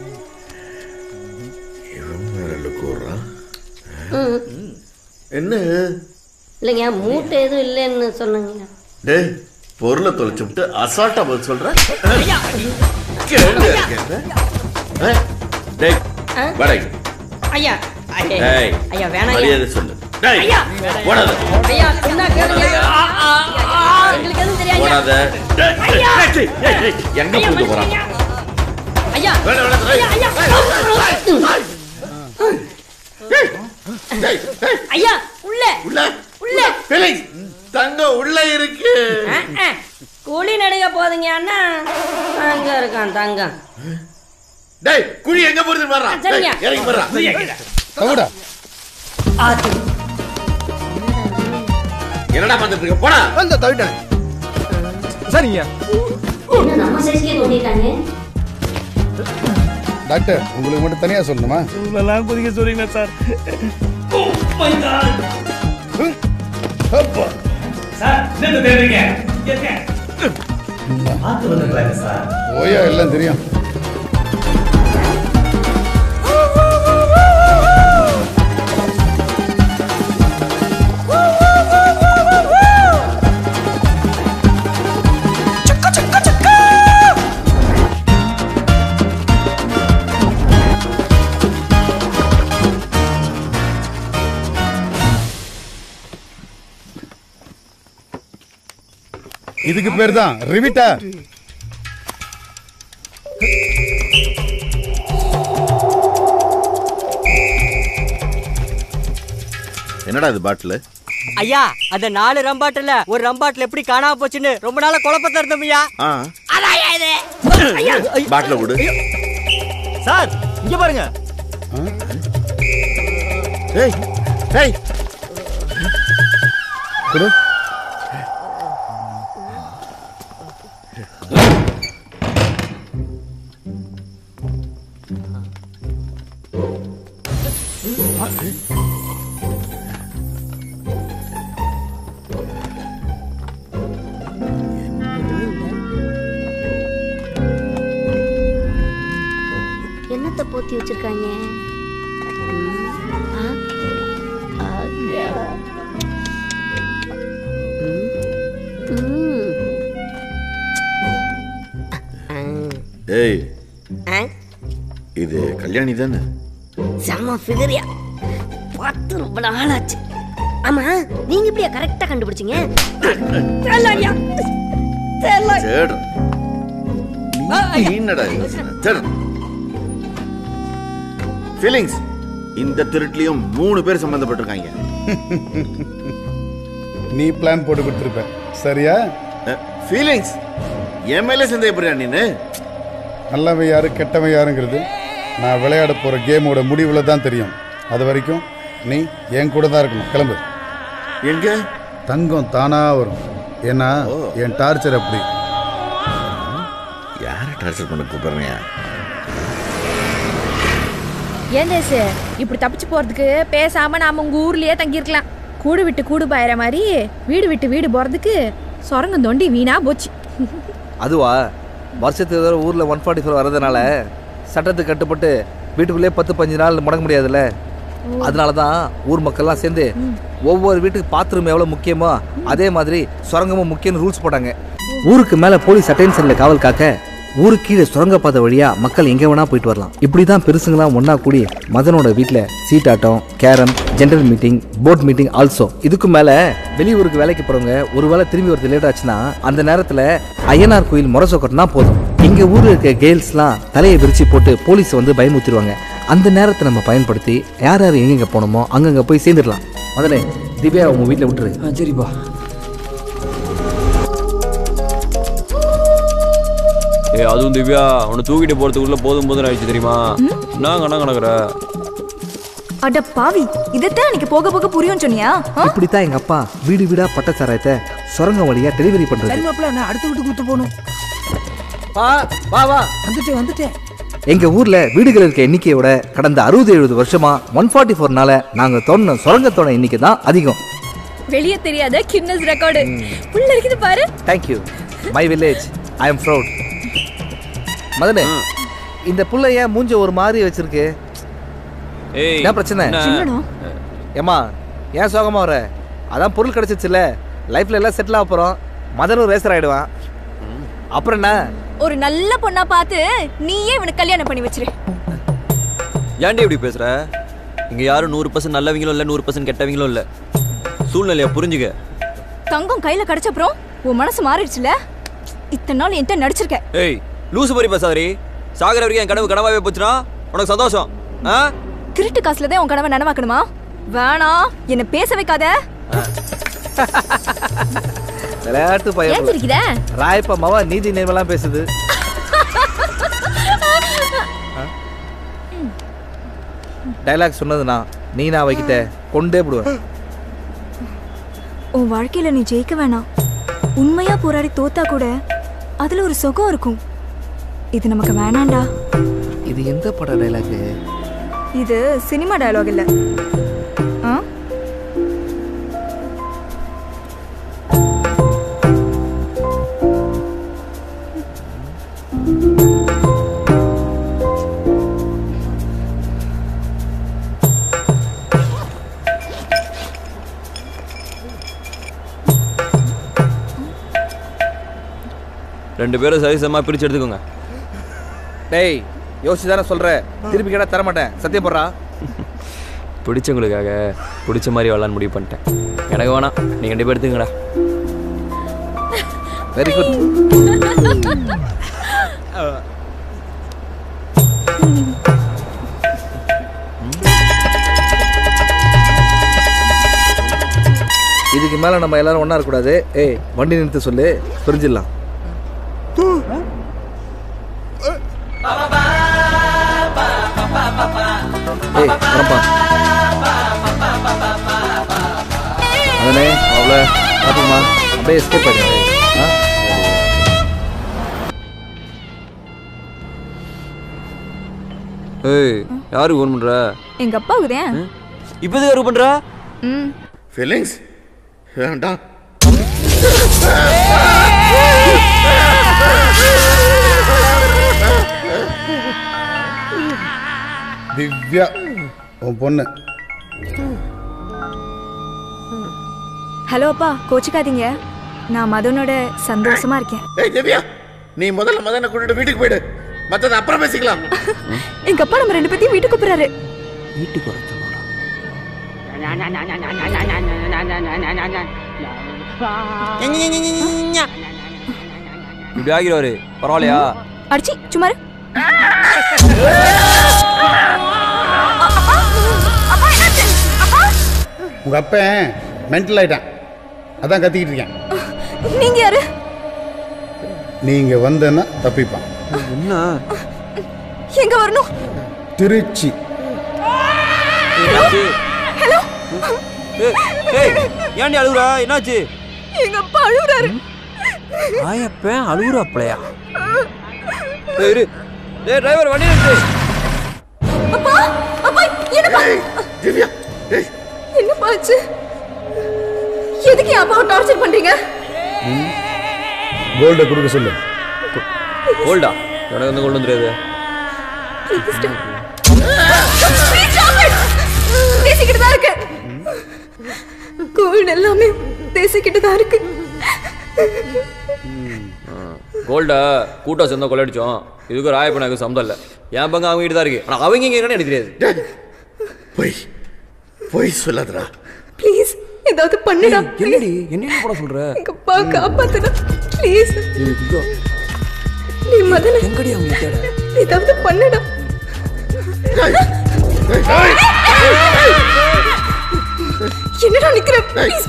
இவன் வேற லுக்கு விடுறான் ம். என்ன இல்லைங்க மூட்டை எதுவும் இல்லைன்னு சொன்னாங்க டேய் பொருளை தொலைச்சு விட்டு அசால்ட்டா பதில் சொல்ற கேள்வி கேட்க டேய் ஆ? வடை ஐயா டேய் ஐயா வேணாம் மரியாதை சொல்லு டேய் ஐயா. ஓடாத ஐயா என்ன கேளுங்க எங்களுக்கு எதுவும் தெரியாது ஓடாத டேய், ஐயா. டேய், டேய், டேய், டேய், எங்க ஐயா, போட்டு போறான் ஐயா வேணாம், வேணாம், டேய். ஐயா ஐயா உள்ள உள்ள உள்ள ஃபீலிங்ஸ் தங்கம் உள்ள இருக்கு ஆ, ஆ. குழி நடுங்க போதுங்க அண்ணா அங்க இருக்கான் தங்கம் டேய் குழி எங்க போறது வர்றான் சரிங்க. டேய், இறங்கி வர்றான் தவிடா என்னடா பார்த்துட்டு இருக்க போடா அந்த தவிட்டேன் சரிங்க என்ன நம்ம சைஸ்க்கே தோண்டிட்டாங்க டாக்டர் உங்களுக்கு மட்டும் தனியா சொல்லணுமா இவ்வளோலாம் குதிக்க சொல்றீங்களா சார் சார் என்ன தேடுறீங்க இங்க இருக்க. பார்த்து வந்துருக்காங்க சார் ஓயா எல்லாம் தெரியும் இதுக்கு பேர் தான் ரிவிட்டா என்னடா இது பாட்டில் ஐயா அந்த நாலு ரம்பாட்டுல ஒரு ரம்பாட்டுல எப்படி காணாம போச்சுன்னு ரொம்ப நாளா குழப்பத்தை இருந்தோம் ஐயா ஆ அதான் இது பாட்டில் விடு சார் இங்க பாருங்க ஏய் ஏய் கொடு என்னத்தை போத்தி வச்சிருக்காங்க ம், ஆ? ஐயா. ம். ம். ஏய் ஆ? இது கல்யாணி தானே செம ஃபிகரியா பார்த்து ரொம்ப நாளாச்சு ஆமா நீங்க இப்படியா கரெக்டா கண்டுபிடிச்சீங்க செல்லாரியா செல்லாரி தேடு நீ என்னடா இது? தேடு ஃபீலிங்ஸ் இந்த திருட்டுலயும் மூணு பேர் சம்பந்தப்பட்டிருக்காங்க நீ பிளான் போட்டு கொடுத்துருப்ப சரியா ஃபீலிங்ஸ் என் மேலே சந்தேகப்படுறியா நீனு நல்லவன் யாரு கெட்டவன் யாருங்கிறது நான் விளையாட போற கேமோட முடிவுல தான் தெரியும் அது வரைக்கும் நீ என் கூட தான் இருக்கணும் கிளம்பு எங்க தங்கம் தானா வரும் ஏன்னா என் டார்ச்சர் அப்படி யாரை டார்ச்சர் பண்ண கூப்பிடுறீங்க ஏன் தேசு இப்படி தப்பிச்சு போறதுக்கு பேசாம நாம உங்க ஊர்லயே தங்கியிருக்கலாம் கூடு விட்டு கூடு பாயிற மாதிரி வீடு விட்டு வீடு போறதுக்கு சொரங்கம் தோண்டி வீணா போச்சு அதுவா வருஷத்துக்கு தடவை ஊரில் ஒன் ஃபார்ட்டி ஃபோர் வரதுனால சட்டத்துக்கு கட்டுப்பட்டு வீட்டுக்குள்ளேயே பத்து பஞ்சு நாள் முடங்க முடியாதுல்ல அதனால தான் ஊர் மக்கள்லாம் சேர்ந்து ஒவ்வொரு வீட்டுக்கு பாத்ரூம் எவ்வளோ முக்கியமோ அதே மாதிரி சுரங்கமும் முக்கியம்னு ரூல்ஸ் போட்டாங்க ஊருக்கு மேலே போலீஸ் அட்டென்ஷனில் காவல் காக்க ஊருக்கு கீழே சுரங்கப்பாதை வழியா மக்கள் எங்கே வேணா போயிட்டு வரலாம் இப்படி தான் பெருசுங்களாம் ஒன்றா கூடி மதனோட வீட்டில் சீட்டாட்டம் carrom general meeting board meeting also இதுக்கு மேலே வெளியூருக்கு வேலைக்கு போகிறவங்க ஒருவேளை திரும்பி வரது லேட் ஆச்சுன்னா அந்த நேரத்தில் ஐயனார் கோயில் முரசு கொட்டினா போதும் எங்க ஊர்ல இருக்க கேர்ள்ஸ்லாம் தலையை விரிச்சு போட்டு போலீஸ் வந்து பயமுத்திடுவாங்க அந்த நேரத்தை நம்ம பயன்படுத்தி யார் யார் எங்கெங்க போனோமோ அங்கங்க போய் சேர்ந்துடலாம் முதல்ல திவ்யா உங்க வீட்டில் விட்டுரு சரிப்பா ஏ அதுவும் திவ்யா உன்னை தூக்கிட்டு போறதுக்குள்ள போதும் போதும் ஆயிடுச்சு தெரியுமா நான் கணக்கு கணக்குற அட பாவி இதைத்தான் எனக்கு போக போக புரியும் சொன்னியா ஆ? இப்படித்தான் எங்க அப்பா வீடு வீடா பட்ட சாராயத்தை சுரங்க வழியா டெலிவரி பண்றது சரி மாப்பிள்ள நான் அடுத்த வீட்டுக்கு கூட்டு போகணும் வா வா வா வந்துட்டேன் வந்துட்டேன் எங்க ஊர்ல வீடுகள் இருக்க எண்ணிக்கையோட கடந்த அறுபது எழுபது வருஷமா ஒன் ஃபார்ட்டி ஃபோர்னால நாங்க தோணுன சுரங்கத்தோட எண்ணிக்கை தான் அதிகம் வெளியே தெரியாத கின்னஸ் ரெக்கார்டு புள்ள இருக்குது பாரு thank you my village I am proud மதனே இந்த புள்ள ஏன் மூஞ்ச ஒரு மாதிரி வச்சிருக்கு ஏய் என்ன பிரச்சனை என்ன? ஏமா ஏன் சோகமா வர அதான் பொருள் கிடைச்சிச்சுல லைஃப்ல எல்லாம் செட்டில் ஆக போறோம் மதனும் ரேசர் ஆயிடுவான் அப்புறம் என்ன ஒரு நல்ல பொண்ணா பார்த்து நீயே இவனுக்கு கல்யாணம் பண்ணி வச்சிரு ஏன்டி இப்படி பேசுற இங்க யாரும் நூறு பர்சன்ட் நல்லவங்களும் இல்ல நூறு பர்சன்ட் கெட்டவங்களும் இல்ல சூழ்நிலையை புரிஞ்சுக்க தங்கம் கையில கிடைச்சப்புறம் உன் மனசு மாறிடுச்சுல இத்தனை நாள் என்கிட்ட நடிச்சிருக்க ஏய் லூசு மாதிரி பேசாதரி சாகர வரைக்கும் என் கனவு கனவாவே போச்சுன்னா உனக்கு சந்தோஷம் ஆ திருட்டு காசுல தான் உன் கனவை நனவாக்கணுமா வேணாம் என்ன பேச வைக்காத விளையாட்டு ஏன் பையன் சிரிக்கிற ராயப்ப மவ நீதி நேர்மலாம் பேசுது டைலாக் சொன்னது நான் நீ நான் வைக்கிட்ட கொண்டே போடுவேன் உன் வாழ்க்கையில நீ ஜெயிக்க வேணாம் உண்மையா போராடி தோத்தா கூட அதுல ஒரு சுகம் இருக்கும் இது நமக்கு வேணாண்டா இது எந்த பட டைலாக் இது சினிமா டயலாக் இல்ல ஆ? ரெண்டு பேரும் சரிசமா பிரிச்சு எடுத்துக்கோங்க டேய் யோசிச்சு தானே சொல்ற திருப்பி கேட்டா தர மாட்டேன் சத்தியம் போடுறா பிடிச்சவங்களுக்காக பிடிச்ச மாதிரி வரலான்னு முடிவு பண்ணிட்டேன் எனக்கு வேணாம் நீங்க ரெண்டு பேர் எடுத்துக்கங்கடா வெரி குட் இதுக்கு மேல நம்ம எல்லாரும் ஒண்ணா இருக்கக்கூடாது ஏய் வண்டி நிறுத்த சொல்லு பிரிஞ்சிடலாம் ஏய் வரப்பா அதனே அவ்வளோ பார்த்துமா அப்படியே எஸ்கேப் ஆகிடு ஆ ஏய் யாருக்கு ஃபோன் பண்ற எங்க அப்பாவுக்கு தான் இப்போ எதுக்கு யாருக்கு பண்ற ம் ஃபீலிங்ஸ் வேண்டாம் திவ்யா உன் பொண்ணு ஹலோ அப்பா கோச்சிக்காதீங்க நான் மதனோட சந்தோஷமா இருக்கேன் ஏய் திவ்யா நீ முதல்ல மதனை கூட்டிட்டு வீட்டுக்கு போயிடு மத்தத அப்புறம் பேசிக்கலாம் எங்க அப்பா நம்ம ரெண்டு பேத்தையும் வீட்டுக்கு கூப்பிடுறாரு வீட்டுக்கு வர இப்படி ஆகிடுவாரு பரவாயில்லையா அடிச்சி சும்மா இரு. உங்க அப்பன் மென்டல் ஆயிட்டான் அதான் கத்திக்கிட்டு இருக்கேன் நீங்க யாரு நீங்க வந்தேன்னா தப்பிப்பான் என்ன எங்க வரணும் திருச்சி என்னாச்சு ஹலோ ஏய், ஏய் ஏன்டி அழுகுறா என்னாச்சு எங்க அப்பா அழுகுறாரு ஆயப்பன் அழுகுறாப்லையா ஏய் இரு டேய் டிரைவர் வண்டி நிறுத்து அப்பா அப்பா என்னப்பா திவ்யா என்னப்பா ஆச்சு எதுக்கு என் அப்பாவை டார்ச்சர் பண்றீங்க கோல்டை கொடுக்க சொல்லு கோல்டா எனக்கு வந்து கொண்டு வந்துடாது Please stop. Please stop it. பேசிக்கிட்டு தான் இருக்கு கோல்டு எல்லாமே பேசிக்கிட்டு தான் இருக்கு கோல்டா கூட்டா சேர்ந்தா கொள்ளடிச்சோம் இதுக்கு ராயப்பனுக்கு சம்மந்தம் இல்லை என் பங்கு அவங்க தான் இருக்கு ஆனால் அவங்க இங்கே என்னன்னு எனக்கு தெரியாது பொய் பொய் சொல்லாதடா ப்ளீஸ் ஏதாவது பண்ணுடா என்னடி என்ன பண்ண சொல்ற எங்க அப்பா காப்பாத்துடா ப்ளீஸ் நீ மதன எங்கடி அவங்க தேட ஏதாவது பண்ணுடா என்னடா நிக்கிற ப்ளீஸ்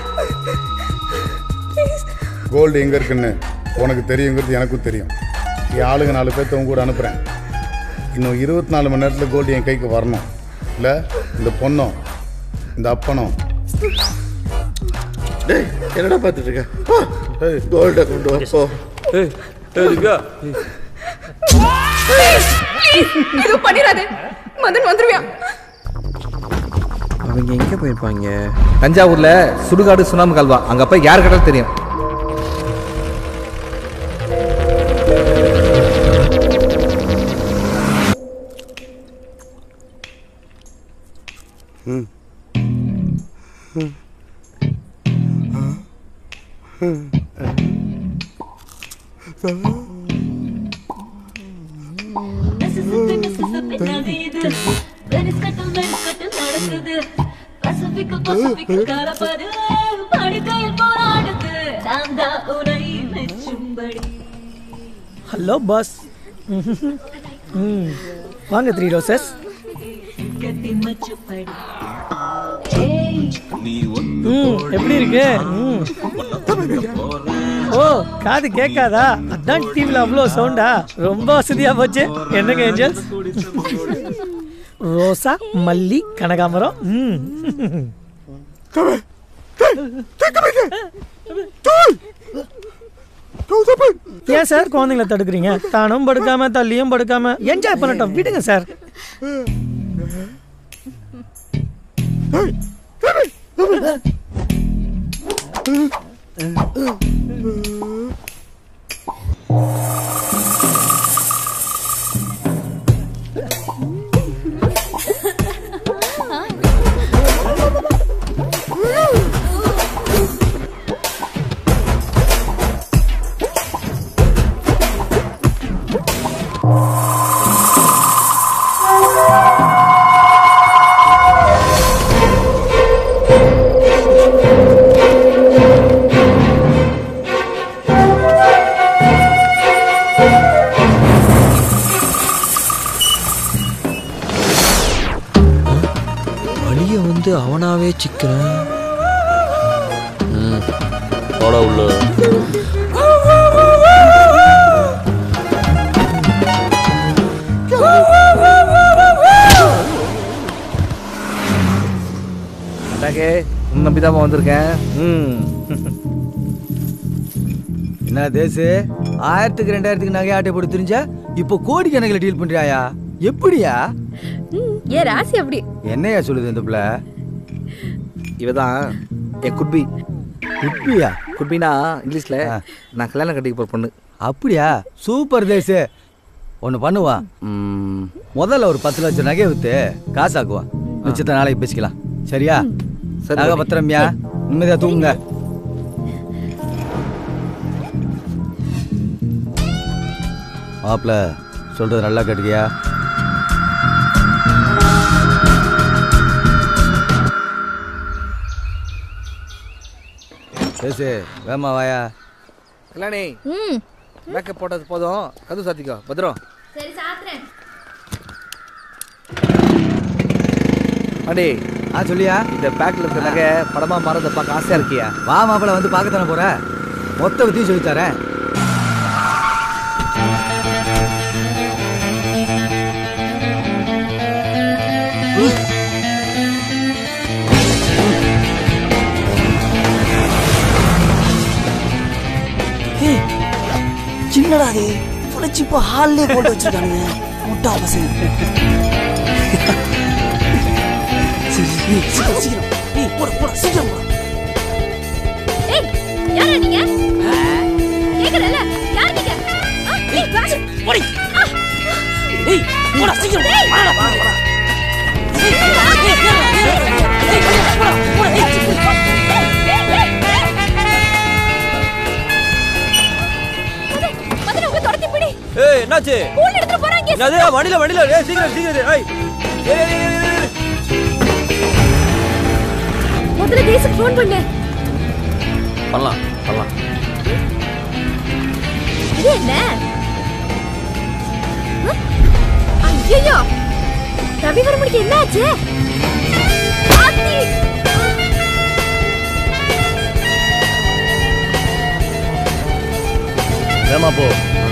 கோல்டு எங்க இருக்குன்னு உனக்கு தெரியுங்கிறது எனக்கும் தெரியும் என் ஆளுங்க நாலு பேர்த்த உங்க கூட அனுப்புறேன் இன்னும் இருபத்தி நாலு மணி நேரத்தில் கோல்டு என் கைக்கு வரணும் இல்லை இந்த பொண்ணும் இந்த அப்பனும் டேய் என்னடா பார்த்துட்டு இருக்க போ. கோல்டை கொண்டு வா போ ஏய் ஏய் திவ்யா ப்ளீஸ் எதுவும் பண்ணிடாத மதன் வந்துருவியா அவங்க எங்கே போயிருப்பாங்க தஞ்சாவூர்ல சுடுகாடு சுனாமி கால்வா அங்க போய் யார் கேட்டாலும் தெரியும் ஹலோ பாஸ் ம் வாங்க த்ரீ ரோசஸ் ம் எப்படி இருக்கு ம். ஓ காது கேட்காதா அதான் டிவியில் அவ்வளோ சவுண்டா ரொம்ப வசதியா போச்சு என்னங்க ஏஞ்சல்ஸ் ரோசா மல்லி கனகாமரம் ம் ஏன் சார் குழந்தைங்கள தடுக்கிறீங்க தானும் படுக்காம தள்ளியும் படுக்காம என்ஜாய் பண்ணட்டும் விடுங்க சார் வழிய வந்து அவனாவே சிக்கிறேன் ம் போடா உள்ள அட்டாக்கே உன் நம்பி தான் வந்திருக்கேன் ம் என்ன தேசு ஆயிரத்துக்கு ரெண்டாயிரத்துக்கு நகை ஆட்டை போட்டு தெரிஞ்சா இப்போ கோடி கணக்கில் டீல் பண்றியாயா எப்படியா ஏன் ராசி அப்படி என்னையா சொல்லுது இந்த பிள்ளை இவ தான் என் குட்பி குட்பியா குட்பினா இங்கிலீஷ்ல நான் கல்யாணம் கட்டிக்க போற பொண்ணு அப்படியா சூப்பர் தேசு ஒன்று பண்ணுவா ம், முதல்ல ஒரு பத்து லட்சம் நகையை விற்று காசாக்குவா மிச்சத்தை நாளைக்கு பேசிக்கலாம் சரியா சரி, நகை பாட்டி. பத்திரம்யா நிம்மதியா தூங்குங்க மாப்பிள்ள சொல்றது நல்லா கேட்டுக்கியா பேசு வேமா வாயா கல்யாணி ம் மேக்கப் போட்டது போதும் கது சாத்திக்கோ பத்திரம் சரி சாத்துறேன் அடே ஆ சொல்லியா இந்த பேக்ல இருக்க நகை படமா மாறத பார்க்க ஆசையா இருக்கியா வா மாப்பிள்ள வந்து பார்க்கத்தானே போற மொத்த வித்தையும் சொல்லித் தரேன் ஏய், சின்னடா அது புழைச்சி இப்போ ஹால்லே போட்டு வச்சிருக்கானுங்க முட்டா பசங்க சரி, ஏய், சீக்கிரம் சீக்கிரம் ஏய் போட போட சீக்கிரம் போட ஏய் யாரா நீங்க கேக்குறல யார் நீங்க ஆ, ஏய் வாசு போடி ஆ. ஏய் போடா சீக்கிரம் ஏய். வாடா வாடா வாடா ஏய் ஏய் ஏய் ஏய் ஏய் போடா போடா ஏய் சீக்கிரம் மதன உங்க தொடத்தி பிடி ஏய் என்னாச்சு கூல் எடுத்து போறாங்க என்னது வண்டியில வண்டியில ஏய் சீக்கிரம் சீக்கிரம் ஏய் ஏய், ஏய், ஏய், ஏய், ஏய். முதல்ல தேசுக்கு ஃபோன் பண்ணு பண்ணலாம் பண்ணலாம் இது என்ன ஐயோ ரவிவர்மனுக்கு என்ன ஆச்சு ஆத்தி! வேமா போ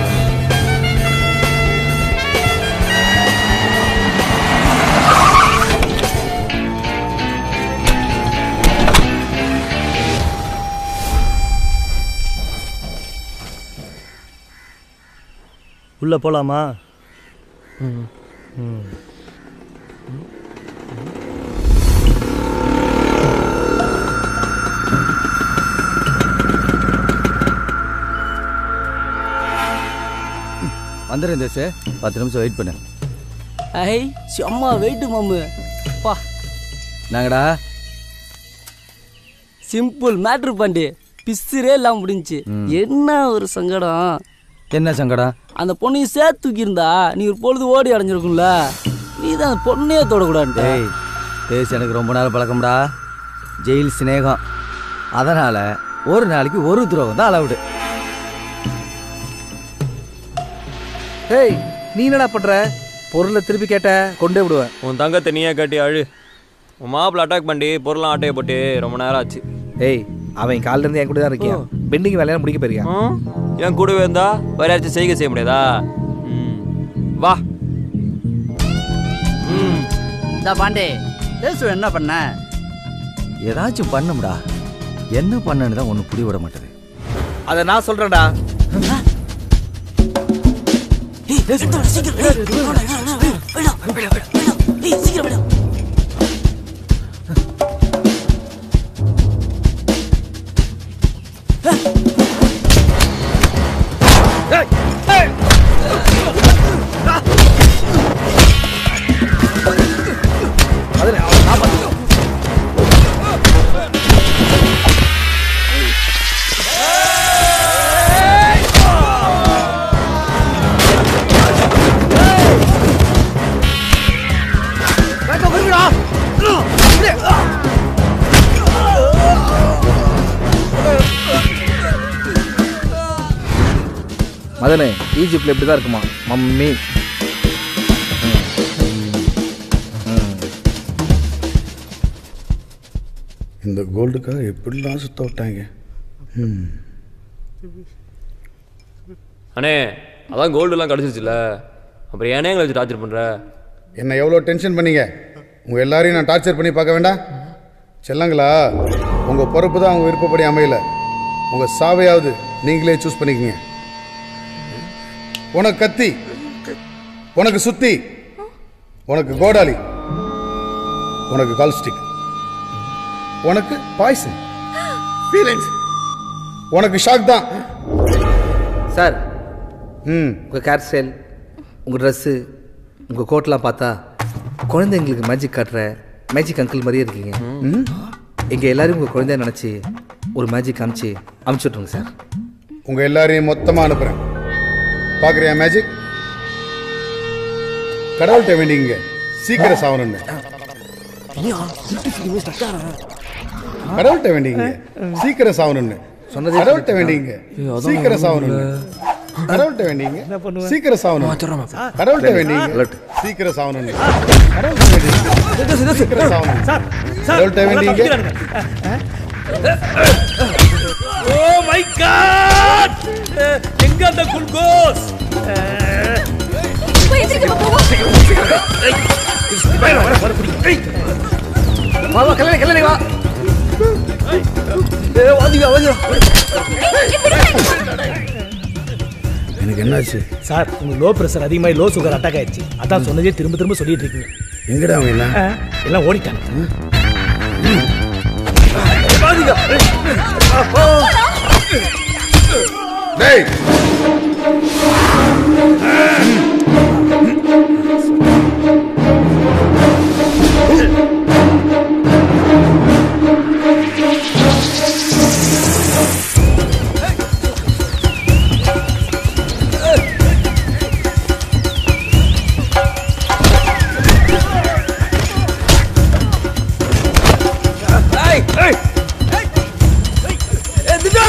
உள்ள போலாமா ம் வந்துடுறேன் தேசு பத்து நிமிஷம் வெயிட் பண்ணு ஐ செம்ம வெயிட் மாமு பா நாங்கடா சிம்பிள் மேட்ரு பாண்டி பிசுரே இல்லாம முடிஞ்சுச்சு என்ன ஒரு சங்கடம் என்ன சங்கடம் அந்த பொண்ணையும் சேர்த்து தூக்கியிருந்தா நீ ஒரு பொழுது ஓடி அடைஞ்சிருக்கும்ல நீ தான் அந்த பொண்ணையே தொடக்கூடாது டேய் தேசு எனக்கு ரொம்ப நாள் பழக்கம்டா ஜெயில் சிநேகம் அதனால ஒரு நாளைக்கு ஒரு துரோகம் தான் அலவுடு ஏய் நீ என்னடா பண்ற பொருளை திருப்பி கேட்ட கொண்டே விடுவேன் உன் தங்கத்தை நீயே கட்டி அழு உன் மாப்பிள்ள அட்டாக் பண்ணி பொருளாம் ஆட்டையை போட்டு ரொம்ப நேரம் ஆச்சு ஏய் அவன் காலில இருந்து என் கூட தான் இருக்கியான் பெண்டிங் வேலையெல்லாம் முடிக்க போயிருக்கான் ம்? என் கூடவே இருந்தா வேற யாராச்சும் செய்கை செய்ய முடியாதா ம். வா ம் இந்த பாண்டே தேசு என்ன பண்ண ஏதாச்சும் பண்ணும்டா என்ன பண்ணன்னு தான் ஒன்று புடி விட மாட்டேது அதை நான் சொல்றேன்டா ஏய் எடுத்து வர, சீக்கிரம் ஏய், வேடா, வேடா, வேடா, வேடா, வேடா, வேடா. ஏய் சீக்கிரம் வேடா மதனு ஈஜிப்ட்ல இப்படி தான் இருக்குமா மம்மி இந்த கோல்டுக்காக எப்படிலாம் சுத்த விட்டாங்க ம் அண்ணே அதான் கோல்டுலாம் கிடச்சிருச்சுல அப்புறம் ஏனே எங்களை வச்சு டார்ச்சர் பண்ணுற என்னை எவ்வளோ டென்ஷன் பண்ணீங்க உங்கள் எல்லாரையும் நான் டார்ச்சர் பண்ணி பார்க்க வேண்டாம் செல்லங்களா உங்கள் பொறுப்பு தான் அவங்க விருப்பப்படி அமையல உங்கள் சாவையாவது நீங்களே சூஸ் பண்ணிக்கங்க உனக்கு கத்தி உனக்கு சுத்தி உனக்கு கோடாலி உனக்கு கால் ஸ்டிக் உனக்கு பாய்சன் ஃபீலிங்ஸ் உனக்கு ஷாக் தான் சார் ம் உங்கள் கேர் ஸ்டைல் உங்கள் ட்ரெஸ்ஸு உங்கள் கோட்லாம் பார்த்தா குழந்தைங்களுக்கு மேஜிக் காட்டுற மேஜிக் அங்கிள் மாதிரியே இருக்கீங்க ம் எங்கள் எல்லாரும் உங்கள் குழந்தைய நினச்சி ஒரு மேஜிக் காமிச்சு அமுச்சு விட்ருங்க சார் உங்கள் எல்லாரையும் மொத்தமாக அனுப்புகிறேன் பார்க்குறியா மேஜிக் கடவுள்கிட்ட வேண்டிங்க சீக்கிரம் சாவணுன்னு கடவுள்கிட்ட வேண்டிங்க சீக்கிரம் சாவணும்னு சொன்னதே கடவுள்கிட்ட கேட்டா. வேண்டிங்க ஐயோ, அதான் சீக்கிரம் நான் சாவணும்னு கடவுள்கிட்ட வேண்டிங்க சீக்கிரம் சாவணும் கடவுள்கிட்ட வேண்டிங்க சீக்கிரம் சாவணும்னு கடவுள்கிட்ட வேண்டிங்க சீக்கிரம் சாவணும் கடவுள்கிட்ட வேண்டிங்க ஓ மை காட் எங்க அந்த குல்கோஸ் வா வா கல்யாணி கல்யாணி வா எனக்கு என்னாச்சு சார் உங்களுக்கு லோ பிரஷர் அதிகமாகி லோ சுகர் அட்டாக் ஆயிடுச்சு அதான் சொன்னதே திரும்ப திரும்ப சொல்லிட்டு இருக்கீங்க எங்கடா அவன் எல்லாம் ஆ, எல்லாம் ஓடிட்டாங்க டேய் ஏய் ஏய் ஏய் திட்டா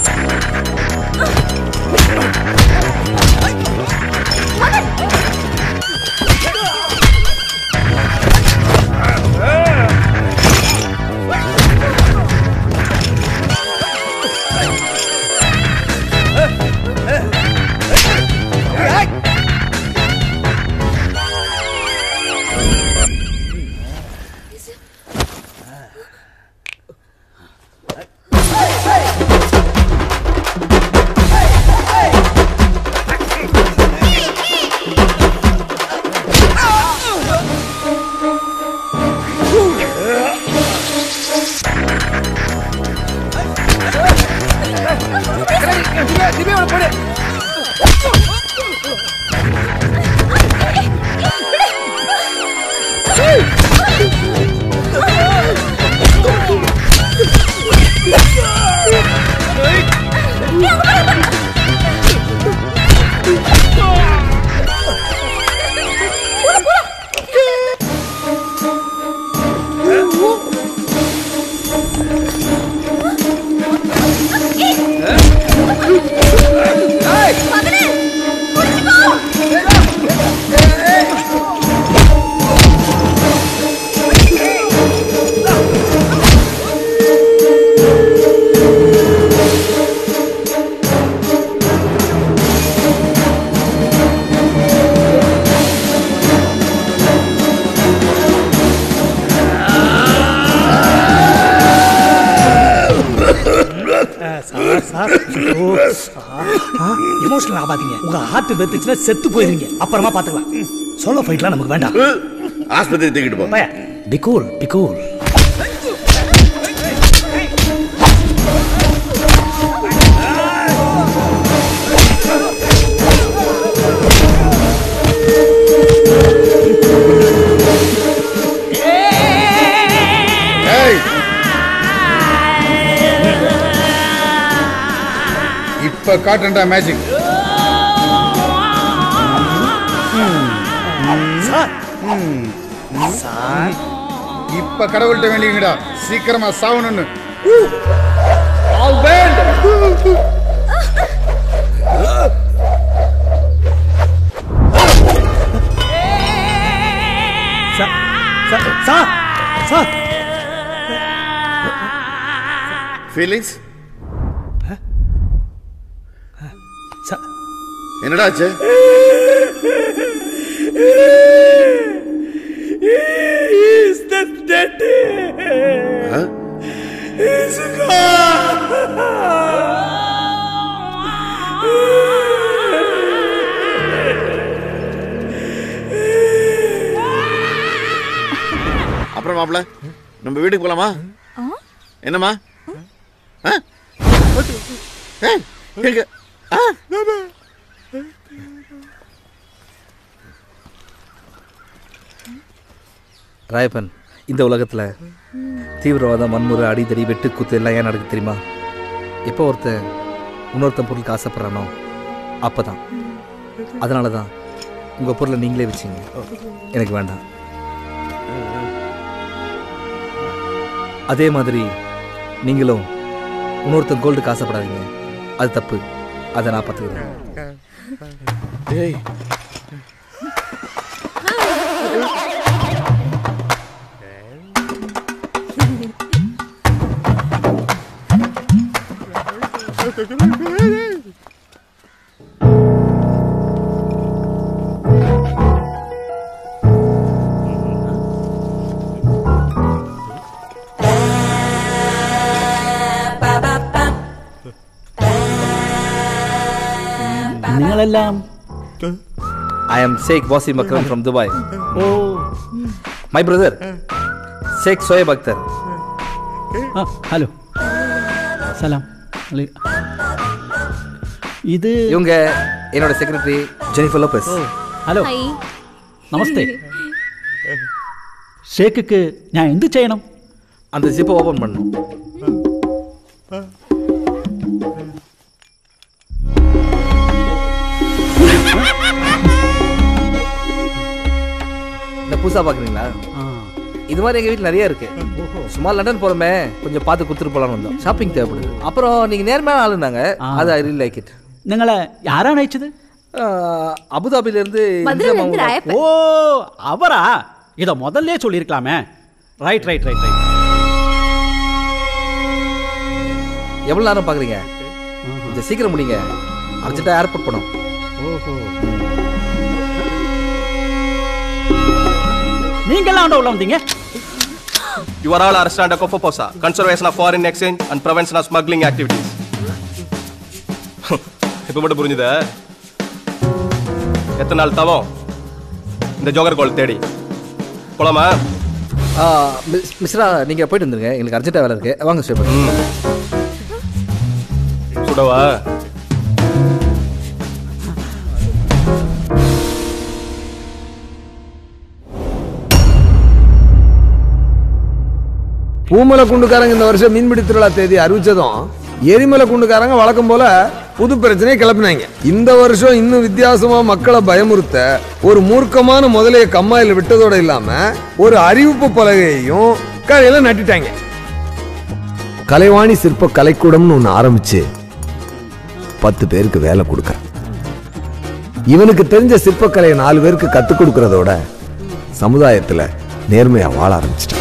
திவ்யாவோட போடு சார் சார் எமோஷனல் ஆகாதீங்க உங்க ஹார்ட் வெத்துச்சுன்னா செத்து போயிருவீங்க அப்புறமா பாத்துக்கலாம் சோலோ ஃபைட்லாம் நமக்கு வேண்டாம் ஆஸ்பத்திரி தூக்கிட்டு போ பிகூல் பிகூல் ஏய் இப்ப காட்டுறா மேஜிக் சார் சார் இப்ப கடவுள்கிட்ட வேண்டிங்கடா சீக்கிரமா சாவணும்னு sir sir sir sir feelings sir என்னடா ஆச்சு Is that dead? Ah? Is gone. அப்புறம் மாப்பிள நம்ம வீட்டுக்கு போலாமா என்னம்மா ஆ? ஏய், எங்க? ஆ? ராயப்பன் இந்த உலகத்தில் தீவிரவாதம் வன்முறை அடிதடி வெட்டுக்குத்து எல்லாம் ஏன் நடக்குது தெரியுமா எப்போ ஒருத்தன் இன்னொருத்தன் பொருளுக்கு ஆசைப்படுறானோ அப்போ தான் அதனால தான் உங்கள் பொருளை நீங்களே வச்சிங்க எனக்கு வேண்டாம் அதே மாதிரி நீங்களும் இன்னொருத்தன் கோல்டுக்கு ஆசைப்படாதீங்க அது தப்பு அதை நான் பார்த்துக்கிறேன் டேய் നിങ്ങളെല്ലാം ஐ am Sheikh Wasim Akram from Dubai oh my brother Sheikh Shoaib Akhtar hello സലാം ഇത് இவங்க என்னோட செக்ரட்டரி ஜெனிஃபர் லோபஸ் ഹലോ നമസ്തേ ഷേക്ക് ഞാൻ എന്ത് ചെയ്യണം அந்த ஜிப்பை ஓபன் பண்ணணும் இந்த புதுசா பாக்குறீங்களா இது மாதிரி எங்க வீட்டில் நிறைய இருக்கு சும்மா லண்டன் போறோமே கொஞ்சம் பார்த்து கொடுத்துட்டு போலாம்னு வந்தோம் ஷாப்பிங் தேவைப்படுது அப்புறம் நீங்க நேர்மையான ஆளுந்தாங்க அது ஐ ரியல் லைக் இட் നിങ്ങളെ ആരാണ് അയച്ചത് அபுதாபில இருந்து ஓ அவரா இத முதல்ல சொல்லியிருக்கலாமே ரைட் ரைட் ரைட் ரைட் எவ்வளவு நேரம் பாக்குறீங்க கொஞ்சம் சீக்கிரம் முடிங்க அர்ஜென்ட்டா ஏர்போர்ட் போனோம் ஓஹோ நீங்கெல்லாம் ஆண்ட உள்ள வந்தீங்க You are all arrested under COFOPOSA, Conservation of Foreign Exchange and Prevention of Smuggling Activities. இப்போ மட்டும் புரிஞ்சுதா எத்தனை நாள் தவம் இந்த ஜோகர் கோல் தேடி போலாமா ஆ, மிஸ்- மிஸ்ரா நீங்க போயிட்டு வந்துருங்க எங்களுக்கு அர்ஜென்ட்டா வேலை இருக்கு வாங்க ஸ்டே பண்ணுங்க சுடவா பூமலை குண்டுக்காரங்க இந்த வருஷம் மீன்பிடி திருவிழா தேதி அறிவிச்சதும் எரிமலை குண்டுக்காரங்க வழக்கம் போல புது பிரச்சனையை கிளப்பினாங்க இந்த வருஷம் இன்னும் வித்தியாசமா மக்களை பயமுறுத்த ஒரு மூர்க்கமான முதலைய கம்மாயில விட்டதோட இல்லாம ஒரு அறிவிப்பு பலகையையும் கரையில நட்டிட்டாங்க கலைவாணி சிற்ப கலைக்கூடம்னு ஒன்று ஆரம்பிச்சு பத்து பேருக்கு வேலை கொடுக்க இவனுக்கு தெரிஞ்ச சிற்பக்கலையை நாலு பேருக்கு கத்துக் கொடுக்கறதோட சமுதாயத்துல நேர்மையா வாழ ஆரம்பிச்சிட்டான்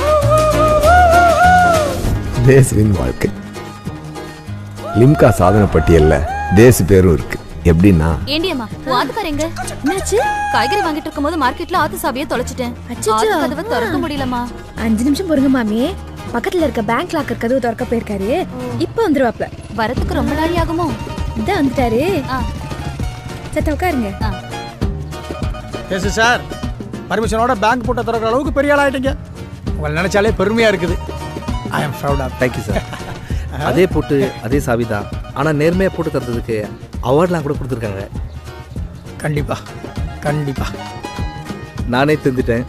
தேசுவின் வாழ்க்கை லிம்கா சாதனை பட்டியல்ல தேசு பேரும் இருக்கு எப்படின்னா ஏண்டியம்மா உன் ஆத்துக்காரங்க என்னாச்சு காய்கறி வாங்கிட்டு இருக்கும்போது மார்க்கெட்ல ஆத்து சாவியை தொலைச்சிட்டேன் அச்சச்சோ. ஆத்து கதவை திறக்க முடியலமா அஞ்சு நிமிஷம் பொறுங்க மாமி பக்கத்துல இருக்க பேங்க் லாக்கர் கதவு திறக்க போயிருக்காரு இப்ப வந்துருவாப்ல வரதுக்கு ரொம்ப நாளி ஆகுமோ இதான் வந்துட்டாரு சத்த உட்காருங்க எஸ் சார் பர்மிஷனோட பேங்க் போட்ட திறக்கிற அளவுக்கு பெரிய ஆள் ஆயிட்டீங்க உங்களை நினைச்சாலே பெருமையா இருக்குது I am proud of thank you sir அதே போட்டு அதே சாவி தான் ஆனால் நேர்மையாக போட்டு தரதுக்கு அவார்ட்லாம் கூட கொடுத்துருக்காங்க கண்டிப்பா கண்டிப்பா நானே தெரிஞ்சிட்டேன்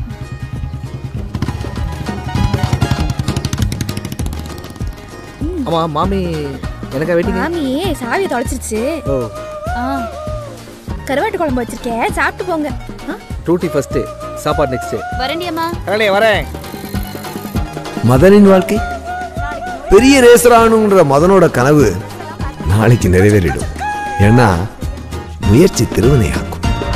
ஆமா மாமி எனக்கா வெயிட்டிங் மாமி சாவியை தொலைச்சிருச்சு ஓ கருவாட்டு குழம்பு வச்சிருக்கேன் சாப்பிட்டு போங்க ஆ? டூட்டி ஃபர்ஸ்ட் சாப்பாடு நெக்ஸ்ட் வரண்டியம்மா வரலே வரேன் மதனின் வாழ்க்கை பெரிய ரேசரானுன்ற மதனோட கனவு நாளைக்கு நிறைவேறிடும் ஏன்னா முயற்சி திருவினையாக்கும்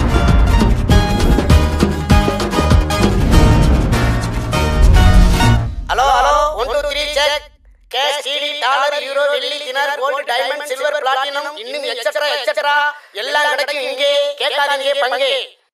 hello hello one two three cheque cash CD dollar euro வெள்ளி dinar gold diamond silver platinum இன்னும் எக்ஸெட்ரா எக்ஸெட்ரா எல்லாம் கிடைக்கும் இங்கே கேட்காதீங்க பங்கே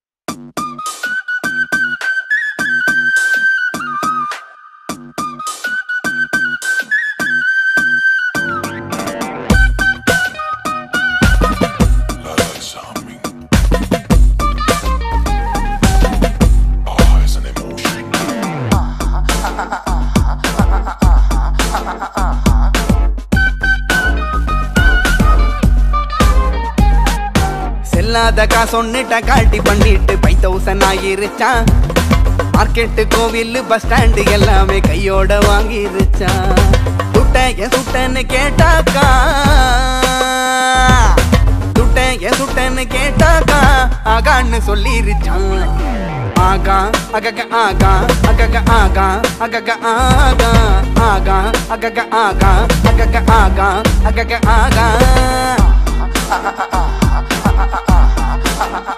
செல்லாத காசொன்னுட்ட காட்டி பண்ணிட்டு ஃபைவ் தௌசண்ட் ஆகிருச்சான் மார்க்கெட்டு கோவில் பஸ் ஸ்டாண்டு எல்லாமே கையோட வாங்கிருச்சான் துட்ட என் சுட்டன்னு கேட்டாக்கா துட்ட என் சுட்டன்னு கேட்டாக்கா ஆகான்னு சொல்லிருச்சான் ஆகா அகக ஆகா அகக ஆகா அகக ஆகா ஆகா அகக ஆகா அகக ஆகா அகக ஆகா